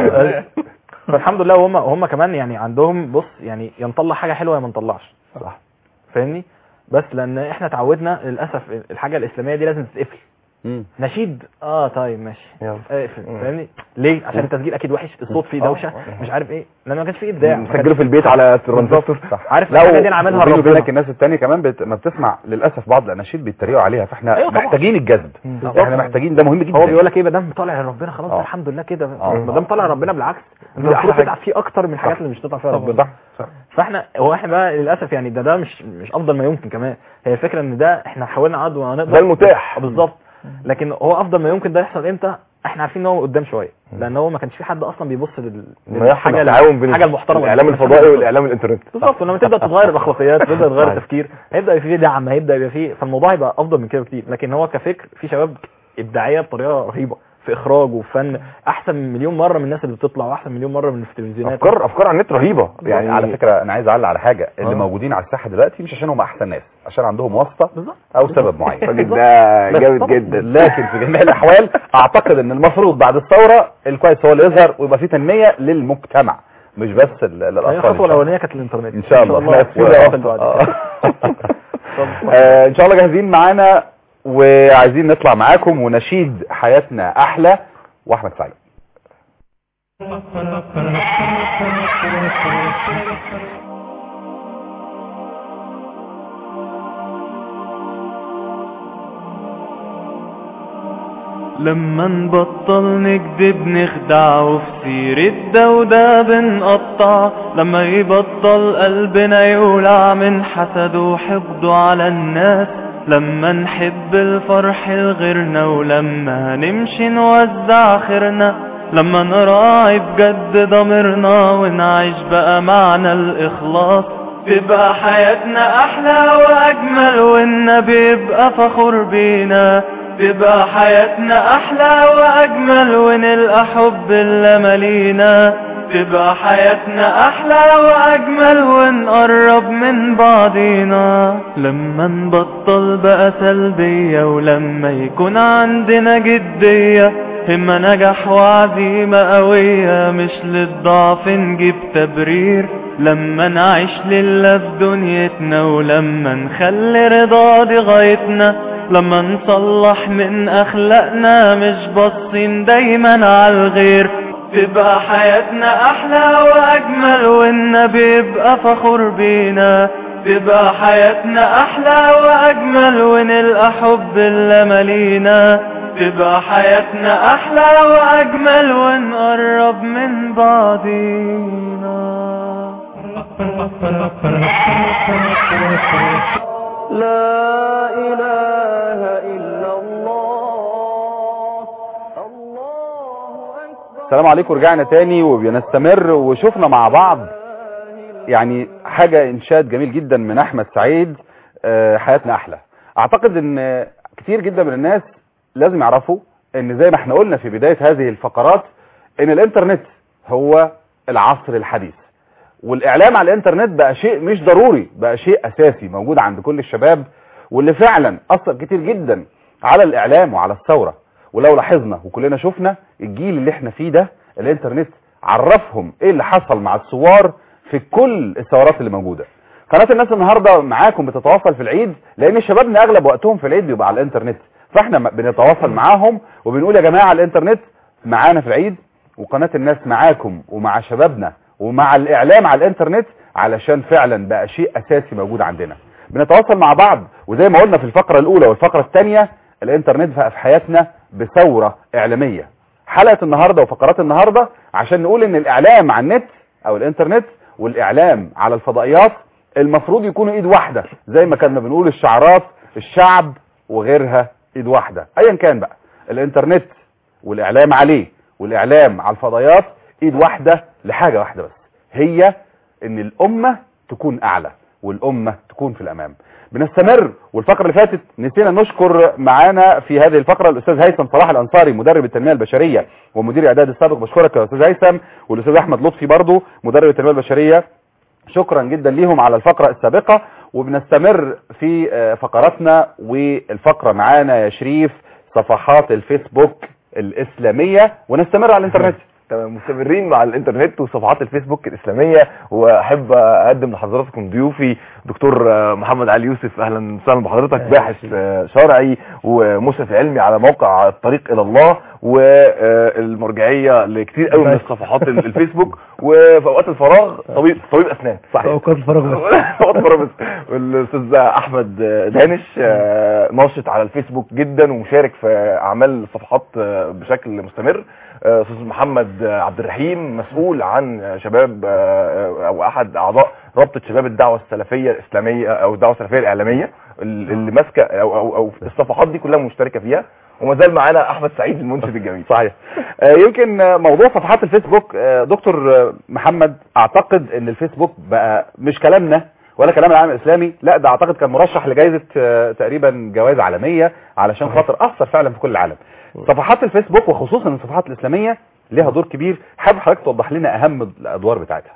فالحمد لله وهم هم كمان يعني عندهم بص يعني يا نطلع حاجه حلوه يا ما نطلعش صح فاهمني بس لان احنا اتعودنا للاسف الحاجه الاسلاميه دي لازم تتقفل نشيد اه طيب ماشي يلا. اقفل فاهمني ليه عشان التسجيل اكيد وحش الصوت فيه دوشه مش عارف ايه لان ما كانش فيه ابداع ما مسجله كانش- في البيت على بالظبط. صح عارف لا الحاجه دي انا عاملها وبيني ربنا وبينك الناس التانية كمان بت... ما بتسمع للاسف بعض الاناشيد بيتريقوا عليها فاحنا أيوة طبعا. محتاجين الجذب بالظبط. احنا محتاجين ده مهم جدا هو بيقول لك ايه ما دام طالع لربنا خلاص آه. الحمد لله كده آه. ما دام طالع ربنا بالعكس انت دي أحلى المفروض حاجة. تتعب فيه اكتر من الحاجات اللي مش تطلع فيها طبعا. ربنا صح صح فاحنا هو احنا بقى للاسف يعني ده ده مش مش افضل ما يمكن كمان هي الفكره ان ده احنا حاولنا قد ما نقدر ده المتاح. آه، بالظبط لكن هو افضل ما يمكن ده يحصل امتى احنا عارفين ان هو قدام شويه لان هو ما كانش في حد اصلا بيبص لل ما يحصل تعاون بين الحاجه المحترمه الاعلام الفضائي والاعلام الانترنت بالظبط ولما تبدا تتغير الاخلاقيات تبدا تتغير صحيح. التفكير هيبدا يبقى فيه دعم هيبدا يبقى فيه فالموضوع هيبقى افضل من كده بكتير لكن هو كفكر في شباب ابداعيه بطريقه رهيبه في اخراج وفن احسن مليون مره من الناس اللي بتطلع واحسن مليون مره من اللي في التلفزيونات افكار افكار على النت رهيبه يعني على فكره انا عايز اعلق على حاجه اللي آه. موجودين على الساحه دلوقتي مش عشان هم احسن ناس عشان عندهم واسطه بالظبط او سبب معين الراجل ده بس جامد طبعاً. جدا لكن في جميع الاحوال اعتقد ان المفروض بعد الثوره الكويس هو اللي يظهر ويبقى في تنميه للمجتمع مش بس ال- هي للاطفال الخطوه إن شاء الله. الاولانيه كانت الانترنت ان شاء الله الله احنا في و- بقى بعد آه. كده. آه، ان شاء الله جاهزين معانا وعايزين نطلع معاكم ونشيد حياتنا احلى واحمد سعيد لما نبطل نكذب نخدع وفي سيرة ده وده بنقطع لما يبطل قلبنا يولع من حسد وحقده على الناس لما نحب الفرح لغيرنا ولما نمشي نوزع خيرنا لما نراعي بجد ضميرنا ونعيش بقى معنى الإخلاص تبقى حياتنا أحلى وأجمل والنبي يبقى فخور بينا تبقى حياتنا أحلى وأجمل ونلقى حب اللي مالينا تبقى حياتنا أحلى وأجمل ونقرب من بعضينا لما نبطل بقى سلبية ولما يكون عندنا جدية همة نجح وعزيمة قوية مش للضعف نجيب تبرير لما نعيش لله في دنيتنا ولما نخلي رضا دي غايتنا لما نصلح من اخلاقنا مش باصين دايما على الغير تبقى حياتنا احلى واجمل والنبي يبقى فخور بينا تبقى حياتنا احلى واجمل ونلقى حب اللي مالينا تبقى حياتنا احلى واجمل ونقرب من بعضينا لا إله إلا الله السلام عليكم رجعنا تاني وبنستمر وشفنا مع بعض يعني حاجة انشاد جميل جدا من احمد سعيد آه، حياتنا احلى اعتقد ان كتير جدا من الناس لازم يعرفوا ان زي ما احنا قلنا في بداية هذه الفقرات ان الانترنت هو العصر الحديث والاعلام على الانترنت بقى شيء مش ضروري بقى شيء اساسي موجود عند كل الشباب واللي فعلا اثر كتير جدا على الاعلام وعلى الثورة ولو لاحظنا وكلنا شفنا الجيل اللي احنا فيه ده الانترنت عرفهم ايه اللي حصل مع الثوار في كل الثورات اللي موجودة قناة الناس النهاردة معاكم بتتواصل في العيد لان شبابنا اغلب وقتهم في العيد بيبقى على الانترنت فاحنا م- بنتواصل معاهم وبنقول يا جماعة الانترنت معانا في العيد وقناة الناس معاكم ومع شبابنا ومع الاعلام على الانترنت علشان فعلا بقى شيء اساسي موجود عندنا بنتواصل مع بعض وزي ما قلنا في الفقرة الاولى والفقرة الثانية الانترنت بقى في حياتنا بثورة اعلامية حلقة النهاردة وفقرات النهاردة عشان نقول ان الاعلام على النت او الانترنت والاعلام على الفضائيات المفروض يكونوا ايد واحده زي ما كنا بنقول الشعارات الشعب وغيرها ايد واحده ايا كان بقى الانترنت والاعلام عليه والاعلام على الفضائيات ايد واحده لحاجه واحده بس هي ان الامه تكون اعلى والامه تكون في الامام بنستمر والفقره اللي فاتت نسينا نشكر معانا في هذه الفقره الاستاذ هيثم صلاح الانصاري مدرب التنميه البشريه ومدير اعداد السابق بشكرك يا استاذ هيثم والاستاذ احمد لطفي برضو مدرب التنميه البشريه شكرا جدا ليهم على الفقره السابقه وبنستمر في آه، فقراتنا والفقره معانا يا شريف صفحات الفيسبوك الاسلاميه ونستمر على الانترنت تمام مستمرين مع الانترنت وصفحات الفيسبوك الاسلاميه واحب اقدم لحضراتكم ضيوفي دكتور آه، محمد علي يوسف اهلا وسهلا بحضرتك باحث آه، شرعي ومشرف علمي على موقع الطريق الى الله والمرجعيه لكتير قوي من الصفحات ال- الفيسبوك وفي اوقات الفراغ طبيب طبيب اسنان صحيح اوقات الفراغ بس اوقات الفراغ بس والاستاذ احمد دانش آه، ناشط على الفيسبوك جدا ومشارك في اعمال الصفحات آه، بشكل مستمر آه، استاذ محمد آه، عبد الرحيم مسؤول عن شباب آه، او احد اعضاء رابطه شباب الدعوه السلفيه الاسلاميه او الدعوه السلفيه الاعلاميه اللي ماسكه او او او الصفحات دي كلها مشتركه فيها وما زال معانا احمد سعيد المنشد الجميل صحيح آه، يمكن آه، موضوع صفحات الفيسبوك آه، دكتور آه، محمد اعتقد ان الفيسبوك بقى مش كلامنا ولا كلام العالم الاسلامي لا ده اعتقد كان مرشح لجائزه آه، تقريبا جوائز عالميه علشان خاطر اثر فعلا في كل العالم صفحات الفيسبوك وخصوصا الصفحات الاسلاميه ليها دور كبير حابب حضرتك توضح لنا اهم الادوار بتاعتها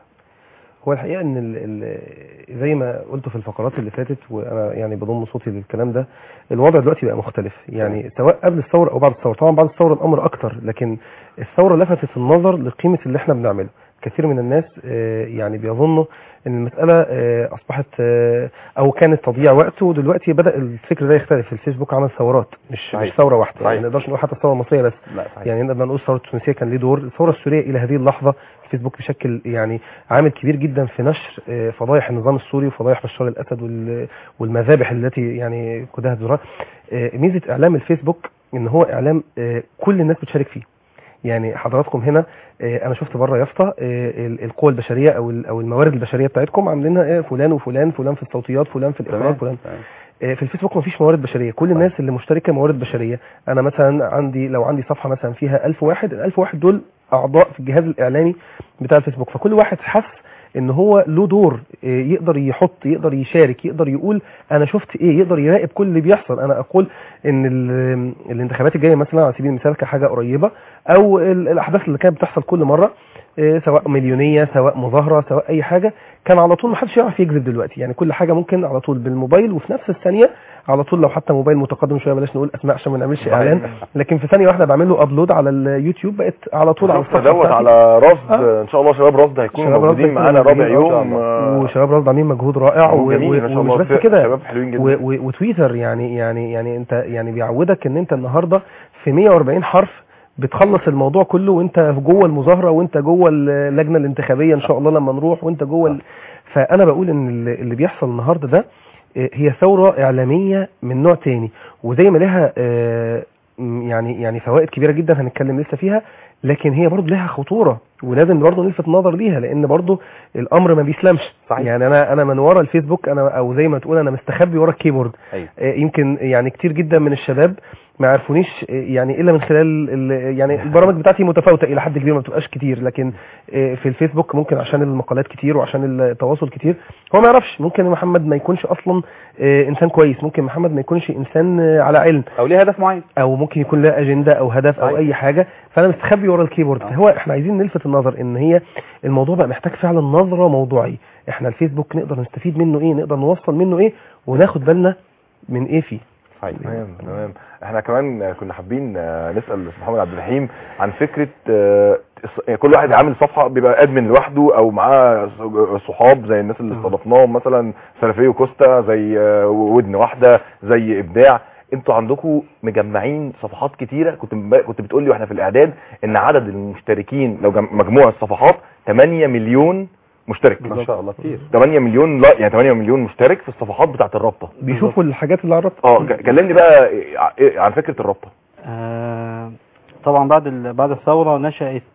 هو الحقيقه ان ال ال زي ما قلت في الفقرات اللي فاتت وانا يعني بضم صوتي للكلام ده الوضع دلوقتي بقى مختلف يعني سواء قبل الثوره او بعد الثوره طبعا بعد الثوره الامر اكتر لكن الثوره لفتت النظر لقيمه اللي احنا بنعمله كثير من الناس آه، يعني بيظنوا ان المساله آه، اصبحت آه، او كانت تضييع وقت ودلوقتي بدا الفكر ده يختلف الفيسبوك عمل ثورات مش صحيح. مش ثوره واحده يعني صحيح. ما نقدرش نقول حتى الثوره المصريه بس لا صحيح. يعني نقدر نقول الثوره التونسيه كان ليه دور الثوره السوريه الى هذه اللحظه الفيسبوك بشكل يعني عامل كبير جدا في نشر آه، فضايح النظام السوري وفضايح بشار الاسد وال- والمذابح التي يعني قدها الزراعه آه، ميزه اعلام الفيسبوك ان هو اعلام آه، كل الناس بتشارك فيه يعني حضراتكم هنا آه، انا شفت بره يافطه آه، ال- القوى البشريه او ال- او الموارد البشريه بتاعتكم عاملينها آه، فلان وفلان فلان في الصوتيات فلان في الاخراج فلان آه، في الفيسبوك مفيش موارد بشريه كل الناس اللي مشتركه موارد بشريه انا مثلا عندي لو عندي صفحه مثلا فيها 1000 واحد ال 1000 واحد دول اعضاء في الجهاز الاعلامي بتاع الفيسبوك فكل واحد حس ان هو له دور آه، يقدر يحط يقدر يشارك يقدر يقول انا شفت ايه يقدر يراقب كل اللي بيحصل انا اقول ان ال- الانتخابات الجايه مثلا على سبيل المثال كحاجه قريبه او ال- الاحداث اللي كانت بتحصل كل مره آه، سواء مليونيه سواء مظاهره سواء اي حاجه كان على طول محدش يعرف يكذب دلوقتي يعني كل حاجه ممكن على طول بالموبايل وفي نفس الثانيه على طول لو حتى موبايل متقدم شويه بلاش نقول اسماء عشان ما نعملش اعلان لكن في ثانيه واحده بعمل له ابلود على اليوتيوب بقت على طول على الصفحه دوت بتاعتي. على رصد ان شاء الله شباب رصد هيكونوا شباب موجودين رصد معانا هيكونوا رابع موجودين يوم إن شاء الله. آه، وشباب رصد عاملين مجهود رائع و- جميل و- ما شاء ومش الله بس كده شباب حلوين جدا و- و- وتويتر يعني يعني يعني انت يعني بيعودك ان انت النهارده في 140 حرف بتخلص الموضوع كله وانت جوه المظاهره وانت جوه اللجنه الانتخابيه ان شاء الله لما نروح وانت جوه ال... فانا بقول ان اللي اللي بيحصل النهارده ده آه، هي ثوره اعلاميه من نوع تاني وزي ما لها آه، م- يعني يعني فوائد كبيره جدا هنتكلم لسه فيها لكن هي برضه لها خطوره ولازم برضه نلفت نظر ليها لان برضه الامر ما بيسلمش صحيح. يعني انا انا من ورا الفيسبوك انا او زي ما تقول انا مستخبي ورا الكيبورد أيوة. آه، يمكن يعني كتير جدا من الشباب ما عرفونيش آه، يعني الا من خلال ال- يعني البرامج بتاعتي متفاوته الى حد كبير ما بتبقاش كتير لكن آه، في الفيسبوك ممكن عشان المقالات كتير وعشان التواصل كتير هو ما يعرفش ممكن محمد ما يكونش اصلا آه، انسان كويس ممكن محمد ما يكونش انسان آه، على علم او ليه هدف معين او ممكن يكون له اجنده او هدف او اي حاجه فانا مستخبي ورا الكيبورد فهو احنا عايزين نلفت النظر ان هي الموضوع بقى محتاج فعلا نظره موضوعيه احنا الفيسبوك نقدر نستفيد منه ايه نقدر نوصل منه ايه وناخد بالنا من ايه فيه تمام تمام احنا كمان كنا حابين آه، نسال الاستاذ محمد عبد الرحيم عن فكره آه، الص- كل واحد عامل صفحه بيبقى ادمن لوحده او معاه ص- صحاب زي الناس اللي استضفناهم مثلا سلفيه وكوستا زي آه، ودن واحده زي ابداع انتوا عندكم مجمعين صفحات كتيره كنت ب- كنت بتقول لي واحنا في الاعداد ان عدد المشتركين لو جم- مجموع الصفحات 8 مليون مشترك ما شاء الله كتير 8 مليون لا يعني 8 مليون مشترك في الصفحات بتاعت الرابطه بيشوفوا الحاجات اللي على الرابطه اه ك- كلمني بقى إيه- عن فكره الرابطه آه، طبعا بعد ال- بعد الثورة نشأت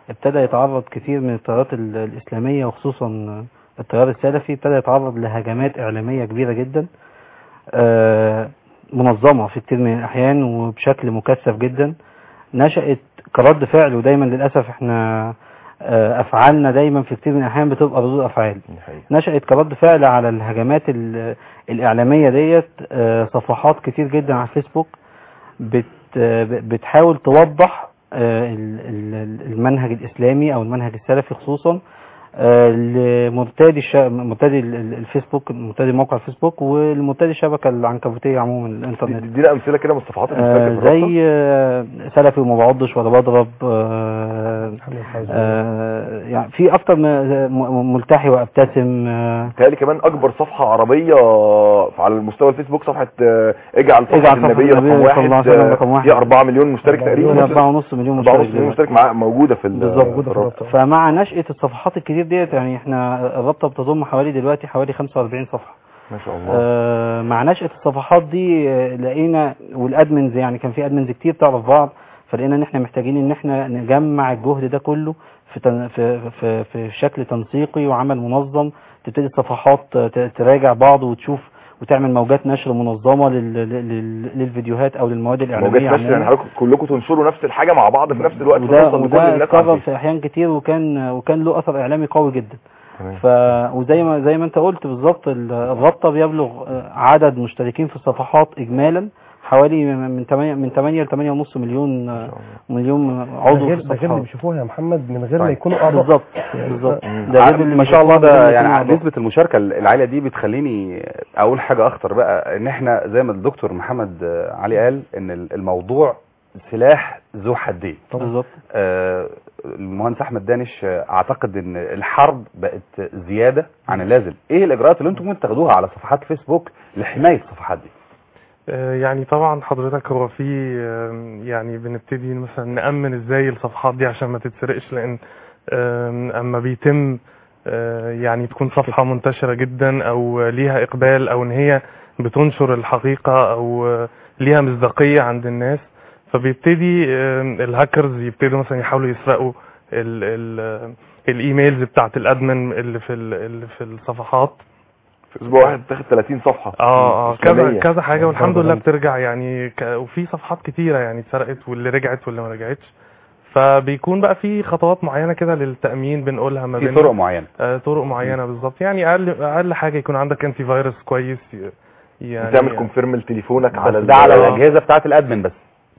ابتدى يتعرض كثير من التيارات ال- الإسلامية وخصوصا التيار السلفي ابتدى يتعرض لهجمات إعلامية كبيرة جدا آه، منظمة في كتير من الأحيان وبشكل مكثف جدا نشأت كرد فعل ودايما للأسف احنا آه، أفعالنا دايما في كتير من الأحيان بتبقى ردود أفعال نشأت كرد فعل على الهجمات ال- الإعلامية ديت آه، صفحات كتير جدا على الفيسبوك بت آه، بتحاول توضح آه، ال- ال- المنهج الإسلامي أو المنهج السلفي خصوصا آه، لمرتدي الش- مرتدي ال- ال- الفيسبوك مرتدي موقع الفيسبوك والمرتدي الشبكة العنكبوتية عموما الإنترنت ادينا امثله كده من الصفحات اللي آه، بتشارك في الرابطة. زي آه، سلفي وما بعضش ولا بضرب آه، آه، يعني في اكتر من م- ملتحي وابتسم آه، تهيألي كمان اكبر صفحه عربيه على المستوى الفيسبوك صفحه آه، اجعل صفحه اجعل صفحة النبي رقم النبي صلى الله واحد عليه وسلم آه، رقم واحد. فيها 4 مليون مشترك تقريبا أربعة ونص مليون 4 مشترك ونص مليون مشترك مع- موجوده في ال- بالظبط في الرابطة. فمع نشأة الصفحات الكتير ديت يعني احنا الرابطة بتضم حوالي دلوقتي حوالي 45 صفحة ما شاء الله آه، مع نشأة الصفحات دي آه، لقينا والادمنز يعني كان في ادمنز كتير تعرف بعض فلقينا ان احنا محتاجين ان احنا نجمع الجهد ده كله في تن- في في, في شكل تنسيقي وعمل منظم تبتدي الصفحات ت- تراجع بعض وتشوف وتعمل موجات نشر منظمة لل- لل- للفيديوهات او للمواد الاعلامية موجات نشر يعني عموماً. حضرتك كلكم تنشروا نفس الحاجه مع بعض في نفس الوقت وده ونوصل لكل وده الناس اتكرر عارفين. في احيان كتير وكان وكان له اثر اعلامي قوي جدا تمام. ف وزي ما زي ما انت قلت بالظبط ال- الرابطه بيبلغ آه، عدد مشتركين في الصفحات اجمالا حوالي من 8 من 8 ل 8.5 مليون آه، مليون عضو ده في غير ده غير اللي الصفحات بيشوفوها يا محمد من غير ما طيب. يكونوا اعضاء بالظبط يعني بالظبط ف- ده غير ع- اللي ما شاء الله بيشوفوها ده غير يعني اللي يكونوا نسبة المشاركة العالية دي بتخليني اقول حاجة اخطر بقى ان احنا زي ما الدكتور محمد آه، علي قال ان ال- الموضوع سلاح ذو حدين بالظبط آه، المهندس احمد دانش آه، اعتقد ان الحرب بقت زيادة عن اللازم ايه الاجراءات اللي انتم ممكن تاخدوها على صفحات فيسبوك لحماية الصفحات دي آه، يعني طبعا حضرتك هو في آم، يعني بنبتدي مثلا نأمن ازاي الصفحات دي عشان ما تتسرقش لان آم، اما بيتم آه، يعني تكون صفحة منتشرة جدا او ليها اقبال او ان هي بتنشر الحقيقة او آه، ليها مصداقية عند الناس فبيبتدي آم، الهاكرز يبتدوا مثلا يحاولوا يسرقوا ال ال الايميلز بتاعت الادمن اللي في ال- اللي في الصفحات في اسبوع واحد تاخد 30 صفحه اه اه كذا إسلامية. كذا حاجه والحمد برضه لله ده. بترجع يعني ك... وفي صفحات كتيره يعني اتسرقت واللي رجعت واللي ما رجعتش فبيكون بقى في خطوات معينه كده للتامين بنقولها ما في بين طرق معينة آه طرق معينه بالظبط يعني اقل اقل حاجه يكون عندك انتي فيروس كويس ي- يعني تعمل كونفيرم لتليفونك على بس ده على ال- الاجهزة بتاعت الادمن بس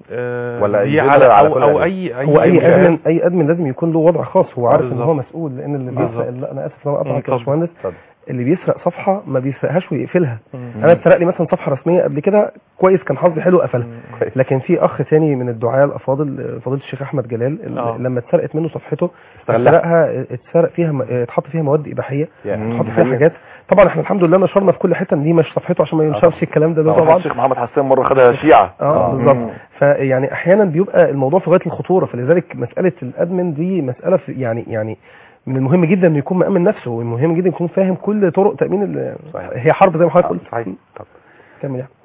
آه ولا دي الجنرال على على او, كل أو الأجهزة؟ اي اي هو اي جهاز. ادمن اي ادمن لازم يكون له وضع خاص هو عارف ان بالظبط. هو مسؤول لان اللي بالظبط. بيسرق لا انا اسف ان انا مم، اقطعك يا اتفضل. باشمهندس اللي بيسرق صفحه ما بيسرقهاش ويقفلها مم. انا اتسرق لي مثلا صفحه رسميه قبل كده كويس كان حظي حلو قفلها لكن في اخ ثاني من الدعاة الافاضل آه، فضيله الشيخ احمد جلال ال- آه. لما اتسرقت منه صفحته استغلها. اتسرقها اتسرق فيها م- اتحط فيها مواد اباحيه يعني اتحط دي فيها حقيقة. حاجات طبعا احنا الحمد لله نشرنا في كل حته ان دي مش صفحته عشان ما ينشرش الكلام ده, ده طبعا طبعا الشيخ محمد حسان مره خدها شيعه اه بالظبط فيعني احيانا بيبقى الموضوع في غايه الخطوره فلذلك مساله الادمن دي مساله في يعني يعني من المهم جدا انه يكون مامن نفسه والمهم جدا يكون فاهم كل طرق تامين ال- هي حرب زي ما حضرتك قلت صحيح طب كمل يعني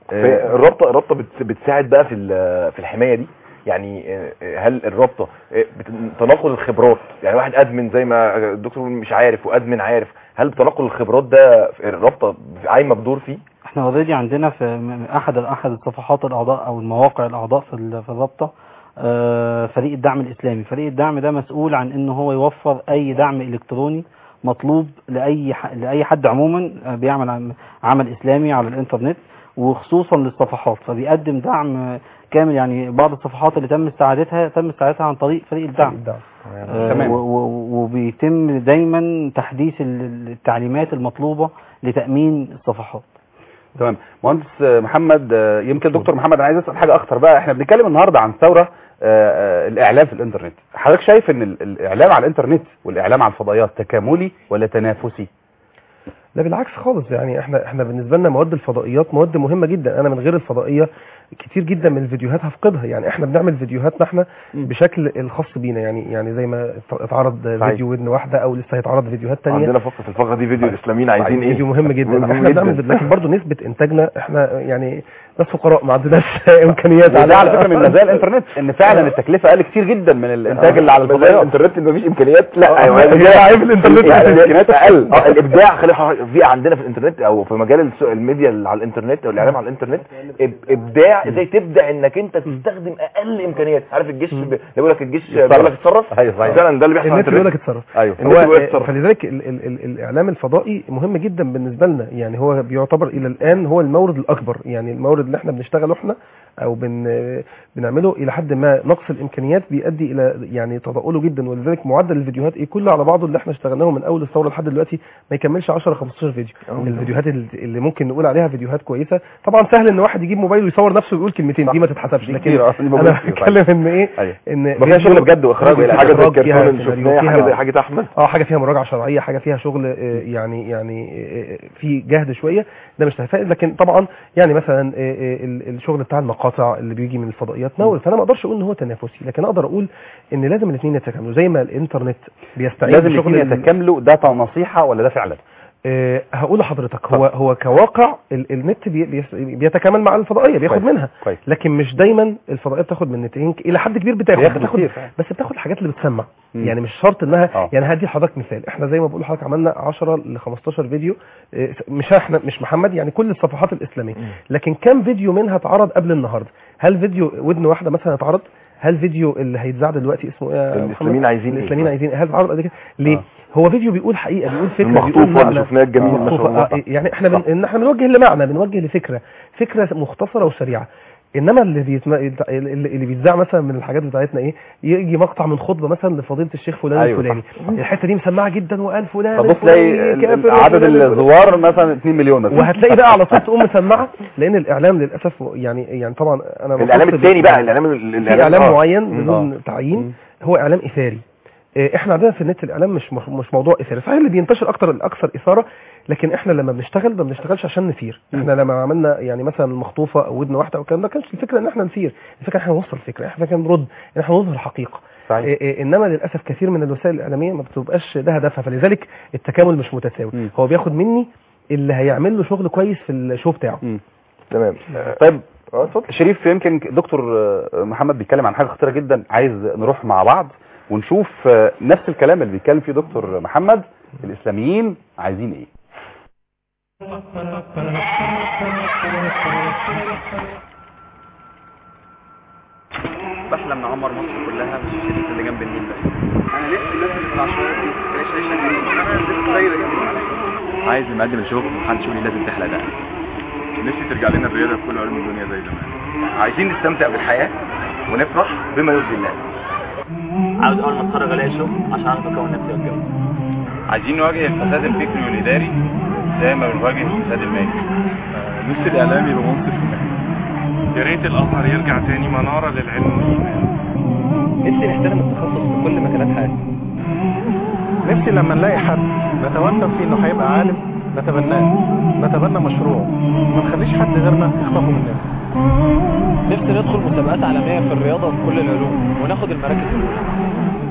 في الرابطه الرابطه بت- بتساعد بقى في ال- في الحمايه دي يعني آه، هل الرابطه آه، بت- تناقل الخبرات يعني واحد ادمن زي ما الدكتور مش عارف وادمن عارف هل تناقل الخبرات ده في الرابطه قايمه بدور فيه احنا اوريدي عندنا في م- احد احد الصفحات الاعضاء او المواقع الاعضاء في ال- في الرابطه آه، فريق الدعم الاسلامي فريق الدعم ده مسؤول عن ان هو يوفر اي دعم الكتروني مطلوب لاي ح- لاي حد عموما آه، بيعمل عم- عمل اسلامي على الانترنت وخصوصا للصفحات فبيقدم دعم آه، كامل يعني بعض الصفحات اللي تم استعادتها تم استعادتها عن طريق فريق الدعم آه، تمام. و- و- وبيتم دايما تحديث ال- التعليمات المطلوبة لتأمين الصفحات تمام مهندس آه، محمد آه، يمكن دكتور محمد انا عايز اسال حاجه اخطر بقى احنا بنتكلم النهارده عن ثوره آه، آه، الاعلام في الانترنت حضرتك شايف ان ال- الاعلام على الانترنت والاعلام على الفضائيات تكاملي ولا تنافسي لا بالعكس خالص يعني احنا احنا بالنسبه لنا مواد الفضائيات مواد مهمه جدا انا من غير الفضائيه كتير جدا من الفيديوهات هفقدها يعني احنا بنعمل فيديوهاتنا احنا بشكل الخاص بينا يعني يعني زي ما اتعرض فيديو ودن واحده او لسه هيتعرض فيديوهات تانية عندنا فقره الفقره دي فيديو الاسلاميين عايزين ايه فيديو مهم جدا مهم احنا جداً. بنعمل لكن برضه نسبه انتاجنا احنا يعني ناس فقراء ما عندناش امكانيات وده على فكره من مزايا الانترنت ان فعلا التكلفه اقل كتير جدا من الانتاج اللي على الفضائيات الانترنت اللي مفيش امكانيات لا آه، ايوه هي عيب الإنترنت يعني إن الإمكانيات أقل. اه الابداع خلي حضرتك- في عندنا في الانترنت او في مجال الس- الميديا اللي على الانترنت او الاعلام على الانترنت إب- ابداع ازاي تبدع انك انت تستخدم اقل امكانيات عارف الجيش ب- يقول لك الجيش بيقول لك اتصرف ايوه صحيح فعلا ده اللي بيحصل على النت بيقول لك الانترنت اتصرف ايوه النت هو بيقول لك آه، اتصرف فلذلك ال ال ال الاعلام الفضائي مهم جدا بالنسبه لنا يعني هو بيعتبر الى الان هو المورد الاكبر يعني المورد اللي احنا بنشتغله احنا او بن بنعمله الى حد ما نقص الامكانيات بيؤدي الى يعني تضاؤله جدا ولذلك معدل الفيديوهات ايه كله على بعضه اللي احنا اشتغلناه من اول الثوره لحد دلوقتي ما يكملش 10 15 فيديو الفيديوهات اللي اللي ممكن نقول عليها فيديوهات كويسه طبعا سهل ان واحد يجيب موبايل ويصور نفسه ويقول كلمتين دي ما تتحسبش لكن كتير، آه، دي موجودة انا كتير، بتكلم ان ايه أيوة. ان ما فيها فيديو- شغل بجد وإخراج فيديو إلى حاجه زي إخراج الكرتون فيها اللي سيناريو، شفناه فيها حاجه زي حاجه احمد اه حاجه فيها مراجعه شرعيه حاجه فيها شغل آه، يعني يعني آه، في جهد شويه ده مش فائد لكن طبعا يعني مثلا آه، آه، ال- الشغل بتاع المقاطع اللي بيجي من الفضائيات نور فانا ما اقدرش اقول ان هو تنافسي لكن اقدر اقول ان لازم الاثنين يتكاملوا زي ما الانترنت بيستعين لازم بشغل الاثنين ال- يتكاملوا ده نصيحه ولا ده فعلا آه، هقول لحضرتك هو هو كواقع ال- النت بي- بيس- بيتكامل مع الفضائيه بياخد كويس، منها كويس. لكن مش دايما الفضائيه بتاخد من النت يمكن الى حد كبير بتاخد بياخد بتاخد كتير فعلا. بس بتاخد الحاجات اللي بتسمع مم. يعني مش شرط انها آه. يعني هدي لحضرتك مثال احنا زي ما بقول لحضرتك عملنا 10 ل 15 فيديو آه، مش احنا مش محمد يعني كل الصفحات الاسلاميه لكن كم فيديو منها اتعرض قبل النهارده هل فيديو ودن واحده مثلا اتعرض هل فيديو اللي هيتذاع دلوقتي اسمه ايه يا محمد؟ الإسلاميين عايزين إيه؟ الاسلاميين عايزين ايه هل اتعرض قبل كده ليه هو فيديو بيقول حقيقه بيقول فكره المخطوفة بيقول اللي معنى. شفناه الجميل ما شاء المخطوفة، الله. آه، يعني احنا بن... ان احنا بنوجه لمعنى بنوجه لفكره فكره مختصره وسريعه انما اللي بيتم... اللي اللي بيتذاع مثلا من الحاجات بتاعتنا ايه يجي مقطع من خطبه مثلا لفضيله الشيخ فلان أيوة، الفلاني الحته دي مسمعه جدا وقال فلان فبص الفلاني تلاقي ال- كافر عدد وفلان الفلاني. الزوار مثلا 2 مليون مثلا وهتلاقي بقى على طول تقوم مسمعه لان الاعلام للاسف يعني يعني طبعا انا الاعلام بخص- الثاني بقى الاعلام في اعلام آه. معين مم. بدون آه. تعيين هو اعلام اثاري آه، احنا عندنا في النت الاعلام مش مش مش موضوع اثاري صحيح اللي بينتشر اكتر الاكثر اثاره لكن احنا لما بنشتغل ما بنشتغلش عشان نثير احنا لما عملنا يعني مثلا المخطوفه او ودن واحده او الكلام ده كانش الفكره ان احنا نثير الفكره ان احنا نوصل فكره احنا كان نرد ان احنا نظهر حقيقه صحيح. إيه إيه انما للاسف كثير من الوسائل الاعلاميه ما بتبقاش ده هدفها فلذلك التكامل مش متساوي هو بياخد مني اللي هيعمل له شغل كويس في الشو بتاعه تمام طيب شريف يمكن دكتور آه، محمد بيتكلم عن حاجه خطيره جدا عايز نروح مع بعض ونشوف آه، نفس الكلام اللي بيتكلم فيه دكتور محمد الاسلاميين عايزين ايه بحلم نعمر مصر كلها مش الشريف اللي جنب النيل بس انا نفسي الناس اللي في العشوائيات دي تعيش عيشه كريمه انا نفسي زي ده عايز المقدم الشوك محدش يقول لي لازم تحلق ده نفسي ترجع لنا الرياضه في كل علوم الدنيا زي زمان عايزين نستمتع بالحياه ونفرح بما يرضي الله عاوز اول ما اتخرج الاقي شغل عشان اعرف اكون نفسي واتجوز عايزين نواجه الفساد الفكري والاداري زي ما بنواجه الفساد المالي نفسي الاعلام يبقى منصف يا ريت الازهر يرجع تاني مناره للعلم والايمان نفسي نحترم التخصص في كل مجالات حياتنا نفسي لما نلاقي حد نتوهم فيه انه هيبقى عالم نتبناه نتبنى مشروعه ما نخليش حد غيرنا يخطفه مننا نفسي ندخل مسابقات عالمية في الرياضة وفي كل العلوم وناخد المراكز الأولى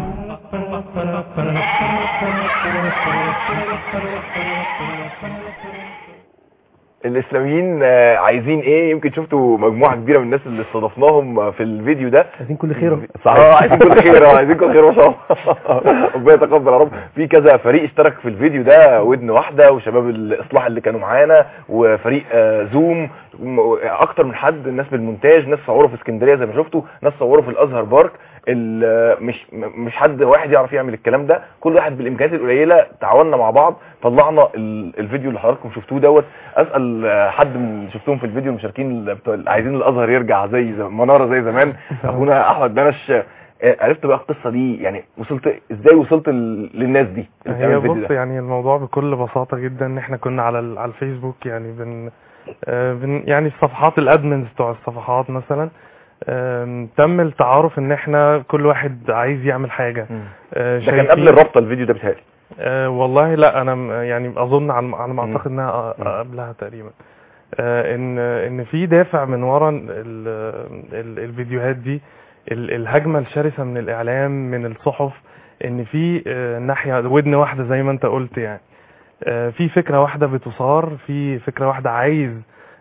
الاسلاميين آه، عايزين ايه يمكن شفتوا مجموعه كبيره من الناس اللي استضفناهم آه، في الفيديو ده عايزين كل خير صحيح اه عايزين كل خير اه عايزين كل خير ما شاء الله ربنا يتقبل يا رب في كذا فريق اشترك في الفيديو ده ودن واحده وشباب الاصلاح اللي كانوا معانا وفريق آه، زوم م- اكتر من حد ناس بالمونتاج ناس صوروا في اسكندريه زي ما شفتوا ناس صوروا في الازهر بارك ال- مش م- مش حد واحد يعرف يعمل الكلام ده كل واحد بالامكانيات القليله تعاوننا مع بعض طلعنا ال- الفيديو اللي حضراتكم شفتوه دوت اسال آه، حد من اللي شفتهم في الفيديو المشاركين اللي بتوع- اللي عايزين الازهر يرجع زي زي- مناره زي زمان اخونا احمد بنش آه، عرفت بقى القصه دي يعني وصلت ازاي وصلت ال- للناس دي اللي بتعمل هي الفيديو بص ده؟ يعني الموضوع بكل بساطة جدا ان احنا كنا على ال- على الفيسبوك يعني بن, آه، بن يعني الصفحات الادمنز بتوع الصفحات مثلا آم، تم التعارف ان احنا كل واحد عايز يعمل حاجة آه، ده كان شايفين- قبل الرابطه الفيديو ده بيتهيألي آه والله لا انا م- يعني اظن على على ما مم. اعتقد انها أ- قبلها تقريبا آه ان ان في دافع من ورا ال ال الفيديوهات دي ال- الهجمه الشرسه من الاعلام من الصحف ان في آه ناحيه ودن واحده زي ما انت قلت يعني آه في فكره واحده بتثار في فكره واحده عايز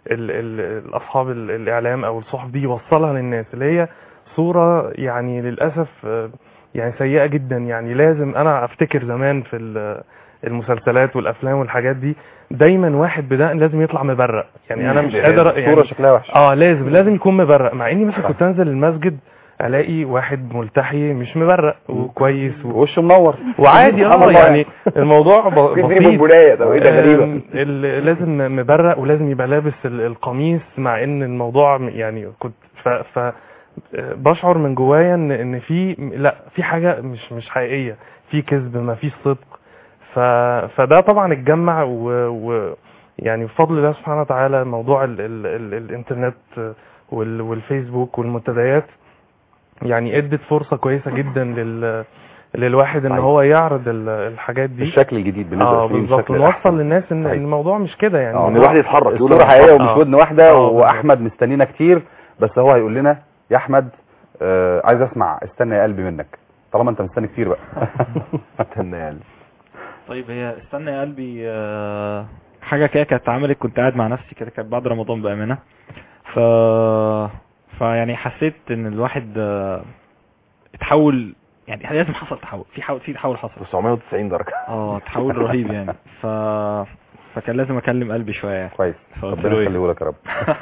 ال ال الاصحاب ال- الاعلام او الصحف دي يوصلها للناس اللي هي صوره يعني للاسف آه، يعني سيئه جدا يعني لازم انا افتكر زمان في ال- المسلسلات والافلام والحاجات دي دايما واحد بدقن لازم يطلع مبرق يعني انا مش يعني قادر الصورة شكلها وحش. اه لازم لازم يكون مبرق مع اني مثلا كنت انزل المسجد الاقي واحد ملتحي مش مبرق وكويس وشه منور وعادي سبحان اه الله يعني الموضوع ب- في بسيط بونبونايه طب ايه ده غريبه آم، ال- لازم مبرق ولازم يبقى لابس ال- القميص مع ان الموضوع م- يعني كنت ف, ف آه، بشعر من جوايا ان ان في لا في حاجه مش مش حقيقيه في كذب ما فيش صدق ف فده طبعا اتجمع و, و يعني بفضل الله سبحانه وتعالى موضوع ال ال ال الانترنت وال والفيسبوك والمنتديات يعني ادت فرصه كويسه جدا لل للواحد ان صحيح. هو يعرض ال- الحاجات دي الشكل الجديد بالنسبه اه للفيلم بالظبط شكل ونوصل أحسن. للناس ان صحيح. إن الموضوع مش كده يعني اه إن الواحد يتحرك يقول الصوره أنا حقيقيه هتحرك. ومش آه. ودن واحده آه، بالظبط. واحمد مستنينا كتير بس هو هيقول لنا يا احمد آه عايز اسمع استنى يا قلبي منك طالما انت مستني كتير بقى استنى يا قلبي طيب هي استنى يا قلبي آه، حاجه كده كانت اتعملت كنت قاعد مع نفسي كده كانت بعد رمضان بامانه ف فيعني حسيت ان الواحد آه، اتحول يعني لازم حصل تحول في حول في تحول حصل 990 درجه اه تحول رهيب يعني ف فكان لازم اكلم قلبي شويه يعني كويس فقلت ربنا له إيه؟ يخليه لك يا رب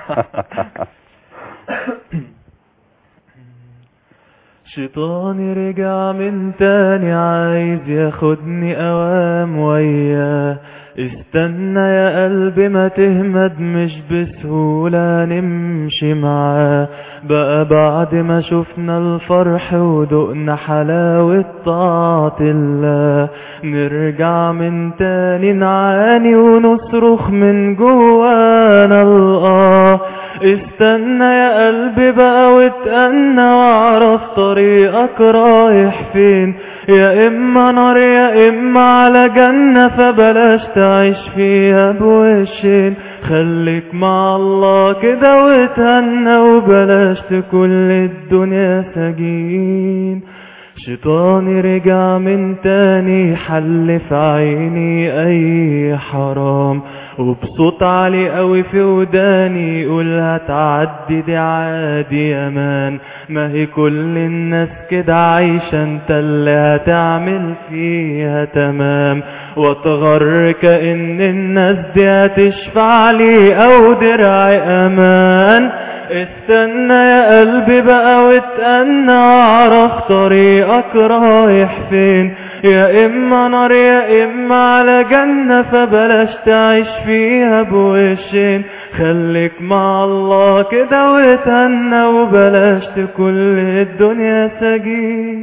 شيطاني رجع من تاني عايز ياخدني اوام وياه استنى يا قلبي ما تهمد مش بسهولة نمشي معاه بقى بعد ما شفنا الفرح ودقنا حلاوة طاعة الله نرجع من تاني نعاني ونصرخ من جوانا الآه استنى يا قلبي بقى واتأنى واعرف طريقك رايح فين يا اما نار يا اما على جنة فبلاش تعيش فيها بوشين خليك مع الله كده وتهنى وبلاش تكون الدنيا سجين شيطاني رجع من تاني حل في عيني اي حرام وبصوت عالي قوي في وداني يقول هتعدي دي عادي يا مان ما هي كل الناس كده عايشة انت اللي هتعمل فيها تمام واتغر كأن الناس دي هتشفع لي او درع امان استنى يا قلبي بقى واتأنى واعرف طريقك رايح فين يا اما نار يا اما على جنة فبلاش تعيش فيها بوشين خليك مع الله كده وتهنى وبلاش تكون الدنيا سجين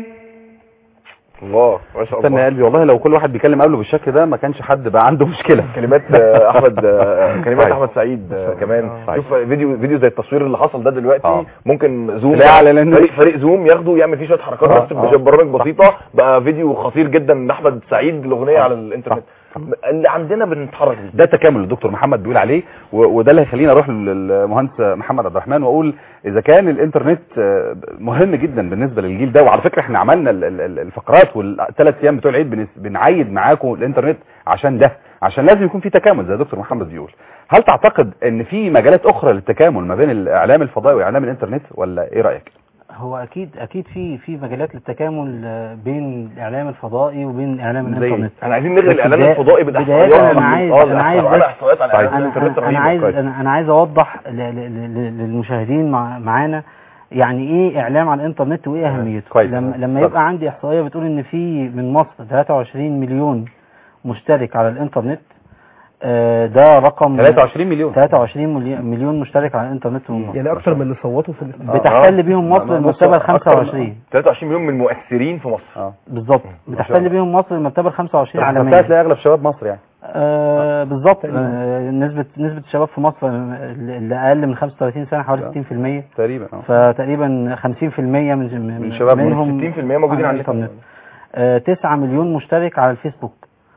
الله ما شاء استنى يا الله قلبي والله لو كل واحد بيكلم قبله بالشكل ده ما كانش حد بقى عنده مشكله كلمات آه، احمد آه، كلمات صحيح. احمد سعيد آه، كمان صحيح. شوف فيديو فيديو زي التصوير اللي حصل ده دلوقتي آه. ممكن زوم تلاقيه على لأن- فريق فريق زوم ياخده يعمل فيه شويه حركات آه، بس آه. ببرامج بسيطه بقى فيديو خطير جدا من احمد سعيد الاغنيه على الانترنت اللي عندنا بنتحرك بيه ده التكامل اللي الدكتور محمد بيقول عليه و- وده اللي هيخليني اروح للمهندس محمد عبد الرحمن واقول اذا كان الانترنت آه، مهم جدا بالنسبه للجيل ده وعلى فكره احنا عملنا ال- ال- ال- الفقرات والثلاث ايام بتوع العيد بنس- بنعيد معاكم الانترنت عشان ده عشان لازم يكون في تكامل زي دكتور محمد بيقول هل تعتقد ان في مجالات اخرى للتكامل ما بين الاعلام الفضائي واعلام الانترنت ولا ايه رايك هو اكيد اكيد في في مجالات للتكامل آه، بين الاعلام الفضائي وبين اعلام زي الانترنت احنا عايزين نلغي بس الاعلان بدا- الفضائي بالاحصائيات بداية انا عايز آه، انا عايز الإحصائيات- بس احصائيات على اعلان انا الانترنت انا, أنا رهيبة. عايز كويس. انا, أنا عايز اوضح ل- ل- ل- للمشاهدين مع معانا يعني ايه اعلام على الانترنت وايه اهميته كويس. لما لما اتفضل. يبقى عندي احصائيه بتقول ان في من مصر 23 مليون مشترك على الانترنت آه، ده رقم 23 مليون 23 مليون مليون مشترك على الانترنت من مصر يعني اكتر من اللي صوتوا في الاستفتاء بتحتل بيهم مصر المرتبه ال 25 23 مليون من المؤثرين في مصر بالظبط بتحتل بيهم مصر المرتبه ال 25 عالميا عالميا هتلاقي اغلب شباب مصر يعني آه بالظبط آه نسبة نسبة الشباب في مصر اللي أقل من 35 سنة حوالي 60% تقريبا اه فتقريبا 50% من من شبابنا. منهم 60% موجودين على الإنترنت آه 9 مليون مشترك على الفيسبوك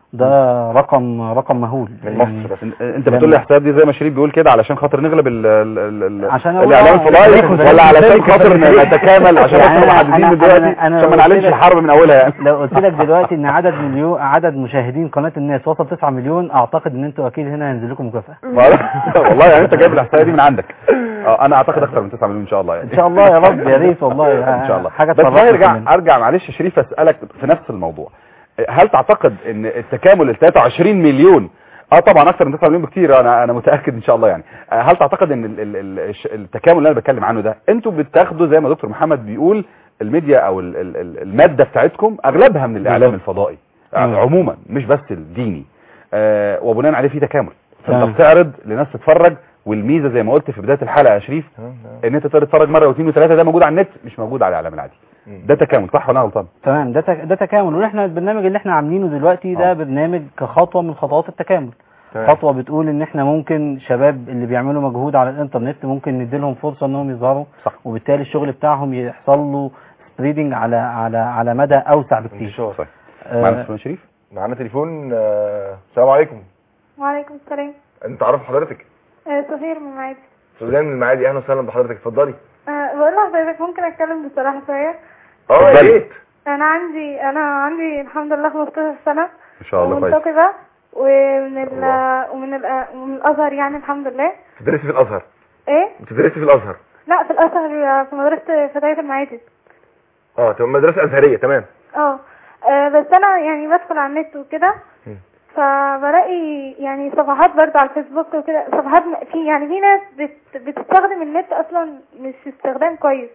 ده رقم رقم مهول من يعني مصر انت بتقول لي الاحصائيات دي زي ما شريف بيقول كده علشان خاطر نغلب ال ال ال عشان الاعلام الفضائي ولا علشان خاطر نتكامل عشان يعني احنا أنا- محددين أنا- من دلوقتي أنا- أنا عشان ما لو قلت نعلنش لك- الحرب من اولها يعني لو قلت لك دلوقتي ان عدد مليون عدد مشاهدين قناه الناس وصل 9 مليون اعتقد ان انتوا اكيد هنا هينزل لكم مكافاه والله يعني انت جايب الاحصائيه دي من عندك اه انا اعتقد اكثر من 9 مليون ان شاء الله يعني ان شاء الله يا رب يا ريت والله ان شاء الله حاجه بس تفرحنا بقى ارجع كلنا. ارجع معلش يا شريف اسالك في نفس الموضوع هل تعتقد ان التكامل ال 23 مليون اه طبعا اكثر من 9 مليون بكتير انا انا متاكد ان شاء الله يعني آه، هل تعتقد ان ال- ال- ال- الش- التكامل اللي انا بتكلم عنه ده انتوا بتاخدوا زي ما دكتور محمد بيقول الميديا او ال- ال- ال- الماده بتاعتكم اغلبها من الاعلام الفضائي مم. عموما مش بس الديني آه، وبناء عليه في تكامل تمام. فانت بتعرض لناس تتفرج والميزه زي ما قلت في بدايه الحلقه يا شريف ان انت تقدر تتفرج مره واثنين وثلاثه ده موجود على النت مش موجود على الاعلام العادي ده تكامل صح ولا انا غلطان تمام ده تك- ده تكامل واحنا البرنامج اللي احنا عاملينه دلوقتي ده برنامج كخطوه من خطوات التكامل تمام. خطوه بتقول ان احنا ممكن شباب اللي بيعملوا مجهود على الانترنت ممكن نديلهم فرصه انهم يظهروا صح. وبالتالي الشغل بتاعهم يحصل له سبريدنج على على على مدى اوسع بكتير انتشار صحيح آه، معانا تليفون شريف معانا تليفون آه، السلام عليكم وعليكم السلام انت عارف حضرتك آه، سفير من معادي سوزان من المعادي اهلا وسهلا بحضرتك اتفضلي آه، بقول لحضرتك ممكن اتكلم بصراحه شويه اه يا اتفضلي. ريت انا عندي انا عندي الحمد لله 15 سنه ان شاء الله كويس ومنتقبه ومن ال ومن ال ومن الازهر يعني الحمد لله بتدرسي في الازهر ايه بتدرسي في الازهر لا في الازهر في مدرسه فتيات المعادي اه تمام مدرسه ازهريه تمام اه آه، بس انا يعني بدخل على النت وكده مم. فبلاقي يعني صفحات برضه على الفيسبوك وكده صفحات م- في يعني في ناس بت بتستخدم النت اصلا مش استخدام كويس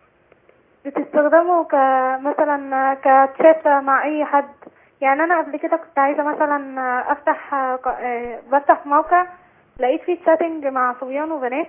بتستخدمه كمثلا كتشات مع اي حد يعني انا قبل كده كنت عايزه مثلا افتح ق- آه، بفتح موقع لقيت فيه تشاتنج مع صبيان وبنات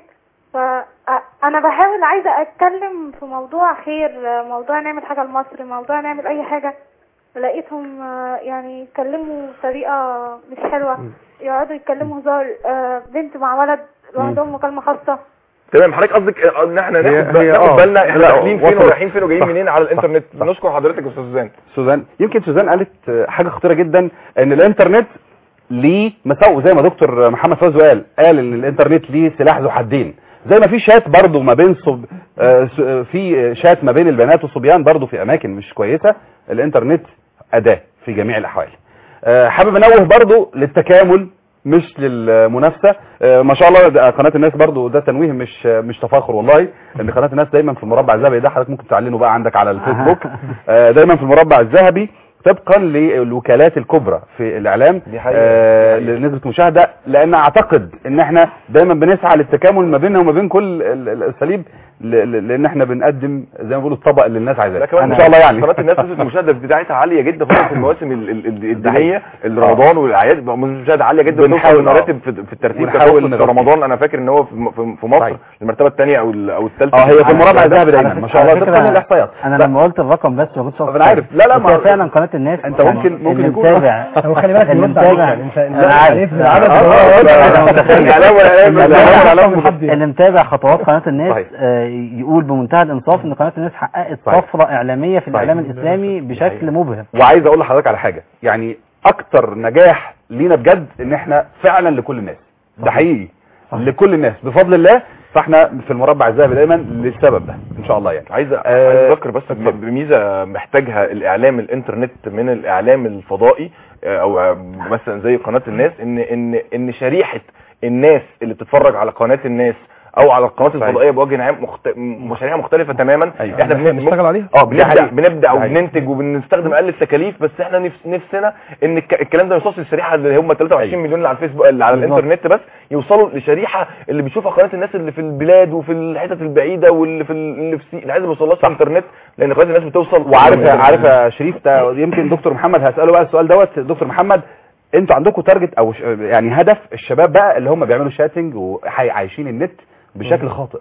فانا بحاول عايزه اتكلم في موضوع خير موضوع نعمل حاجه لمصر موضوع نعمل اي حاجه لقيتهم آه، يعني يتكلموا بطريقه مش حلوه يقعدوا يتكلموا هزار آه، بنت مع ولد لوحدهم مكالمه خاصه تمام حضرتك قصدك آه، ان احنا هي- ناخد هي ناخد آه. بالنا احنا لا، داخلين فين وصلت. ورايحين فين وجايين صح. منين على صح. الانترنت صح. نشكر حضرتك يا استاذ سوزان سوزان يمكن سوزان قالت آه، حاجه خطيره جدا ان الانترنت ليه مساوئ زي ما دكتور محمد فوزي قال قال ان الانترنت ليه سلاح ذو حدين زي ما في شات برضه ما بين صب... آه، س- آه، في شات ما بين البنات والصبيان برضه في اماكن مش كويسه الانترنت اداه في جميع الاحوال آه، حابب انوه برضه للتكامل مش للمنافسه آه، ما شاء الله ده قناه الناس برضو ده تنويه مش مش تفاخر والله ان قناه الناس دايما في المربع الذهبي ده حضرتك ممكن تعلنه بقى عندك على الفيسبوك آه، دايما في المربع الذهبي طبقا للوكالات الكبرى في الاعلام دي حقيقة. آه لنسبه مشاهده لان اعتقد ان احنا دايما بنسعى للتكامل ما بيننا وما بين كل ال- ال- الاساليب ل- ل- لان احنا بنقدم زي ما بيقولوا الطبق اللي الناس عايزاه لا كمان ان شاء الله يعني قناه الناس نسبه المشاهده بتاعتها عاليه جدا خصوصا في المواسم ال- ال- ال- الدينيه رمضان والاعياد بقى المشاهده عاليه جدا بنحاول- بنوصل لمراتب في في الترتيب ونحاول كتوصل في نغطي. رمضان انا فاكر ان هو في م- في- في مصر المرتبه الثانيه او ال- او الثالثه اه هي في المربع الذهبي دايما ما شاء الله على طبقا فكرة للاحصائيات انا لما قلت الرقم بس ما كنتش أقصد أنا عارف. لا، لا، بس ما- هي فعلا قناه الناس أنت ممكن- ممكن اللي يكون- متابع هو خلي بالك اللي بيرد عليك متابع يعني انت انا عارف عارف العدد آه، هو- آه، أنا آه، متخيل. الإعلام والإعلام لا، لا، والإعلام لا، والإعلام محدد. اللي متابع خطوات قناه الناس صحيح. آه، يقول بمنتهى الانصاف ان قناه الناس حققت صحيح. طفره اعلاميه في صحيح. الاعلام الاسلامي بشكل مبهر وعايز اقول لحضرتك على حاجه يعني اكتر نجاح لينا بجد ان احنا فعلا لكل الناس ده حقيقي لكل الناس بفضل الله فاحنا في المربع الذهبي دايما للسبب ده ان شاء الله يعني عايز آه، عايز اذكر بس بميزه محتاجها الاعلام الانترنت من الاعلام الفضائي آه، او آه، مثلا زي قناه الناس ان ان ان شريحه الناس اللي بتتفرج على قناه الناس او على القنوات صحيح. الفضائيه بوجه عام مخت... م- شريحه مختلفه تماما أيوة. احنا إحنا بن- بنشتغل عليها. اه دي بنبدا حقيقة. بنبدا او دي حقيقة. بننتج وبنستخدم اقل التكاليف بس احنا نفس نفسنا ان الك... الكلام ده يوصل للشريحه اللي هم 23 أيوة. مليون اللي على الفيسبوك اللي على بالظبط. الانترنت بس يوصلوا لشريحه اللي بيشوفها قناه الناس اللي في البلاد وفي الحتت البعيده واللي في ال- اللي في سي... اللي عايز ما يوصلهاش على الانترنت لان قناه الناس بتوصل وعارف عارف يا شريف ده يمكن دكتور محمد هساله بقى السؤال دوت دكتور محمد انتوا عندكم تارجت او ش- يعني هدف الشباب بقى اللي هم بيعملوا شاتنج وعايشين النت بشكل خاطئ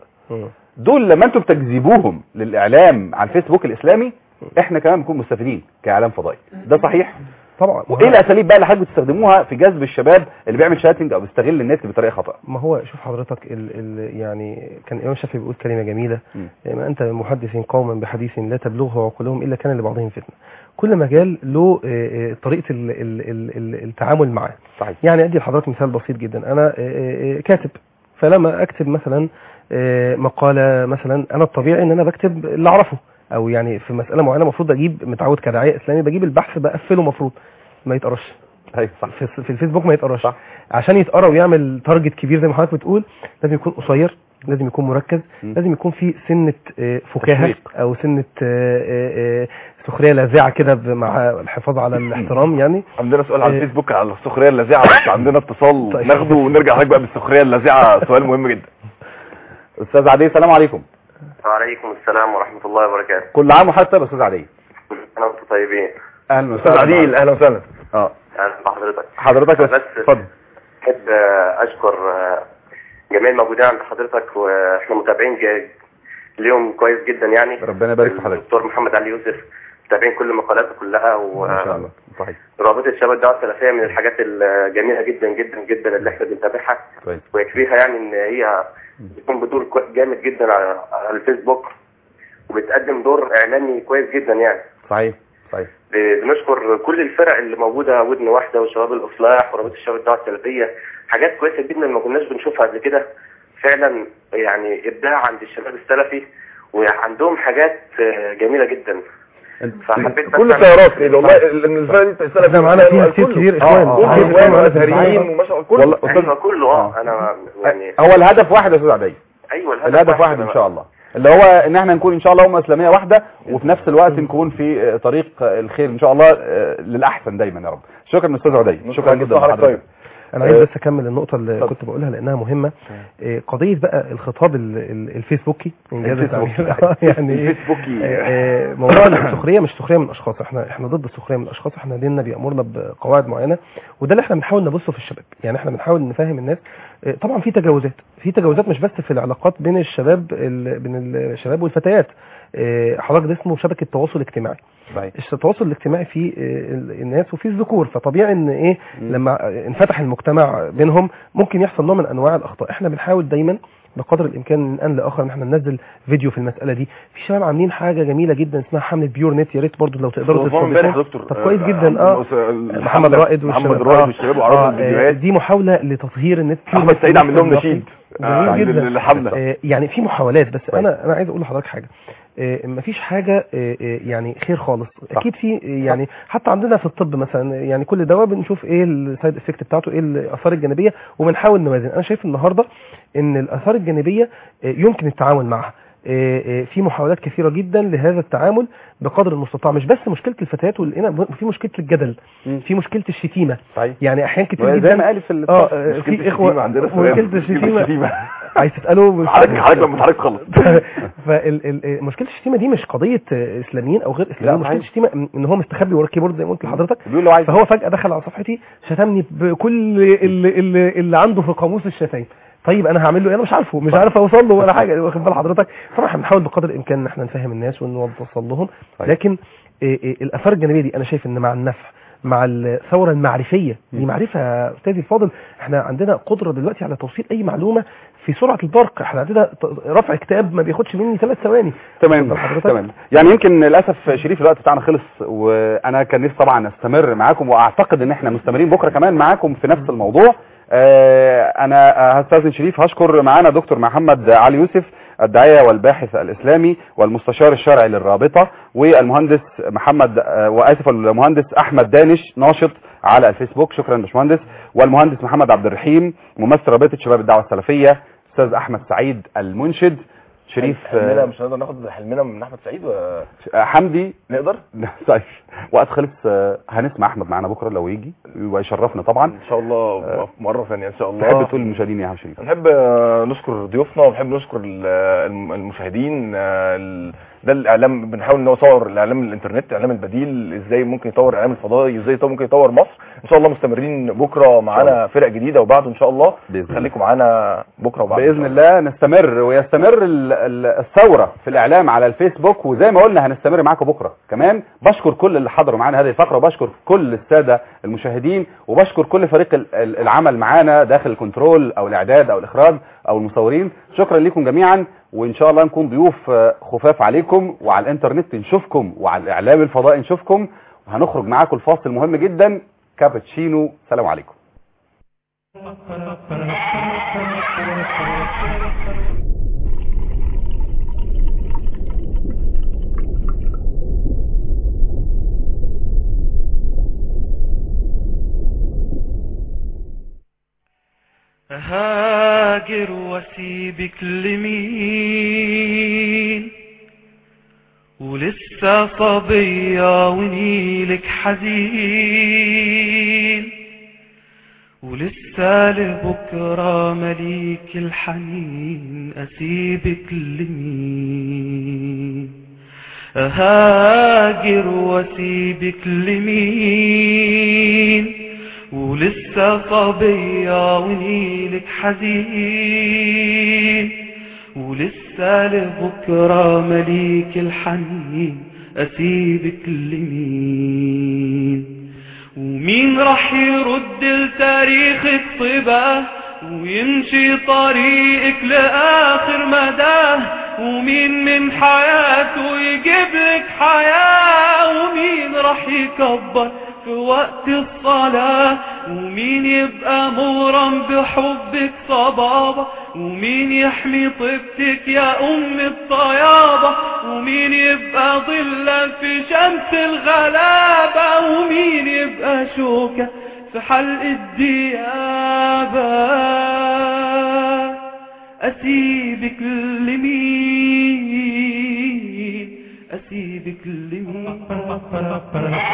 دول لما انتوا بتجذبوهم للاعلام على الفيسبوك الاسلامي احنا كمان بنكون مستفيدين كاعلام فضائي ده صحيح طبعا وايه الاساليب بقى اللي حضرتك بتستخدموها في جذب الشباب اللي بيعمل شاتنج او بيستغل النت بطريقه خطا ما هو شوف حضرتك ال ال يعني كان الامام الشافعي بيقول كلمه جميله مم. ما انت محدث قوما بحديث لا تبلغه عقولهم الا كان لبعضهم فتنه كل مجال له آه، آه، طريقه ال- ال- ال- ال- التعامل معاه صحيح يعني ادي لحضرتك مثال بسيط جدا انا آه، آه، آه، كاتب فلما اكتب مثلا آه، مقاله مثلا انا الطبيعي ان انا بكتب اللي اعرفه او يعني في مساله معينه المفروض اجيب متعود كداعيه اسلامي بجيب البحث بقفله المفروض ما يتقراش ايوه صح في, في الفيسبوك ما يتقراش عشان يتقرا ويعمل تارجت كبير زي ما حضرتك بتقول لازم يكون قصير لازم يكون مركز لازم يكون في سنه آه، فكاهه تشويق. او سنه آه، آه، آه، سخريه لاذعه كده ب- مع الحفاظ على الاحترام يعني عندنا سؤال على آه، الفيسبوك على السخريه اللاذعه بس عندنا اتصال طيب. ناخده ونرجع لحضرتك بقى بالسخريه اللاذعه سؤال مهم جدا استاذ عدي السلام عليكم وعليكم السلام ورحمة الله وبركاته كل عام وحضرتك طيب يا استاذ عدي كل سنة وانتم طيبين اهلا استاذ عديل اهلا وسهلا اه أهلا بحضرتك حضرتك بس بس اتفضل أحب آه، أشكر آه، جميع الموجودين عند حضرتك وإحنا متابعين ج- اليوم كويس جدا يعني ربنا يبارك في حضرتك الدكتور محمد علي يوسف متابعين كل مقالاته كلها ما شاء الله صحيح ورابطة الشباب الدعوة السلفية من الحاجات الجميلة جدا جدا جدا اللي احنا بنتابعها كويس ويكفيها يعني ان هي بتكون بدور كوي- جامد جدا على على الفيسبوك وبتقدم دور اعلامي كويس جدا يعني صحيح صحيح بنشكر كل الفرق اللي موجوده ودن واحده وشباب الاصلاح ورابطه الشباب الدعوه السلفيه حاجات كويسه جدا ما كناش بنشوفها قبل كده فعلا يعني ابداع عند الشباب السلفي وعندهم حاجات آه، جميله جدا فحبيت بس كل أعمل- السيارات كده والله ال- الفرقه دي السلف احنا معانا فيها كتير كتير اخوان كله كتير اخوان معانا وازهريين في وما شاء الله كله والله ايوه استاذ كله اه انا يعني هو الهدف واحد يا استاذ عدي ايوه الهدف واحد ان شاء الله اللي هو ان احنا نكون ان شاء الله امه اسلاميه واحده وفي نفس الوقت نكون في آه، طريق آه، الخير ان شاء الله آه، للاحسن دايما يا رب شكرا استاذ عدي شكرا جدا لحضرتك انا عايز آه، بس اكمل النقطه اللي كنت بقولها لانها مهمه آه، قضيه بقى الخطاب ال- ال- الفيسبوكي إنجاز الفيسبوكي. التعبير. يعني إيه؟ الفيسبوكي. آه، آه، موضوع السخريه مش سخريه من الاشخاص احنا احنا ضد السخريه من الاشخاص احنا ديننا بيامرنا بقواعد معينه وده اللي احنا بنحاول نبصه في الشباب يعني احنا بنحاول نفهم الناس آه، طبعا في تجاوزات في تجاوزات مش بس في العلاقات بين الشباب ال- بين الشباب والفتيات آه، حضرتك ده اسمه شبكه تواصل اجتماعي صحيح. التواصل الاجتماعي في آه، ال- الناس وفي الذكور فطبيعي ان ايه لما آه، انفتح المجتمع بينهم ممكن يحصل نوع من انواع الاخطاء احنا بنحاول دايما بقدر الامكان من ان لاخر ان احنا ننزل فيديو في المساله دي في شباب عاملين حاجه جميله جدا اسمها حمله بيور نت يا ريت برضو لو تقدروا هو امبارح يا تستضيفوها. دكتور طب كويس آه، جدا اه محمد محمد رائد محمد والشباب. رائد آه. والشباب وعرضوا آه، الفيديوهات آه، دي محاوله لتطهير النت احمد سعيد عامل لهم نشيد آه، جميل جدا للحمله آه، يعني في محاولات بس انا انا عايز اقول لحضرتك حاجه آه، مفيش حاجه آه، آه، يعني خير خالص اكيد في آه، يعني حتى عندنا في الطب مثلا يعني كل دواء بنشوف ايه السايد افكت بتاعته ايه الاثار الجانبيه وبنحاول نوازن انا شايف النهارده ان الاثار الجانبيه آه، يمكن التعامل معها آه، آه، في محاولات كثيره جدا لهذا التعامل بقدر المستطاع مش بس مشكله الفتيات والإناث في مشكله الجدل في مشكله الشتيمه صحيح. يعني احيان كتير زي جدا ما قال في ال- اه آه، مشكلة في الشتيمة اخوه عندنا في الرياض. مشكله مشكلة الشتيمه الشتيمة. عايز تساله حضرتك حضرتك لما حضرتك خلص فمشكله الشتيمه دي مش قضيه آه، اسلاميين او غير اسلاميين مشكله صحيح. الشتيمه إن- ان هو مستخبي ورا الكيبورد زي ما قلت لحضرتك بيقول له عايز فهو فجاه دخل على صفحتي شتمني بكل اللي, اللي, اللي عنده في قاموس الشتايم طيب انا هعمل له ايه انا مش عارفه مش عارف اوصل له ولا حاجه واخد بال حضرتك طبعا احنا بنحاول بقدر الامكان ان احنا نفهم الناس ونوصل لهم لكن إيه إيه الاثار الجانبيه دي انا شايف ان مع النفع مع الثوره المعرفيه دي معرفه يا استاذي الفاضل احنا عندنا قدره دلوقتي على توصيل اي معلومه في سرعه البرق احنا عندنا ط- رفع كتاب ما بياخدش مني ثلاث ثواني تمام واخد حضرتك؟ تمام يعني يمكن للاسف شريف الوقت بتاعنا خلص وانا كان نفسي طبعا استمر معاكم واعتقد ان احنا مستمرين بكره كمان معاكم في نفس الموضوع آه، انا آه، هستاذن شريف هشكر معانا دكتور محمد علي يوسف الداعيه والباحث الاسلامي والمستشار الشرعي للرابطه والمهندس محمد آه، واسف المهندس احمد دانش ناشط على الفيسبوك شكرا يا باشمهندس والمهندس محمد عبد الرحيم ممثل رابطه شباب الدعوه السلفيه استاذ احمد سعيد المنشد شريف حلمنا آه، مش هنقدر ناخد حلمنا من احمد سعيد و... حمدي نقدر طيب وقت خلص آه، هنسمع احمد معانا بكره لو يجي ويشرفنا طبعا ان شاء الله في مره ثانيه ان شاء الله تحب تقول للمشاهدين يا عم شريف نحب آه، نشكر ضيوفنا ونحب نشكر ال- الم- المشاهدين آه، ال- ده الاعلام بنحاول ان هو يطور الاعلام الانترنت الاعلام البديل ازاي ممكن يطور الاعلام الفضائي ازاي طب ممكن يطور مصر ان شاء الله مستمرين بكره معانا فرق جديده وبعده ان شاء الله خليكم معانا بكره وبعده باذن الله نستمر ويستمر ال- ال- الثوره في الاعلام على الفيسبوك وزي ما قلنا هنستمر معاكم بكره كمان بشكر كل اللي حضروا معانا هذه الفقره وبشكر كل الساده المشاهدين وبشكر كل فريق ال- ال- العمل معانا داخل الكنترول او الاعداد او الاخراج او المصورين شكرا لكم جميعا وان شاء الله نكون ضيوف آه، خفاف عليكم وعلى الانترنت نشوفكم وعلى الاعلام الفضائي نشوفكم هنخرج معاكم الفاصل مهم جدا كابتشينو سلام عليكم هاجر واسيبك لمين ولسه صبية ونيلك حزين ولسه لبكرة مليك الحنين أسيبك لمين أهاجر واسيبك لمين ولسه صبية ونيلك حزين ولسه لبكرة مليك الحنين أسيبك لمين ومين راح يرد لتاريخ الطبا ويمشي طريقك لآخر مداه ومين من حياته يجيب لك حياة ومين راح يكبر في وقت الصلاة ومين يبقى مغرم بحبك صبابة ومين يحمي طيبتك يا أم الطيابة ومين يبقى ظلا في شمس الغلابة ومين يبقى شوكة في حلق الديابة أسيبك لمين أسيبك لمين